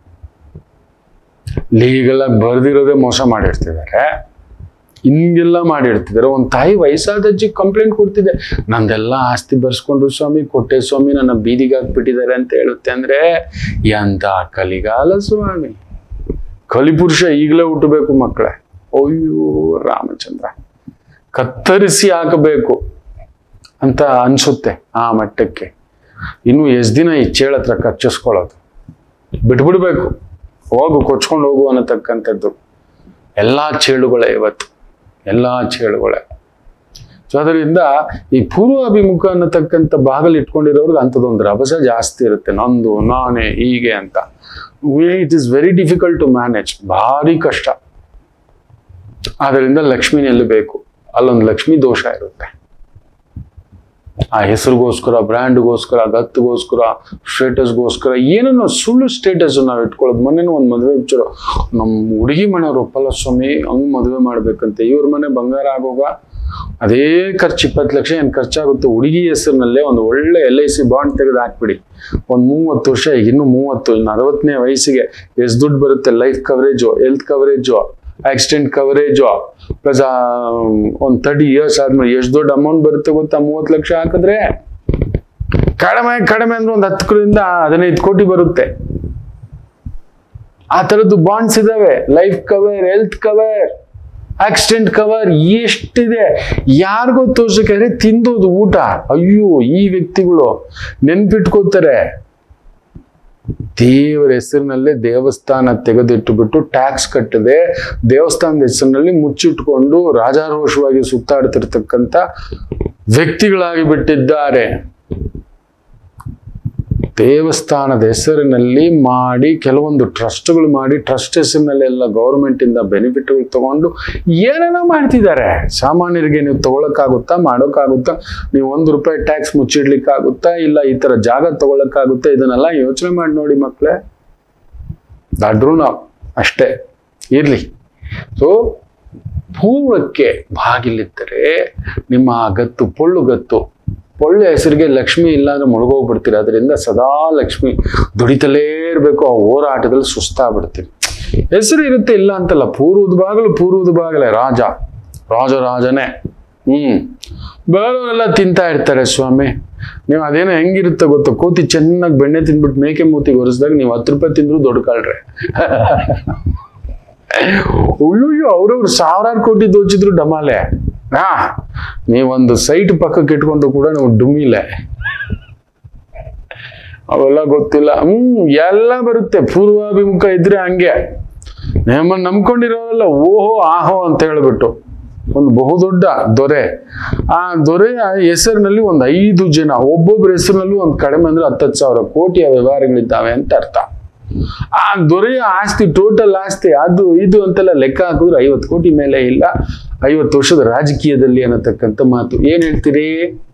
S1: ಲೀಗಲ್ ಆಗಿ ಬರ್ದಿರೋದೇ ಮೋಸ ಮಾಡಿರ್ತಿದ್ದಾರೆ ಹಿಂಗೆಲ್ಲ ಮಾಡಿರ್ತಿದ್ದಾರೆ ಒಂದು ತಾಯಿ ವಯಸ್ಸಾದ ಅಜ್ಜಿ ಕಂಪ್ಲೇಂಟ್ ಕೊಡ್ತಿದೆ ನಂದೆಲ್ಲ ಆಸ್ತಿ ಬರ್ಸ್ಕೊಂಡ್ರು ಸ್ವಾಮಿ ಕೊಟ್ಟೆ ಸ್ವಾಮಿ ನನ್ನ ಬೀದಿಗೆ ಹಾಕ್ಬಿಟ್ಟಿದ್ದಾರೆ ಅಂತ ಹೇಳುತ್ತೆ ಅಂದ್ರೆ ಎಂತ ಕಲಿಗಾಲ ಸ್ವಾಮಿ ಕಲಿಪುರುಷ ಈಗಲೇ ಹುಟ್ಟಬೇಕು ಮಕ್ಕಳೇ ಅಯ್ಯೋ ರಾಮಚಂದ್ರ ಕತ್ತರಿಸಿ ಹಾಕಬೇಕು ಅಂತ ಅನ್ಸುತ್ತೆ ಆ ಮಟ್ಟಕ್ಕೆ ಇನ್ನು ಎಷ್ಟು ದಿನ ಈ ಚೇಳ ಹತ್ರ ಕಚ್ಚಿಸ್ಕೊಳ್ಳೋದು ಬಿಟ್ಬಿಡ್ಬೇಕು ಹೋಗು ಕೊಚ್ಕೊಂಡು ಹೋಗು ಅನ್ನತಕ್ಕಂಥದ್ದು ಎಲ್ಲಾ ಚೇಳುಗಳೇ ಇವತ್ತು ಎಲ್ಲಾ ಚೇಳುಗಳೇ ಸೊ ಅದರಿಂದ ಈ ಪೂರ್ವ ಅಭಿಮುಖ ಅನ್ನತಕ್ಕಂಥ ಬಾಗಲ್ ಇಟ್ಕೊಂಡಿರೋರ್ಗೆ ಅಂಥದ್ದೊಂದು ರಭಸ ಜಾಸ್ತಿ ಇರುತ್ತೆ ನಂದು ನಾನೇ ಹೀಗೆ ಅಂತ it is very difficult to manage ಭಾರಿ ಕಷ್ಟ ಆದ್ದರಿಂದ ಲಕ್ಷ್ಮಿ ನಿಲ್ಲಬೇಕು ಅಲ್ಲೊಂದು ಲಕ್ಷ್ಮಿ ದೋಷ ಇರುತ್ತೆ ಆ ಹೆಸರಿಗೋಸ್ಕರ ಬ್ರ್ಯಾಂಡ್ಗೋಸ್ಕರ ಗತ್ತುಗೋಸ್ಕರ ಸ್ಟೇಟಸ್ಗೋಸ್ಕರ ಏನನ್ನೋ ಸುಳ್ಳು ಸ್ಟೇಟಸ್ ನಾವು ಇಟ್ಕೊಳ್ಳೋದು ಮೊನ್ನೆ ಒಂದು ಮದುವೆ ವಿಚಾರ ನಮ್ಮ ಹುಡುಗಿ ಮನೆಯವ್ರು ಒಪ್ಪಲ್ಲ ಸ್ವಾಮಿ ಹಂಗ್ ಮದುವೆ ಮಾಡ್ಬೇಕಂತೆ ಇವ್ರ ಮನೆ ಬಂಗಾರ ಆಗೋಗ ಅದೇ ಖರ್ಚು ಇಪ್ಪತ್ತು ಲಕ್ಷ ಏನು ಖರ್ಚಾಗುತ್ತೆ ಹುಡುಗಿ ಹೆಸರಿನಲ್ಲೇ ಒಂದು ಒಳ್ಳೆ ಎಲ್ ಐ ಸಿ ಬಾಂಡ್ ತೆಗೆದು ಹಾಕ್ಬಿಡಿ ಒಂದು ಮೂವತ್ತು ವರ್ಷ ಈಗ ಇನ್ನು ಮೂವತ್ತು ಇನ್ನು ಅರವತ್ತನೇ ವಯಸ್ಸಿಗೆ ಎಷ್ಟು ದುಡ್ಡು ಬರುತ್ತೆ life coverage health coverage accident coverage plus ಒಂದು ತರ್ಟಿ ಇಯರ್ಸ್ ಆದ್ಮೇಲೆ ಎಷ್ಟು ದೊಡ್ಡ ಅಮೌಂಟ್ ಬರುತ್ತೆ ಗೊತ್ತಾ ಮೂವತ್ತು ಲಕ್ಷ ಹಾಕಿದ್ರೆ ಕಡಿಮೆ ಕಡಿಮೆ ಅಂದ್ರೆ ಒಂದು ಹತ್ತರಿಂದ ಹದಿನೈದು ಕೋಟಿ ಬರುತ್ತೆ ಆ ತರದ್ದು ಬಾಂಡ್ಸ್ ಇದಾವೆ life cover health cover accident cover ಎಷ್ಟಿದೆ ಯಾರಿಗೋ ತೋರ್ಸಕ್ಕೆ ತಿಂದೋದು ಊಟ ಅಯ್ಯೋ ಈ ವ್ಯಕ್ತಿಗಳು ನೆನ್ಪಿಟ್ಕೋತಾರೆ ದೇವರ ಹೆಸರಿನಲ್ಲೇ ದೇವಸ್ಥಾನ ತೆಗೆದಿಟ್ಟುಬಿಟ್ಟು ಟ್ಯಾಕ್ಸ್ ಕಟ್ಟದೆ ದೇವಸ್ಥಾನದ ಹೆಸರಿನಲ್ಲಿ ಮುಚ್ಚಿಟ್ಕೊಂಡು ರಾಜಾರೋಷವಾಗಿ ಸುತ್ತಾಡ್ತಿರ್ತಕ್ಕಂಥ ವ್ಯಕ್ತಿಗಳಾಗಿ ಬಿಟ್ಟಿದ್ದಾರೆ ದೇವಸ್ಥಾನದ ಹೆಸರಿನಲ್ಲಿ ಮಾಡಿ ಕೆಲವೊಂದು ಟ್ರಸ್ಟ್ಗಳು ಮಾಡಿ ಟ್ರಸ್ಟ್ ಹೆಸರಿನಲ್ಲೆಲ್ಲ ಗೌರ್ಮೆಂಟ್ ಇಂದ ಬೆನಿಫಿಟ್ಗಳು ತಗೊಂಡು ಏನೇನೋ ಮಾಡ್ತಿದ್ದಾರೆ ಸಾಮಾನ್ಯರಿಗೆ ನೀವು ತಗೊಳಕ್ಕಾಗುತ್ತಾ ಮಾಡೋಕ್ಕಾಗುತ್ತಾ ನೀವು ಒಂದು ರೂಪಾಯಿ ಟ್ಯಾಕ್ಸ್ ಮುಚ್ಚಿಡ್ಲಿಕ್ಕಾಗುತ್ತಾ ಇಲ್ಲ ಈ ತರ ಜಾಗ ತಗೊಳಕ್ಕಾಗುತ್ತಾ ಇದನ್ನೆಲ್ಲ ಯೋಚನೆ ಮಾಡಿ ನೋಡಿ ಮಕ್ಕಳೇ ದಾಡ್ರು ನಾವು ಅಷ್ಟೇ ಇರ್ಲಿ ಸೊ ಪೂರ್ವಕ್ಕೆ ಬಾಗಿಲಿದ್ದರೆ ನಿಮ್ಮ ಆ ಗತ್ತು ಪೊಳ್ಳು ಗತ್ತು ಪೊಳ್ಳು ಹೆಸರಿಗೆ ಲಕ್ಷ್ಮಿ ಇಲ್ಲ ಅಂದ್ರೆ ಮುಳುಗೋಗ್ಬಿಡ್ತೀರಿ ಅದರಿಂದ ಸದಾ ಲಕ್ಷ್ಮಿ ದುಡಿತಲೇ ಇರಬೇಕು ಆ ಹೋರಾಟದಲ್ಲಿ ಸುಸ್ತಾಗ್ಬಿಡ್ತೀರಿ ಹೆಸರು ಇರುತ್ತೆ ಇಲ್ಲ ಅಂತಲ್ಲ ಪೂರ್ವದ ಬಾಗಲು ಪೂರ್ವದ ಬಾಗಲೇ ರಾಜ ರಾಜ ರಾಜನೇ ಹ್ಮ್ ಬೇರೆಯವರೆಲ್ಲ ತಿಂತಾ ಇರ್ತಾರೆ ಸ್ವಾಮಿ ನೀವು ಅದೇನೋ ಹೆಂಗಿರುತ್ತೆ ಗೊತ್ತಾ ಕೋತಿ ಚೆನ್ನಾಗಿ ಬೆಣ್ಣೆ ತಿಂದ್ಬಿಟ್ಟು ಮೇಕೆ ಮೂತಿಗೆ ಒರೆಸಿದಾಗ ನೀವು ಹತ್ತು ರೂಪಾಯಿ ತಿಂದ್ರು ದೊಡ್ಡ ಕಾಳ್ರೆ ಅಯ್ಯೋ ಅವ್ರವ್ರು ಸಾವಿರಾರು ಕೋಟಿ ದೋಚಿದ್ರು ಡಮಾಲೆ ಹಾ ನೀವೊಂದು ಸೈಟ್ ಪಕ್ಕಕ್ಕೆ ಇಟ್ಕೊಂಡು ಕೂಡ ನೀವು ಡುಮಿಲೆ ಅವೆಲ್ಲ ಗೊತ್ತಿಲ್ಲ ಹ್ಮ್ ಎಲ್ಲ ಬರುತ್ತೆ ಪೂರ್ವಾಭಿಮುಖ ಇದ್ರೆ ಹಂಗೆ ನಮ್ಮನ್ನ ನಂಬ್ಕೊಂಡಿರೋರೆಲ್ಲ ಓಹೋ ಆಹೋ ಅಂತ ಹೇಳ್ಬಿಟ್ಟು ಒಂದು ಬಹುದೊಡ್ಡ ದೊರೆ ಆ ದೊರೆಯ ಹೆಸರಿನಲ್ಲಿ ಒಂದು ಐದು ಜನ ಒಬ್ಬೊಬ್ಬರ ಹೆಸರಿನಲ್ಲೂ ಒಂದು ಕಡಿಮೆ ಅಂದ್ರೆ ಹತ್ತತ್ತು ಸಾವಿರ ಕೋಟಿಯ ವ್ಯವಹಾರಗಳಿದ್ದಾವೆ ಅಂತ ಅರ್ಥ ಆ ದೊರೆಯ ಆಸ್ತಿ ಟೋಟಲ್ ಆಸ್ತಿ ಅದು ಇದು ಅಂತೆಲ್ಲ ಲೆಕ್ಕ ಹಾಕಿದ್ರೆ ಐವತ್ತು ಕೋಟಿ ಮೇಲೆ ಇಲ್ಲ ಐವತ್ತು ವರ್ಷದ ರಾಜಕೀಯದಲ್ಲಿ ಅನ್ನತಕ್ಕಂಥ ಮಾತು ಏನ್ ಹೇಳ್ತೀರಿ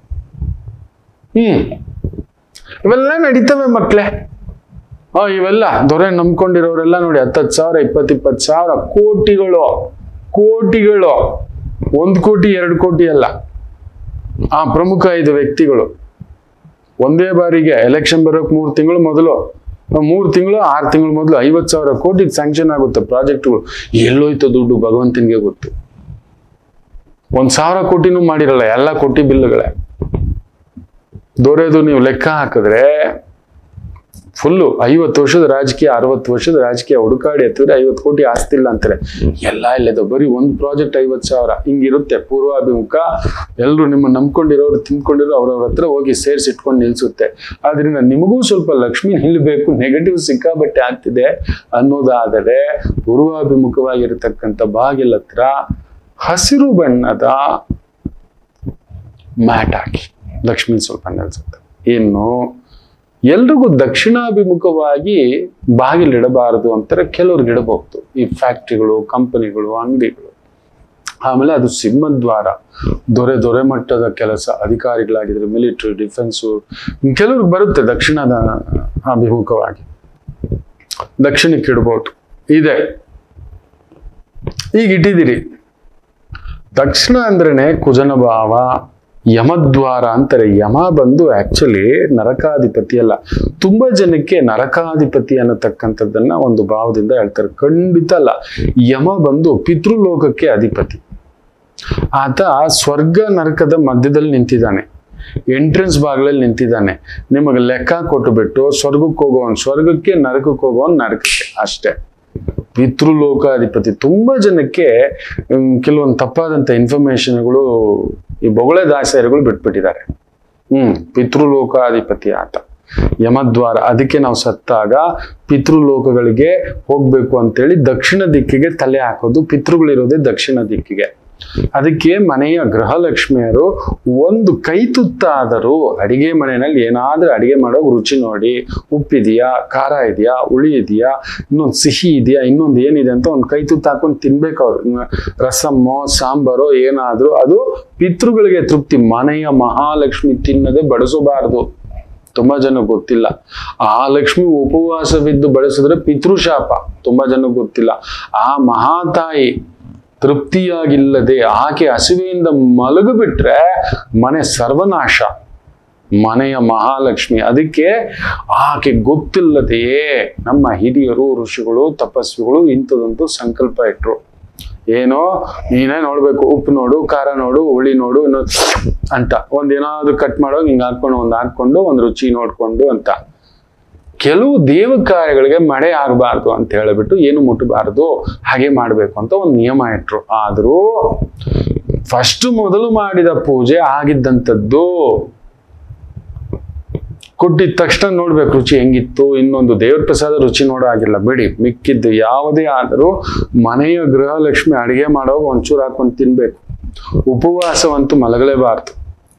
S1: ಹ್ಮ್ ಇವೆಲ್ಲ ನಡೀತವೆ ಮಕ್ಳೇ ಆ ಇವೆಲ್ಲ ದೊರೆ ನಂಬ್ಕೊಂಡಿರೋರೆಲ್ಲ ನೋಡಿ ಹತ್ತತ್ತು ಸಾವಿರ ಇಪ್ಪತ್ತು ಇಪ್ಪತ್ತು ಸಾವಿರ ಕೋಟಿಗಳು ಕೋಟಿಗಳು ಒಂದು ಕೋಟಿ ಎರಡು ಕೋಟಿ ಅಲ್ಲ ಆ ಪ್ರಮುಖ ಐದು ವ್ಯಕ್ತಿಗಳು ಒಂದೇ ಬಾರಿಗೆ ಎಲೆಕ್ಷನ್ ಬರೋಕ್ ಮೂರು ತಿಂಗಳು ಮೊದಲು ಮೂರು ತಿಂಗಳು ಆರು ತಿಂಗಳು ಮೊದಲು ಐವತ್ತು ಸಾವಿರ ಕೋಟಿ ಸ್ಯಾಂಕ್ಷನ್ ಆಗುತ್ತೆ ಪ್ರಾಜೆಕ್ಟ್ಗಳು ಎಲ್ಲೋಯ್ತು ದುಡ್ಡು ಭಗವಂತನಿಗೆ ಗೊತ್ತು ಒಂದ್ ಸಾವಿರ ಕೋಟಿನೂ ಮಾಡಿರಲ್ಲ ಎಲ್ಲ ಕೋಟಿ ಬಿಲ್ಗಳೇ ದೊರೆದು ನೀವು ಲೆಕ್ಕ ಹಾಕಿದ್ರೆ ಫುಲ್ಲು ಐವತ್ತು ವರ್ಷದ ರಾಜಕೀಯ ಅರವತ್ತು ವರ್ಷದ ರಾಜಕೀಯ ಹುಡುಕಾಡಿ ಹತ್ತಿದ್ರೆ ಐವತ್ತು ಕೋಟಿ ಆಸ್ತಿ ಇಲ್ಲ ಅಂತಾರೆ ಎಲ್ಲ ಇಲ್ಲದ ಬರೀ ಒಂದು ಪ್ರಾಜೆಕ್ಟ್ ಐವತ್ತು ಸಾವಿರ ಹಿಂಗಿರುತ್ತೆ ಪೂರ್ವಾಭಿಮುಖ ಎಲ್ಲರೂ ನಿಮ್ಮ ನಂಬ್ಕೊಂಡಿರೋರು ತಿಂದ್ಕೊಂಡಿರೋ ಅವ್ರವ್ರ ಹತ್ರ ಹೋಗಿ ಸೇರ್ಸಿ ಇಟ್ಕೊಂಡು ನಿಲ್ಸುತ್ತೆ ಆದ್ರಿಂದ ನಿಮಗೂ ಸ್ವಲ್ಪ ಲಕ್ಷ್ಮಿ ನಿಲ್ಬೇಕು ನೆಗೆಟಿವ್ ಸಿಕ್ಕಾಬಟ್ಟೆ ಆಗ್ತಿದೆ ಅನ್ನೋದಾದರೆ ಪೂರ್ವಾಭಿಮುಖವಾಗಿರತಕ್ಕಂಥ ಬಾಗಿಲ ಹತ್ರ ಹಸಿರು ಬಣ್ಣದ ಮ್ಯಾಟ್ ಹಾಕಿ ಲಕ್ಷ್ಮಿ ಸ್ವಲ್ಪ ನೆಲೆಸುತ್ತೆ ಇನ್ನು ಎಲ್ರಿಗೂ ದಕ್ಷಿಣಾಭಿಮುಖವಾಗಿ ಬಾಗಿಲಿಡಬಾರದು ಅಂತಾರೆ ಕೆಲವ್ರಿಗೆ ಇಡಬಹುದು ಈ ಫ್ಯಾಕ್ಟ್ರಿಗಳು ಕಂಪನಿಗಳು ಅಂಗಡಿಗಳು ಆಮೇಲೆ ಅದು ಸಿಂಹದ್ವಾರ ದೊರೆ ದೊರೆ ಮಟ್ಟದ ಕೆಲಸ ಅಧಿಕಾರಿಗಳಾಗಿದ್ರೆ ಮಿಲಿಟರಿ ಡಿಫೆನ್ಸು ಕೆಲವ್ರಿಗೆ ಬರುತ್ತೆ ದಕ್ಷಿಣದ ಅಭಿಮುಖವಾಗಿ ದಕ್ಷಿಣಕ್ಕೆ ಇಡ್ಬೋದು ಇದೆ ಈಗ ಇಟ್ಟಿದ್ದೀರಿ ದಕ್ಷಿಣ ಅಂದ್ರೇನೆ ಕುಜನ ಭಾವ ಯಮದ್ವಾರ ಅಂತಾರೆ ಯಮ ಬಂದು ಆಕ್ಚುಲಿ ನರಕಾಧಿಪತಿ ಅಲ್ಲ ತುಂಬಾ ಜನಕ್ಕೆ ನರಕಾಧಿಪತಿ ಅನ್ನತಕ್ಕಂಥದ್ದನ್ನ ಒಂದು ಭಾವದಿಂದ ಹೇಳ್ತಾರೆ ಖಂಡಿತ ಅಲ್ಲ ಯಮ ಬಂದು ಪಿತೃಲೋಕಕ್ಕೆ ಅಧಿಪತಿ ಆತ ಸ್ವರ್ಗ ನರಕದ ಮಧ್ಯದಲ್ಲಿ ನಿಂತಿದ್ದಾನೆ ಎಂಟ್ರೆನ್ಸ್ ಬಾಗಿಲಲ್ಲಿ ನಿಂತಿದ್ದಾನೆ ನಿಮಗೆ ಲೆಕ್ಕ ಕೊಟ್ಟುಬಿಟ್ಟು ಸ್ವರ್ಗಕ್ಕೆ ಹೋಗೋನ್ ಸ್ವರ್ಗಕ್ಕೆ ನರಕಕ್ಕೆ ಹೋಗೋನ್ ನರಕಕ್ಕೆ ಅಷ್ಟೇ ಪಿತೃಲೋಕಾಧಿಪತಿ ತುಂಬಾ ಜನಕ್ಕೆ ಹ್ಮ್, ಕೆಲವೊಂದು ತಪ್ಪಾದಂತ ಇನ್ಫಾರ್ಮೇಶನ್ಗಳು ಈ ಬೊಗಳೆ ದಾಸರಿಗಳು ಬಿಟ್ಬಿಟ್ಟಿದ್ದಾರೆ ಹ್ಮ್ ಪಿತೃಲೋಕಾಧಿಪತಿ ಆತ ಯಮದ್ವಾರ ಅದಕ್ಕೆ ನಾವು ಸತ್ತಾಗ ಪಿತೃಲೋಕಗಳಿಗೆ ಹೋಗ್ಬೇಕು ಅಂತೇಳಿ ದಕ್ಷಿಣ ದಿಕ್ಕಿಗೆ ತಲೆ ಹಾಕೋದು ಪಿತೃಗಳಿರೋದೇ ದಕ್ಷಿಣ ದಿಕ್ಕಿಗೆ ಅದಕ್ಕೆ ಮನೆಯ ಗೃಹಲಕ್ಷ್ಮಿಯರು ಒಂದು ಕೈ ತುತ್ತಾದರೂ ಅಡಿಗೆ ಮನೆಯಲ್ಲಿ ಏನಾದ್ರೂ ಅಡಿಗೆ ಮಾಡೋ ರುಚಿ ನೋಡಿ ಉಪ್ಪಿದೆಯಾ ಖಾರ ಇದೆಯಾ ಹುಳಿ ಇದೆಯಾ ಇನ್ನೊಂದು ಸಿಹಿ ಇದೆಯಾ ಇನ್ನೊಂದು ಏನಿದೆ ಅಂತ ಒಂದು ಕೈ ತುತ್ತು ಹಾಕೊಂಡು ತಿನ್ಬೇಕು ಅವ್ರು ರಸಮ್ಮೋ ಸಾಂಬಾರೋ ಏನಾದ್ರೂ ಅದು ಪಿತೃಗಳಿಗೆ ತೃಪ್ತಿ ಮನೆಯ ಮಹಾಲಕ್ಷ್ಮಿ ತಿನ್ನದೆ ಬಡಿಸಬಾರದು ತುಂಬಾ ಜನ ಗೊತ್ತಿಲ್ಲ ಆ ಲಕ್ಷ್ಮಿ ಉಪವಾಸವಿದ್ದು ಬಳಸಿದ್ರೆ ಪಿತೃಶಾಪ ತುಂಬಾ ಜನ ಗೊತ್ತಿಲ್ಲ ಆ ಮಹಾತಾಯಿ ತೃಪ್ತಿಯಾಗಿಲ್ಲದೆ ಆಕೆ ಹಸಿವೆಯಿಂದ ಮಲಗಿಬಿಟ್ರೆ ಮನೆ ಸರ್ವನಾಶ ಮನೆಯ ಮಹಾಲಕ್ಷ್ಮಿ ಅದಕ್ಕೆ ಆಕೆ ಗೊತ್ತಿಲ್ಲದೆಯೇ ನಮ್ಮ ಹಿರಿಯರು ಋಷಿಗಳು ತಪಸ್ವಿಗಳು ಇಂಥದಂತೂ ಸಂಕಲ್ಪ ಇಟ್ರು ಏನೋ ನೀನೇ ನೋಡ್ಬೇಕು ಉಪ್ಪು ನೋಡು ಖಾರ ನೋಡು ಹುಳಿ ನೋಡು ಇನ್ನೊಂದು ಅಂತ ಒಂದ್ ಏನಾದ್ರು ಕಟ್ ಮಾಡೋ ಹಿಂಗ್ ಹಾಕೊಂಡು ಒಂದ್ ಹಾಕೊಂಡು ಒಂದ್ ರುಚಿ ನೋಡ್ಕೊಂಡು ಅಂತ ಕೆಲವು ದೇವ ಕಾರ್ಯಗಳಿಗೆ ಮಳೆ ಆಗಬಾರ್ದು ಅಂತ ಹೇಳಿಬಿಟ್ಟು ಏನು ಮುಟ್ಟಬಾರ್ದು ಹಾಗೆ ಮಾಡ್ಬೇಕು ಅಂತ ಒಂದು ನಿಯಮ ಇಟ್ರು ಆದ್ರೂ ಫಸ್ಟ್ ಮೊದಲು ಮಾಡಿದ ಪೂಜೆ ಆಗಿದ್ದಂಥದ್ದು ಕೊಟ್ಟಿದ ತಕ್ಷಣ ನೋಡ್ಬೇಕು ರುಚಿ ಹೆಂಗಿತ್ತು ಇನ್ನೊಂದು ದೇವ್ರ ಪ್ರಸಾದ ರುಚಿ ನೋಡೋ ಆಗಿಲ್ಲ ಬಿಡಿ ಮಿಕ್ಕಿದ್ದು ಯಾವುದೇ ಆದರೂ ಮನೆಯ ಗೃಹಲಕ್ಷ್ಮಿ ಅಡಿಗೆ ಮಾಡೋವಾಗ ಒಂಚೂರು ಹಾಕೊಂಡು ತಿನ್ಬೇಕು ಉಪವಾಸವಂತೂ ಮಲಗಲೇಬಾರ್ದು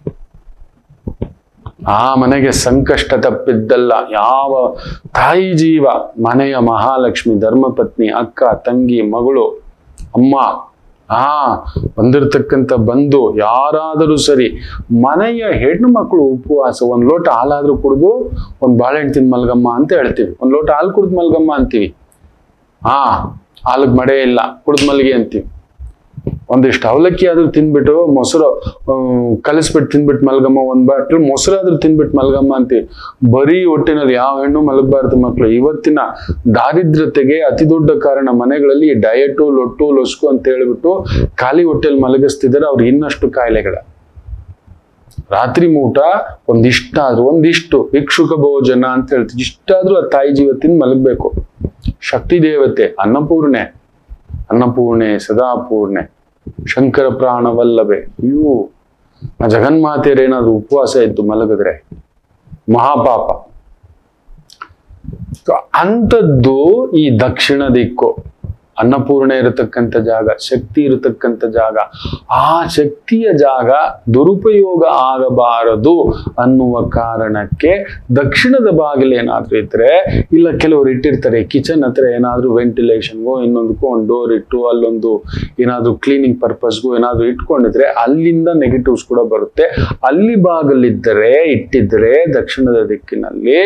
S1: ಆ ಮನೆಗೆ ಸಂಕಷ್ಟ ತಪ್ಪಿದ್ದಲ್ಲ ಯಾವ ತಾಯಿ ಜೀವ ಮನೆಯ ಮಹಾಲಕ್ಷ್ಮಿ ಧರ್ಮಪತ್ನಿ ಅಕ್ಕ ತಂಗಿ ಮಗಳು ಅಮ್ಮ ಆ ಬಂದಿರತಕ್ಕಂಥ ಬಂಧು ಯಾರಾದರೂ ಸರಿ ಮನೆಯ ಹೆಣ್ಣು ಮಕ್ಕಳು ಉಪವಾಸ ಒಂದ್ ಲೋಟ ಹಾಲಾದ್ರೂ ಕುಡಿದು ಒಂದ್ ಬಾಳೆಹಣ್ಣು ತಿಂದ್ ಮಲ್ಗಮ್ಮ ಅಂತ ಹೇಳ್ತೀವಿ ಒಂದ್ ಲೋಟ ಹಾಲು ಕುಡ್ದು ಮಲ್ಗಮ್ಮ ಅಂತೀವಿ ಹಾ ಹಾಲಿಗೆ ಮಡೆ ಇಲ್ಲ ಕುಡ್ದು ಮಲ್ಗೆ ಅಂತೀವಿ ಒಂದಿಷ್ಟು ಅವಲಕ್ಕಿ ಆದ್ರೂ ತಿನ್ಬಿಟ್ಟು ಮೊಸರು ಕಲಿಸ್ಬಿಟ್ಟು ತಿನ್ಬಿಟ್ಟು ಮಲ್ಗಮ್ಮ ಒಂದ್ ಬಾಟ್ಲು ಮೊಸರು ಆದ್ರೂ ತಿನ್ಬಿಟ್ಟು ಮಲ್ಗಮ್ಮ ಅಂತೀವಿ ಬರೀ ಹೊಟ್ಟೆನಲ್ಲಿ ಯಾವ ಹೆಣ್ಣು ಮಲಗಬಾರ್ದು ಮಕ್ಕಳು ಇವತ್ತಿನ ದಾರಿದ್ರ್ಯತೆಗೆ ಅತಿ ದೊಡ್ಡ ಕಾರಣ ಮನೆಗಳಲ್ಲಿ ಡಯಟು ಲೊಟ್ಟು ಲೊಸ್ಕು ಅಂತ ಹೇಳ್ಬಿಟ್ಟು ಖಾಲಿ ಹೊಟ್ಟೆಲಿ ಮಲಗಿಸ್ತಿದ್ದಾರೆ ಅವ್ರಿಗೆ ಇನ್ನಷ್ಟು ಕಾಯಿಲೆಗಳ ರಾತ್ರಿ ಊಟ ಒಂದಿಷ್ಟಾದ್ರೂ ಒಂದಿಷ್ಟು ಭಿಕ್ಷುಕ ಭೋಜನ ಅಂತ ಹೇಳ್ತೀವಿ ಇಷ್ಟಾದ್ರೂ ಆ ತಾಯಿ ಜೀವ ತಿಂದು ಮಲಗಬೇಕು ಶಕ್ತಿ ದೇವತೆ ಅನ್ನಪೂರ್ಣೆ ಅನ್ನಪೂರ್ಣೆ ಸದಾಪೂರ್ಣೆ ಶಂಕರ ಪ್ರಾಣವಲ್ಲಭೆ ಅಯ್ಯೋ ಆ ಜಗನ್ಮಾತೆಯರೇನಾದ್ರೂ ಉಪವಾಸ ಇದ್ದು ಮಲಗಿದ್ರೆ ಮಹಾಪಾಪ ಅಂಥದ್ದು ಈ ದಕ್ಷಿಣ ದಿಕ್ಕು ಅನ್ನಪೂರ್ಣೆ ಇರತಕ್ಕಂಥ ಜಾಗ ಶಕ್ತಿ ಇರತಕ್ಕಂಥ ಜಾಗ ಆ ಶಕ್ತಿಯ ಜಾಗ ದುರುಪಯೋಗ ಆಗಬಾರದು ಅನ್ನುವ ಕಾರಣಕ್ಕೆ ದಕ್ಷಿಣದ ಬಾಗಿಲು ಏನಾದ್ರೂ ಇದ್ರೆ ಇಲ್ಲ ಕೆಲವರು ಇಟ್ಟಿರ್ತಾರೆ ಕಿಚನ್ ಹತ್ರ ಏನಾದ್ರೂ ವೆಂಟಿಲೇಷನ್ಗೋ ಇನ್ನೊಂದಕ್ಕೂ ಒಂದು ಡೋರ್ ಇಟ್ಟು ಅಲ್ಲೊಂದು ಏನಾದ್ರೂ ಕ್ಲೀನಿಂಗ್ ಪರ್ಪಸ್ಗೂ ಏನಾದ್ರೂ ಇಟ್ಕೊಂಡಿದ್ರೆ ಅಲ್ಲಿಂದ ನೆಗೆಟಿವ್ಸ್ ಕೂಡ ಬರುತ್ತೆ ಅಲ್ಲಿ ಬಾಗಿಲಿದ್ದರೆ ಇಟ್ಟಿದ್ರೆ ದಕ್ಷಿಣದ ದಿಕ್ಕಿನಲ್ಲಿ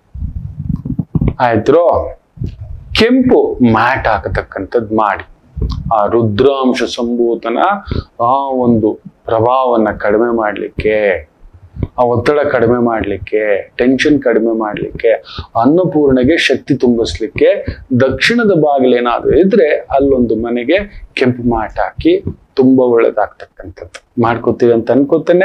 S1: ಆಯ್ತು ಕೆಂಪು ಮ್ಯಾಟ್ ಹಾಕತಕ್ಕಂಥದ್ದು ಮಾಡಿ ಆ ರುದ್ರಾಂಶ ಸಂಭೂತನ ಆ ಒಂದು ಪ್ರಭಾವನ್ನ ಕಡಿಮೆ ಮಾಡಲಿಕ್ಕೆ ಆ ಒತ್ತಡ ಕಡಿಮೆ ಮಾಡಲಿಕ್ಕೆ ಟೆನ್ಷನ್ ಕಡಿಮೆ ಮಾಡಲಿಕ್ಕೆ ಅನ್ನಪೂರ್ಣಗೆ ಶಕ್ತಿ ತುಂಬಿಸ್ಲಿಕ್ಕೆ ದಕ್ಷಿಣದ ಬಾಗಿಲೇನಾದ್ರೂ ಇದ್ರೆ ಅಲ್ಲೊಂದು ಮನೆಗೆ ಕೆಂಪು ಮ್ಯಾಟ್ ಹಾಕಿ ತುಂಬಾ ಒಳ್ಳೇದಾಗ್ತಕ್ಕಂಥದ್ದು ಮಾಡ್ಕೋತೀವಿ ಅಂತ ಅನ್ಕೋತೇನೆ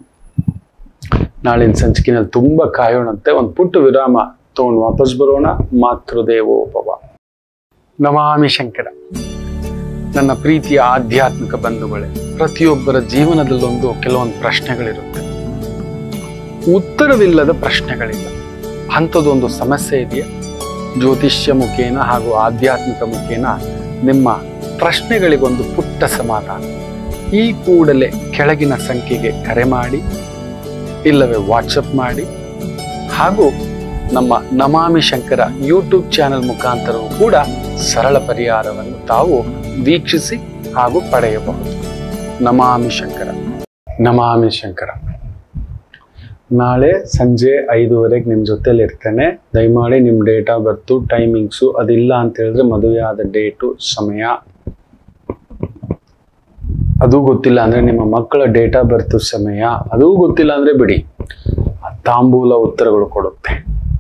S1: ನಾಳಿನ ಸಂಚಿಕೆನಲ್ಲಿ ತುಂಬಾ ಕಾಯೋಣಂತೆ ಒಂದು ಪುಟ್ಟ ವಿರಾಮ ತಗೊಂಡು ವಾಪಸ್ ಬರೋಣ ಮಾತೃದೇವೋಪವ ನಮಾಮಿ ಶಂಕರ ನನ್ನ ಪ್ರೀತಿಯ ಆಧ್ಯಾತ್ಮಿಕ ಬಂಧುಗಳೇ ಪ್ರತಿಯೊಬ್ಬರ ಜೀವನದಲ್ಲೊಂದು ಕೆಲವೊಂದು ಪ್ರಶ್ನೆಗಳಿರುತ್ತೆ ಉತ್ತರವಿಲ್ಲದ ಪ್ರಶ್ನೆಗಳಿಲ್ಲ ಅಂಥದ್ದೊಂದು ಸಮಸ್ಯೆ ಇದೆಯಾ ಜ್ಯೋತಿಷ್ಯ ಮುಖೇನ ಹಾಗೂ ಆಧ್ಯಾತ್ಮಿಕ ಮುಖೇನ ನಿಮ್ಮ ಪ್ರಶ್ನೆಗಳಿಗೊಂದು ಪುಟ್ಟ ಸಮಾಧಾನ ಈ ಕೂಡಲೇ ಕೆಳಗಿನ ಸಂಖ್ಯೆಗೆ ಕರೆ ಮಾಡಿ ಇಲ್ಲವೇ ವಾಟ್ಸಪ್ ಮಾಡಿ ಹಾಗೂ ನಮ್ಮ ನಮಾಮಿ ಶಂಕರ ಯೂಟ್ಯೂಬ್ ಚಾನೆಲ್ ಮುಖಾಂತರವೂ ಕೂಡ ಸರಳ ಪರಿಹಾರವನ್ನು ತಾವು ವೀಕ್ಷಿಸಿ ಹಾಗೂ ಪಡೆಯಬಹುದು ನಮಾಮಿ ಶಂಕರ ನಮಾಮಿ ಶಂಕರ ನಾಳೆ ಸಂಜೆ ಐದುವರೆಗೆ ನಿಮ್ಮ ಜೊತೆಲಿ ಇರ್ತೇನೆ ದಯಮಾಡಿ ನಿಮ್ಮ ಡೇಟ್ ಆಫ್ ಬರ್ತು ಟೈಮಿಂಗ್ಸು ಅದಿಲ್ಲ ಅಂತ ಹೇಳಿದ್ರೆ ಮದುವೆ ಆದ ಡೇಟು ಸಮಯ ಅದು ಗೊತ್ತಿಲ್ಲ ಅಂದ್ರೆ ನಿಮ್ಮ ಮಕ್ಕಳ ಡೇಟ್ ಆಫ್ ಬರ್ತ್ ಸಮಯ ಅದೂ ಗೊತ್ತಿಲ್ಲ ಅಂದ್ರೆ ಬಿಡಿ ತಾಂಬೂಲ ಉತ್ತರಗಳು ಕೊಡುತ್ತೆ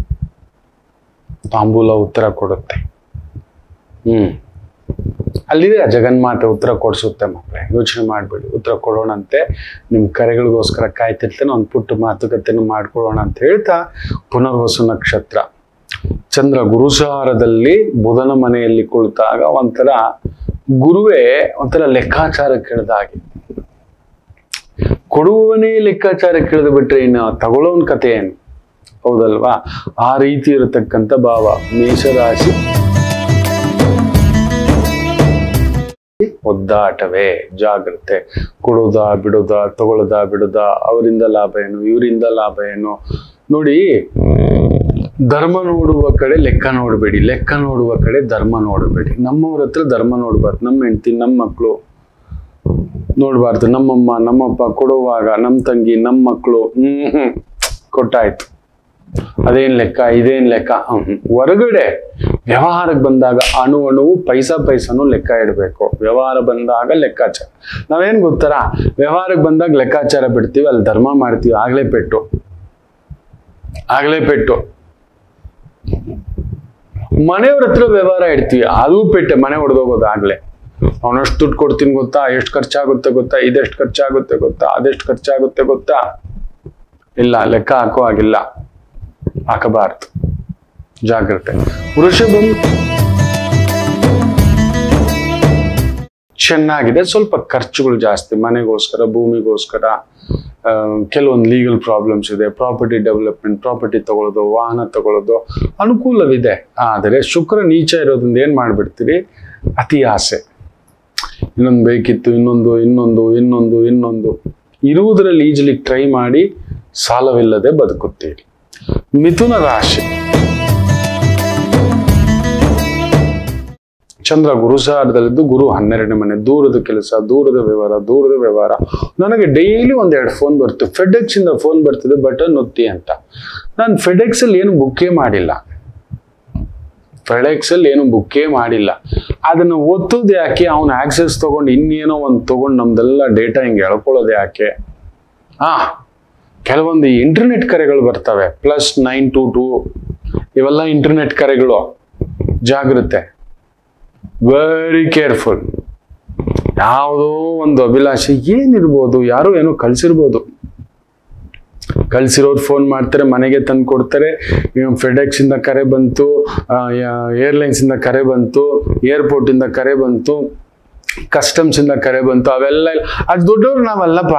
S1: ತಾಂಬೂಲ ಉತ್ತರ ಕೊಡುತ್ತೆ ಹ್ಮ್ ಅಲ್ಲಿದೆ ಆ ಜಗನ್ಮಾತೆ ಉತ್ತರ ಕೊಡಿಸುತ್ತೆ ಮಕ್ಕಳೇ ಯೋಚನೆ ಮಾಡಬೇಡಿ ಉತ್ತರ ಕೊಡೋಣಂತೆ ನಿಮ್ಮ ಕರೆಗಳಿಗೋಸ್ಕರ ಕಾಯ್ತಿರ್ತೇನೆ ಒಂದು ಪುಟ್ಟ ಮಾತುಕತೆಯನ್ನು ಮಾಡ್ಕೊಳ್ಳೋಣ ಅಂತ ಹೇಳ್ತಾ ಪುನರ್ವಸು ನಕ್ಷತ್ರ ಚಂದ್ರ ಗುರುಸಾರದಲ್ಲಿ ಬುಧನ ಮನೆಯಲ್ಲಿ ಕುಳಿತಾಗ ಒಂಥರ ಗುರುವೇ ಒಂಥರ ಲೆಕ್ಕಾಚಾರ ಕೇಳಿದ ಹಾಗೆ ಕೊಡುವವನೇ ಲೆಕ್ಕಾಚಾರ ಕೇಳಿದು ಬಿಟ್ರೆ ಇನ್ನು ತಗೊಳ್ಳೋನ್ ಕತೆ ಏನು ಹೌದಲ್ವಾ ಆ ರೀತಿ ಇರತಕ್ಕಂಥ ಭಾವ ಮೇಷರಾಶಿ ಒದ್ದಾಟವೇ ಜಾಗ್ರತೆ ಕೊಡೋದ ಬಿಡೋದ ತಗೊಳ್ಳೋದ ಬಿಡೋದ ಅವರಿಂದ ಲಾಭ ಏನು ಇವರಿಂದ ಲಾಭ ಏನು ನೋಡಿ ಧರ್ಮ ನೋಡುವ ಕಡೆ ಲೆಕ್ಕ ನೋಡಬೇಡಿ ಲೆಕ್ಕ ನೋಡುವ ಕಡೆ ಧರ್ಮ ನೋಡಬೇಡಿ ನಮ್ಮವ್ರ ಹತ್ರ ಧರ್ಮ ನೋಡ್ಬಾರ್ದು ನಮ್ಮ ಹೆಂಡತಿ ನಮ್ಮ ಮಕ್ಕಳು ನೋಡ್ಬಾರ್ದು ನಮ್ಮಮ್ಮ ನಮ್ಮಪ್ಪ ಕೊಡುವಾಗ ನಮ್ಮ ತಂಗಿ ನಮ್ಮ ಮಕ್ಕಳು ಹ್ಮ್ ಹ್ಮ್ ಕೊಟ್ಟಾಯ್ತು ಅದೇನ್ ಲೆಕ್ಕ ಇದೇನ್ ಲೆಕ್ಕ ಹ್ಮ್ ಹ್ಮ್. ಹೊರಗಡೆ ವ್ಯವಹಾರಕ್ಕೆ ಬಂದಾಗ ಅಣು ಅಣುವು ಪೈಸಾ ಪೈಸಾನು ಲೆಕ್ಕ ಇಡಬೇಕು ವ್ಯವಹಾರ ಬಂದಾಗ ಲೆಕ್ಕಾಚಾರ ನಾವೇನ್ ಗೊತ್ತಾರ ವ್ಯವಹಾರಕ್ಕೆ ಬಂದಾಗ ಲೆಕ್ಕಾಚಾರ ಬಿಡ್ತೀವಿ ಅಲ್ಲಿ ಧರ್ಮ ಮಾಡ್ತೀವಿ ಆಗ್ಲೇ ಪೆಟ್ಟು ಆಗ್ಲೇ ಪೆಟ್ಟು ಮನೆಯವ್ರ ಹತ್ರ ವ್ಯವಹಾರ ಇಡ್ತೀವಿ ಅದು ಪೆಟ್ಟೆ ಮನೆ ಹೊಡೆದೋಗೋದು ಆಗ್ಲೇ ಅವನಷ್ಟು ದುಡ್ಡು ಕೊಡ್ತೀನಿ ಗೊತ್ತಾ ಎಷ್ಟು ಖರ್ಚಾಗುತ್ತೆ ಗೊತ್ತಾ ಇದೆಷ್ಟು ಖರ್ಚಾಗುತ್ತೆ ಗೊತ್ತಾ ಅದೆಷ್ಟು ಖರ್ಚಾಗುತ್ತೆ ಗೊತ್ತಾ ಇಲ್ಲ ಲೆಕ್ಕ ಹಾಕೋ ಹಾಗಿಲ್ಲ ಹಾಕಬಾರ್ದು ಜಾಗ್ರತೆ ವೃಷಭಂ ಚೆನ್ನಾಗಿದೆ ಸ್ವಲ್ಪ ಖರ್ಚುಗಳು ಜಾಸ್ತಿ ಮನೆಗೋಸ್ಕರ ಭೂಮಿಗೋಸ್ಕರ ಆ, ಕೆಲವೊಂದು ಲೀಗಲ್ ಪ್ರಾಬ್ಲಮ್ಸ್ ಇದೆ ಪ್ರಾಪರ್ಟಿ ಡೆವಲಪ್ಮೆಂಟ್ ಪ್ರಾಪರ್ಟಿ ತಗೊಳ್ಳೋದು ವಾಹನ ತಗೊಳ್ಳೋದು ಅನುಕೂಲವಿದೆ ಆದರೆ ಶುಕ್ರ ನೀಚ ಇರೋದ್ರಿಂದ ಏನು ಮಾಡಿಬಿಡ್ತೀರಿ ಅತಿ ಆಸೆ ಇನ್ನೊಂದು ಬೇಕಿತ್ತು ಇನ್ನೊಂದು ಇನ್ನೊಂದು ಇನ್ನೊಂದು ಇನ್ನೊಂದು ಇರುವುದರಲ್ಲಿ ಈಜಲಿಕ್ಕೆ ಟ್ರೈ ಮಾಡಿ ಸಾಲವಿಲ್ಲದೆ ಬದುಕುತ್ತೀರಿ ಮಿಥುನ ರಾಶಿ ಚಂದ್ರ ಗುರುಸಾರದಲ್ಲಿದ್ದು ಗುರು ಹನ್ನೆರಡನೇ ಮನೆ ದೂರದ ಕೆಲಸ ದೂರದ ವ್ಯವಹಾರ ದೂರದ ವ್ಯವಹಾರ ನನಗೆ ಡೈಲಿ ಒಂದೆರಡು ಫೋನ್ ಬರುತ್ತೆ ಫೆಡೆಕ್ಸ್ ಇಂದ ಫೋನ್ ಬರ್ತಿದೆ ಬಟನ್ ಒತ್ತಿ ಅಂತ ನಾನು ಫೆಡೆಕ್ಸ್ ಅಲ್ಲಿ ಏನು ಬುಕ್ಕೇ ಮಾಡಿಲ್ಲ ಫೆಡೆಕ್ಸ್ ಅಲ್ಲಿ ಏನು ಬುಕ್ಕೇ ಮಾಡಿಲ್ಲ ಅದನ್ನು ಒತ್ತೋದು ಯಾಕೆ ಅವನ ಆಕ್ಸೆಸ್ ತಗೊಂಡು ಇನ್ನೇನೋ ಒಂದು ತಗೊಂಡು ನಮ್ದೆಲ್ಲ ಡೇಟಾ ಹಿಂಗೆ ಎಳ್ಕೊಳ್ಳೋದು ಯಾಕೆ ಹಾ ಕೆಲವೊಂದು ಇಂಟರ್ನೆಟ್ ಕರೆಗಳು ಬರ್ತವೆ ಪ್ಲಸ್ ನೈನ್ ಟು ಟು ಇವೆಲ್ಲ ಇಂಟರ್ನೆಟ್ ಕರೆಗಳು ಜಾಗ್ರತೆ ವೆರಿ ಕೇರ್ಫುಲ್ ಯಾವುದೋ ಒಂದು ಅಭಿಲಾಷೆ ಏನಿರ್ಬೋದು ಯಾರೋ ಏನೋ ಕಳ್ಸಿರ್ಬೋದು ಕಳ್ಸಿರೋರು ಫೋನ್ ಮಾಡ್ತಾರೆ ಮನೆಗೆ ತಂದು ಕೊಡ್ತಾರೆ ಫೆಡೆಕ್ಸ್ ಇಂದ ಕರೆ ಬಂತು ಏರ್ಲೈನ್ಸ್ ಇಂದ ಕರೆ ಬಂತು ಏರ್ಪೋರ್ಟ್ ಇಂದ ಕರೆ ಬಂತು ಕಸ್ಟಮ್ಸ್ ಇಂದ ಕರೆ ಬಂತು ಅವೆಲ್ಲ ಇಲ್ಲ. ಅಷ್ಟ್ ದೊಡ್ಡವ್ರು ನಾವಲ್ಲಪ್ಪ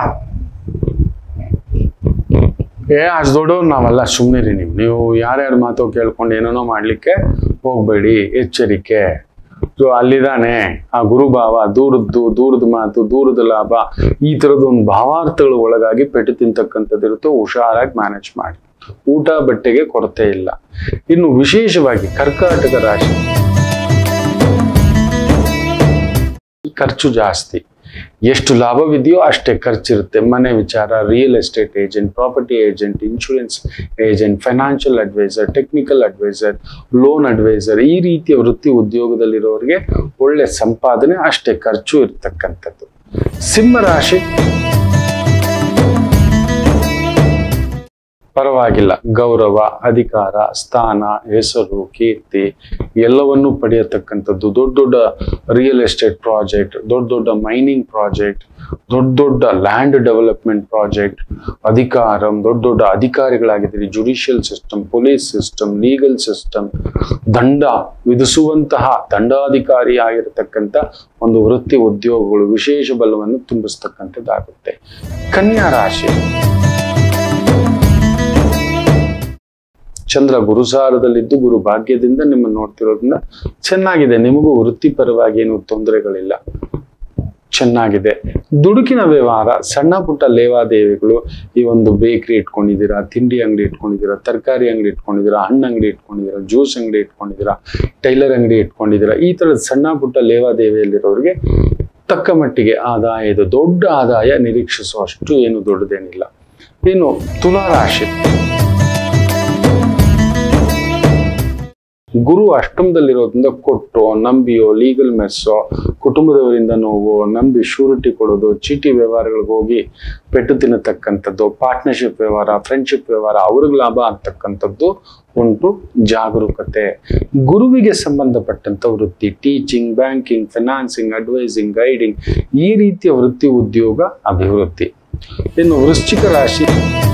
S1: ಏ ಅಷ್ಟ್ ದೊಡ್ಡವ್ರು ನಾವಲ್ಲ ಸುಮ್ಮನಿರಿ ನೀವು ನೀವು ಯಾರ್ಯಾರ ಮಾತು ಕೇಳ್ಕೊಂಡು ಏನೇನೋ ಮಾಡ್ಲಿಕ್ಕೆ ಹೋಗ್ಬೇಡಿ ಎಚ್ಚರಿಕೆ ಸೊ ಅಲ್ಲಿದಾನೆ ಆ ಗುರುಭಾವ ದೂರದ್ದು ದೂರದ ಮಾತು ದೂರದ ಲಾಭ ಈ ತರದ ಒಂದು ಭಾವಾರ್ಥಗಳ ಒಳಗಾಗಿ ಪೆಟ್ಟು ತಿಂತಕ್ಕಂಥದ್ದು ಇರುತ್ತೋ ಹುಷಾರಾಗಿ ಮ್ಯಾನೇಜ್ ಮಾಡಿ ಊಟ ಬಟ್ಟೆಗೆ ಕೊರತೆ ಇಲ್ಲ ಇನ್ನು ವಿಶೇಷವಾಗಿ ಕರ್ಕಾಟಕ ರಾಶಿ ಖರ್ಚು ಜಾಸ್ತಿ ಎಷ್ಟು ಲಾಭವಿದೆಯೋ ಅಷ್ಟೇ ಖರ್ಚಿರುತ್ತೆ ಮನೆ ವಿಚಾರ real estate agent property agent insurance agent financial adviser technical adviser loan adviser ಈ ರೀತಿಯ ವೃತ್ತಿ ಉದ್ಯೋಗದಲ್ಲಿರೋರಿಗೆ ಒಳ್ಳೆ ಸಂಪಾದನೆ ಅಷ್ಟೇ ಖರ್ಚು ಇರ್ತಕ್ಕಂಥದ್ದು ಸಿಂಹ ರಾಶಿ ಪರವಾಗಿಲ್ಲ ಗೌರವ ಅಧಿಕಾರ ಸ್ಥಾನ ಹೆಸರು ಕೀರ್ತಿ ಎಲ್ಲವನ್ನೂ ಪಡೆಯತಕ್ಕಂಥದ್ದು ದೊಡ್ಡ ದೊಡ್ಡ ರಿಯಲ್ ಎಸ್ಟೇಟ್ ಪ್ರಾಜೆಕ್ಟ್ ದೊಡ್ಡ ದೊಡ್ಡ ಮೈನಿಂಗ್ ಪ್ರಾಜೆಕ್ಟ್ ದೊಡ್ಡ ದೊಡ್ಡ ಲ್ಯಾಂಡ್ ಡೆವಲಪ್ಮೆಂಟ್ ಪ್ರಾಜೆಕ್ಟ್ ಅಧಿಕಾರ ದೊಡ್ಡ ದೊಡ್ಡ ಅಧಿಕಾರಿಗಳಾಗಿದ್ದೀರಿ judicial system police system legal system ದಂಡ ವಿಧಿಸುವಂತಹ ದಂಡಾಧಿಕಾರಿ ಆಗಿರತಕ್ಕಂಥ ಒಂದು ವೃತ್ತಿ ಉದ್ಯೋಗಗಳು ವಿಶೇಷ ಬಲವನ್ನು ತುಂಬಿಸ್ತಕ್ಕಂಥದ್ದಾಗುತ್ತೆ ಕನ್ಯಾ ರಾಶಿ ಚಂದ್ರ ಗುರುಸಾರದಲ್ಲಿದ್ದು ಗುರು ಭಾಗ್ಯದಿಂದ ನಿಮ್ಮನ್ನು ನೋಡ್ತಿರೋದ್ರಿಂದ ಚೆನ್ನಾಗಿದೆ ನಿಮಗೂ ವೃತ್ತಿಪರವಾಗಿ ಏನು ತೊಂದರೆಗಳಿಲ್ಲ ಚೆನ್ನಾಗಿದೆ ದುಡುಕಿನ ವ್ಯವಹಾರ ಸಣ್ಣ ಪುಟ್ಟ ಲೇವಾದೇವಿಗಳು ಈ ಒಂದು ಬೇಕರಿ ಇಟ್ಕೊಂಡಿದ್ದೀರಾ ತಿಂಡಿ ಅಂಗಡಿ ಇಟ್ಕೊಂಡಿದ್ದೀರಾ ತರಕಾರಿ ಅಂಗಡಿ ಇಟ್ಕೊಂಡಿದ್ದೀರಾ ಹಣ್ಣು ಅಂಗಡಿ ಇಟ್ಕೊಂಡಿದ್ದೀರಾ ಜ್ಯೂಸ್ ಅಂಗಡಿ ಇಟ್ಕೊಂಡಿದ್ದೀರಾ ಟೈಲರ್ ಅಂಗಡಿ ಇಟ್ಕೊಂಡಿದ್ದೀರಾ ಈ ಥರದ ಸಣ್ಣ ಪುಟ್ಟ ಲೇವಾದೇವಿಯಲ್ಲಿರೋರಿಗೆ ತಕ್ಕ ಮಟ್ಟಿಗೆ ಆದಾಯ ಇದು ದೊಡ್ಡ ಆದಾಯ ನಿರೀಕ್ಷಿಸುವಷ್ಟು ಏನು ದೊಡ್ಡದೇನಿಲ್ಲ ಇನ್ನು ತುಲಾ ರಾಶಿ ಗುರು ಅಷ್ಟಮದಲ್ಲಿರೋದ್ರಿಂದ ಕೊಟ್ಟು ನಂಬಿಯೋ ಲೀಗಲ್ ಮೆಸ್ಸೋ ಕುಟುಂಬದವರಿಂದ ನೋವು ನಂಬಿ ಶೂರಿಟಿ ಕೊಡೋದು ಚೀಟಿ ವ್ಯವಹಾರಗಳಿಗೆ ಹೋಗಿ ಪೆಟ್ಟು ತಿನ್ನತಕ್ಕಂಥದ್ದು ಪಾರ್ಟ್ನರ್ಶಿಪ್ ವ್ಯವಹಾರ ಫ್ರೆಂಡ್ಶಿಪ್ ವ್ಯವಹಾರ ಅವ್ರಿಗೆ ಲಾಭ ಆಗ್ತಕ್ಕಂಥದ್ದು ಉಂಟು ಜಾಗರೂಕತೆ ಗುರುವಿಗೆ ಸಂಬಂಧಪಟ್ಟಂತ ವೃತ್ತಿ teaching banking financing advising guiding ಈ ರೀತಿಯ ವೃತ್ತಿ ಉದ್ಯೋಗ ಅಭಿವೃದ್ಧಿ ಇನ್ನು ವೃಶ್ಚಿಕ ರಾಶಿ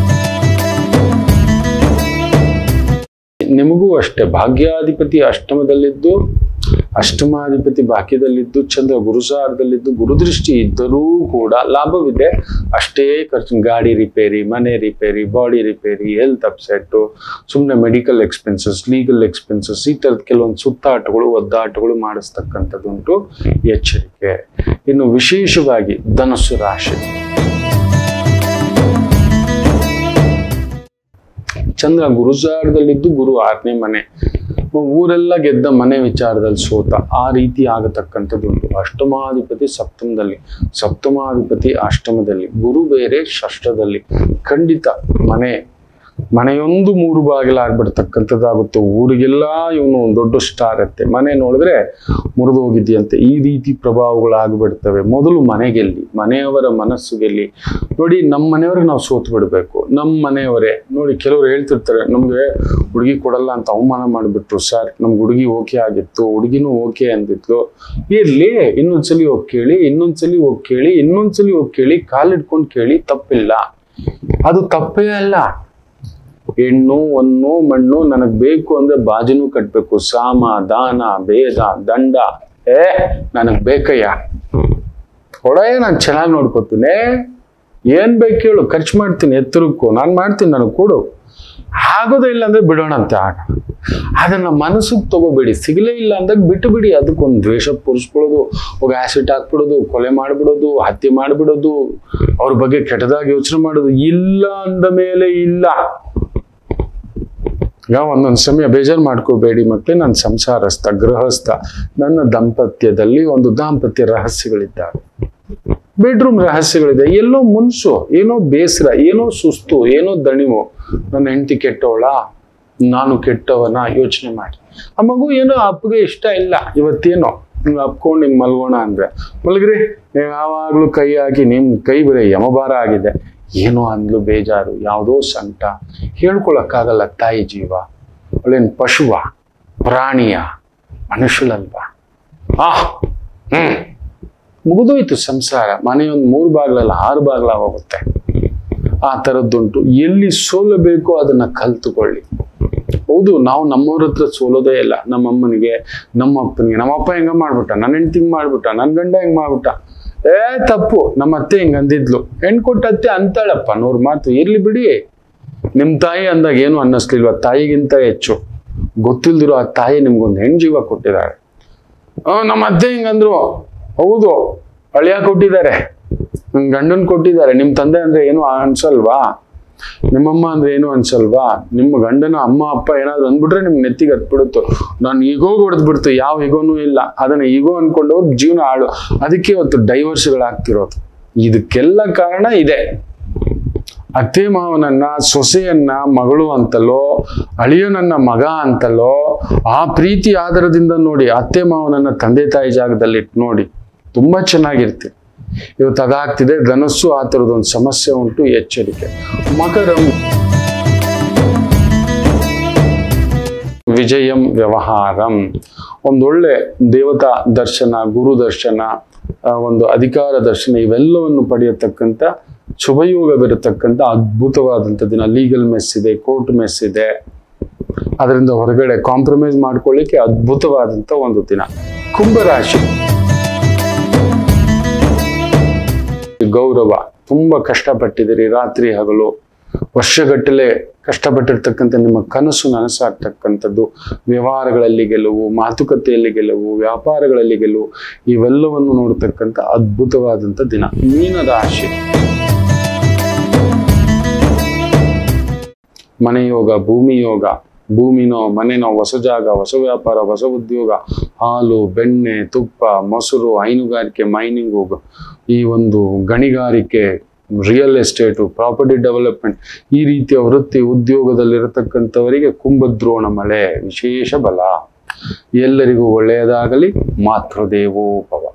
S1: ನಿಮಗೂ ಅಷ್ಟೇ ಭಾಗ್ಯಾಧಿಪತಿ ಅಷ್ಟಮದಲ್ಲಿದ್ದು ಅಷ್ಟಮಾಧಿಪತಿ ಭಾಗ್ಯದಲ್ಲಿದ್ದು ಚಂದ್ರ ಗುರುಸಾರದಲ್ಲಿದ್ದು ಗುರುದೃಷ್ಟಿ ಇದ್ದರೂ ಕೂಡ ಲಾಭವಿದೆ ಅಷ್ಟೇ ಖರ್ಚು ಗಾಡಿ ರಿಪೇರಿ ಮನೆ ರಿಪೇರಿ ಬಾಡಿ ರಿಪೇರಿ ಹೆಲ್ತ್ ಅಪ್ಸೆಟ್ಟು ಸುಮ್ಮನೆ ಮೆಡಿಕಲ್ ಎಕ್ಸ್ಪೆನ್ಸಸ್ ಲೀಗಲ್ ಎಕ್ಸ್ಪೆನ್ಸಸ್ ಈ ಥರದ ಕೆಲವೊಂದು ಸುತ್ತಾಟಗಳು ಒದ್ದಾಟಗಳು ಮಾಡಿಸ್ತಕ್ಕಂಥದ್ದುಂಟು ಎಚ್ಚರಿಕೆ ಇನ್ನು ವಿಶೇಷವಾಗಿ ಧನಸ್ಸು ರಾಶಿ ಚಂದ್ರ ಗುರುಜಾರದಲ್ಲಿದ್ದು ಗುರು ಆರನೇ ಮನೆ ಊರೆಲ್ಲ ಗೆದ್ದ ಮನೆ ವಿಚಾರದಲ್ಲಿ ಸೋತ ಆ ರೀತಿ ಆಗತಕ್ಕಂಥದ್ದು ಉಂಟು ಅಷ್ಟಮಾಧಿಪತಿ ಸಪ್ತಮದಲ್ಲಿ ಸಪ್ತಮಾಧಿಪತಿ ಅಷ್ಟಮದಲ್ಲಿ ಗುರು ಬೇರೆ ಷಷ್ಠದಲ್ಲಿ ಖಂಡಿತ ಮನೆ ಮನೆಯೊಂದು ಮೂರು ಬಾಗಿಲಾಗ್ಬಿಡ್ತಕ್ಕಂಥದ್ದಾಗುತ್ತೆ ಊರಿಗೆಲ್ಲ ಇವನು ದೊಡ್ಡ ಸ್ಟಾರ್ ಅತ್ತೆ ಮನೆ ನೋಡಿದ್ರೆ ಮುರಿದು ಹೋಗಿದ್ಯಂತೆ ಈ ರೀತಿ ಪ್ರಭಾವಗಳಾಗ್ಬಿಡ್ತವೆ ಮೊದಲು ಮನೆಗೆಲ್ಲಿ ಮನೆಯವರ ಮನಸ್ಸು ಗೆಲ್ಲಿ ನೋಡಿ ನಮ್ಮ ಮನೆಯವ್ರಿಗೆ ನಾವು ಸೋತು ಬಿಡಬೇಕು ನಮ್ಮ ಮನೆಯವರೇ ನೋಡಿ ಕೆಲವರು ಹೇಳ್ತಿರ್ತಾರೆ ನಮ್ಗೆ ಹುಡುಗಿ ಕೊಡಲ್ಲ ಅಂತ ಅವಮಾನ ಮಾಡಿಬಿಟ್ರು ಸರ್ ನಮ್ಗೆ ಹುಡುಗಿ ಓಕೆ ಆಗಿತ್ತು ಹುಡುಗಿನೂ ಓಕೆ ಅಂದಿದ್ಲು ಇರ್ಲಿ ಇನ್ನೊಂದ್ಸಲಿ ಹೋಗಿ ಕೇಳಿ ಇನ್ನೊಂದ್ಸಲಿ ಹೋಗಿ ಕೇಳಿ ಇನ್ನೊಂದ್ಸಲಿ ಹೋಗಿ ಕೇಳಿ ಕಾಲಿಡ್ಕೊಂಡು ಕೇಳಿ ತಪ್ಪಿಲ್ಲ ಅದು ತಪ್ಪೇ ಅಲ್ಲ ಹೆಣ್ಣು ಒನ್ನು ಮಣ್ಣು ನನಗ್ ಬೇಕು ಅಂದ್ರೆ ಬಾಜಿನೂ ಕಟ್ಬೇಕು ಸಾಮ ದಾನ ಭೇದ ದಂಡ ಏ ನನಗ್ ಬೇಕಯ್ಯ ಕೊಡಯ್ಯ ನಾನು ಚೆನ್ನಾಗಿ ನೋಡ್ಕೋತೀನಿ ಏನ್ ಬೇಕು ಹೇಳು ಖರ್ಚು ಮಾಡ್ತೀನಿ ಎತ್ತರಕ್ಕೂ ನಾನು ಮಾಡ್ತೀನಿ ನನಗೆ ಕೊಡು ಆಗೋದೇ ಇಲ್ಲ ಅಂದ್ರೆ ಬಿಡೋಣ ಅಂತ ಆಗ ಅದನ್ನ ಮನಸ್ಸಿಗೆ ತಗೋಬೇಡಿ ಸಿಗಲೇ ಇಲ್ಲ ಅಂದಾಗ ಬಿಟ್ಟು ಬಿಡಿ ಅದಕ್ಕೊಂದು ದ್ವೇಷ ಪುರಿಸ್ಬಿಡೋದು ಹೋಗಿ ಆಸಿಡ್ ಹಾಕ್ಬಿಡೋದು ಕೊಲೆ ಮಾಡ್ಬಿಡೋದು ಹತ್ಯೆ ಮಾಡ್ಬಿಡೋದು ಅವ್ರ ಬಗ್ಗೆ ಕೆಟ್ಟದಾಗಿ ಯೋಚನೆ ಮಾಡೋದು ಇಲ್ಲ ಅಂದ ಮೇಲೆ ಇಲ್ಲ ಈಗ ಒಂದೊಂದು ಸಮಯ ಬೇಜಾರು ಮಾಡ್ಕೋಬೇಡಿ ಮತ್ತೆ ನನ್ನ ಸಂಸಾರಸ್ಥ ಗೃಹಸ್ಥ ನನ್ನ ದಾಂಪತ್ಯದಲ್ಲಿ ಒಂದು ದಾಂಪತ್ಯ ರಹಸ್ಯಗಳಿದ್ದಾವೆ ಬೆಡ್ರೂಮ್ ರಹಸ್ಯಗಳಿದೆ ಎಲ್ಲೋ ಮುನ್ಸು ಏನೋ ಬೇಸರ ಏನೋ ಸುಸ್ತು ಏನೋ ದಣಿವು ನನ್ನ ಹೆಂಡತಿ ಕೆಟ್ಟವಳ ನಾನು ಕೆಟ್ಟವನ ಯೋಚನೆ ಮಾಡಿ ಆ ಮಗು ಏನೋ ಅಪ್ಪಗೆ ಇಷ್ಟ ಇಲ್ಲ ಇವತ್ತೇನೋ ಹಿಂಗೆ ಅಪ್ಕೊಂಡು ಹಿಂಗೆ ಮಲ್ಗೋಣ ಅಂದ್ರೆ ಮಲಗ್ರಿ ನೀವು ಯಾವಾಗಲೂ ಕೈ ಹಾಕಿ ನಿಮ್ ಕೈ ಬರೀ ಯಮಭಾರ ಆಗಿದೆ ಏನೋ ಅಂದ್ಲು ಬೇಜಾರು ಯಾವುದೋ ಸಂಕಟ ಹೇಳ್ಕೊಳಕ್ಕಾಗಲ್ಲ ತಾಯಿ ಜೀವ ಅವಳೇನು ಪಶುವ ಪ್ರಾಣಿಯ ಮನುಷ್ಯಳಲ್ವಾ ಆ ಹ್ಮ್ ಮುಗಿದೋಯ್ತು ಸಂಸಾರ ಮನೆಯೊಂದು ಮೂರು ಬಾಗ್ಲಲ್ಲ ಆರು ಬಾಗ್ಲ ಹೋಗುತ್ತೆ ಆ ಥರದ್ದುಂಟು ಎಲ್ಲಿ ಸೋಲಬೇಕೋ ಅದನ್ನ ಕಲ್ತುಕೊಳ್ಳಿ ಹೌದು ನಾವು ನಮ್ಮವ್ರ ಹತ್ರ ಸೋಲೋದೇ ಇಲ್ಲ ನಮ್ಮಮ್ಮನಿಗೆ ನಮ್ಮ ಅಪ್ಪನಿಗೆ ನಮ್ಮಪ್ಪ ಹೆಂಗ ಮಾಡ್ಬಿಟ್ಟ ನನ್ನ ಹೆಂಡತಿ ಹಿಂಗ್ ಮಾಡ್ಬಿಟ್ಟ ನನ್ನ ಗಂಡ ಹೆಂಗ್ ಮಾಡ್ಬಿಟ್ಟ ಏ ತಪ್ಪು ನಮ್ಮ ಅತ್ತೆ ಹಿಂಗ್ ಅಂದಿದ್ಲು ಹೆಣ್ ಕೊಟ್ಟ ಅತ್ತೆ ಅಂತಾಳಪ್ಪ ನೂರು ಮಾತು ಇರ್ಲಿ ಬಿಡಿ ನಿಮ್ ತಾಯಿ ಅಂದಾಗ ಏನು ಅನ್ನಿಸ್ಲಿಲ್ವ ತಾಯಿಗಿಂತ ಹೆಚ್ಚು ಗೊತ್ತಿಲ್ದಿರೋ ಆ ತಾಯಿ ನಿಮ್ಗೊಂದು ಹೆಣ್ ಜೀವ ಕೊಟ್ಟಿದ್ದಾಳೆ ಆ, ನಮ್ಮ ಅತ್ತೆ ಹಿಂಗಂದ್ರು ಹೌದು ಅಳಿಯ ಕೊಟ್ಟಿದ್ದಾರೆ ನನ್ ಗಂಡನ್ ಕೊಟ್ಟಿದ್ದಾರೆ ನಿಮ್ ತಂದೆ ಅಂದ್ರೆ ಏನು ಅನ್ಸಲ್ವಾ ನಿಮ್ಮಮ್ಮ ಅಂದ್ರೆ ಏನು ಅನ್ಸಲ್ವಾ ನಿಮ್ಮ ಗಂಡನ ಅಮ್ಮ ಅಪ್ಪ ಏನಾದ್ರು ಅಂದ್ಬಿಟ್ರೆ ನಿಮ್ ನೆತ್ತಿಗೆ ಹತ್ಬಿಡುತ್ತು ನಾನು ಈಗೋ ಹೊಡೆದ್ ಬಿಡ್ತು ಯಾವ ಈಗೋನೂ ಇಲ್ಲ ಅದನ್ನ ಈಗೋ ಅನ್ಕೊಂಡವ್ರು ಜೀವನ ಹಾಳು ಅದಕ್ಕೆ ಇವತ್ತು ಡೈವರ್ಸ್ಗಳಾಗ್ತಿರೋದು ಇದಕ್ಕೆಲ್ಲ ಕಾರಣ ಇದೆ ಅತ್ತೆ ಮಾವನನ್ನ ಸೊಸೆಯನ್ನ ಮಗಳು ಅಂತಲೋ ಅಳಿಯನನ್ನ ಮಗ ಅಂತಲೋ ಆ ಪ್ರೀತಿ ಆಧಾರದಿಂದ ನೋಡಿ ಅತ್ತೆ ಮಾವನನ್ನ ತಂದೆ ತಾಯಿ ಜಾಗದಲ್ಲಿ ಇಟ್ಟು ನೋಡಿ ತುಂಬಾ ಚೆನ್ನಾಗಿರ್ತೀವಿ ಇವತ್ತು ಅದಾಗ್ತಿದೆ ಧನಸ್ಸು ಆ ಥರದೊಂದು ಸಮಸ್ಯೆ ಉಂಟು ಎಚ್ಚರಿಕೆ ಮಕರಂ ವಿಜಯಂ ವ್ಯವಹಾರಂ ಒಂದೊಳ್ಳೆ ದೇವತಾ ದರ್ಶನ ಗುರು ದರ್ಶನ ಆ, ಒಂದು ಅಧಿಕಾರ ದರ್ಶನ ಇವೆಲ್ಲವನ್ನು ಪಡೆಯತಕ್ಕಂಥ ಶುಭಯೋಗವಿರತಕ್ಕಂಥ ಅದ್ಭುತವಾದಂಥ ದಿನ ಲೀಗಲ್ ಮೆಸ್ ಇದೆ ಕೋರ್ಟ್ ಮೆಸ್ ಇದೆ ಅದರಿಂದ ಹೊರಗಡೆ ಕಾಂಪ್ರಮೈಸ್ ಮಾಡ್ಕೊಳ್ಳಿಕ್ಕೆ ಅದ್ಭುತವಾದಂಥ ಒಂದು ದಿನ ಕುಂಭರಾಶಿ ಗೌರವ ತುಂಬಾ ಕಷ್ಟಪಟ್ಟಿದ್ದೀರಿ ರಾತ್ರಿ ಹಗಲು ವರ್ಷಗಟ್ಟಲೆ ಕಷ್ಟಪಟ್ಟಿರ್ತಕ್ಕಂಥ ನಿಮ್ಮ ಕನಸು ನನಸಾಗ್ತಕ್ಕಂಥದ್ದು ವ್ಯವಹಾರಗಳಲ್ಲಿ ಗೆಲುವು ಮಾತುಕತೆಯಲ್ಲಿ ಗೆಲುವು ವ್ಯಾಪಾರಗಳಲ್ಲಿ ಗೆಲುವು ಇವೆಲ್ಲವನ್ನು ನೋಡ್ತಕ್ಕಂಥ ಅದ್ಭುತವಾದಂಥ ದಿನ ಮೀನರಾಶಿ ಮನೆ ಯೋಗ ಭೂಮಿ ಯೋಗ ಭೂಮಿನೋ ಮನೆನೋ ಹೊಸ ಜಾಗ ಹೊಸ ವ್ಯಾಪಾರ ಹೊಸ ಉದ್ಯೋಗ ಹಾಲು ಬೆಣ್ಣೆ ತುಪ್ಪ ಮೊಸರು ಹೈನುಗಾರಿಕೆ ಮೈನಿಂಗು ಈ ಒಂದು ಗಣಿಗಾರಿಕೆ ರಿಯಲ್ ಎಸ್ಟೇಟು ಪ್ರಾಪರ್ಟಿ ಡೆವಲಪ್ಮೆಂಟ್ ಈ ರೀತಿಯ ವೃತ್ತಿ ಉದ್ಯೋಗದಲ್ಲಿರತಕ್ಕಂಥವರಿಗೆ ಕುಂಭದ್ರೋಣ ಮಳೆ ವಿಶೇಷ ಬಲ ಎಲ್ಲರಿಗೂ ಒಳ್ಳೆಯದಾಗಲಿ ಮಾತೃದೇವೋ ಭವ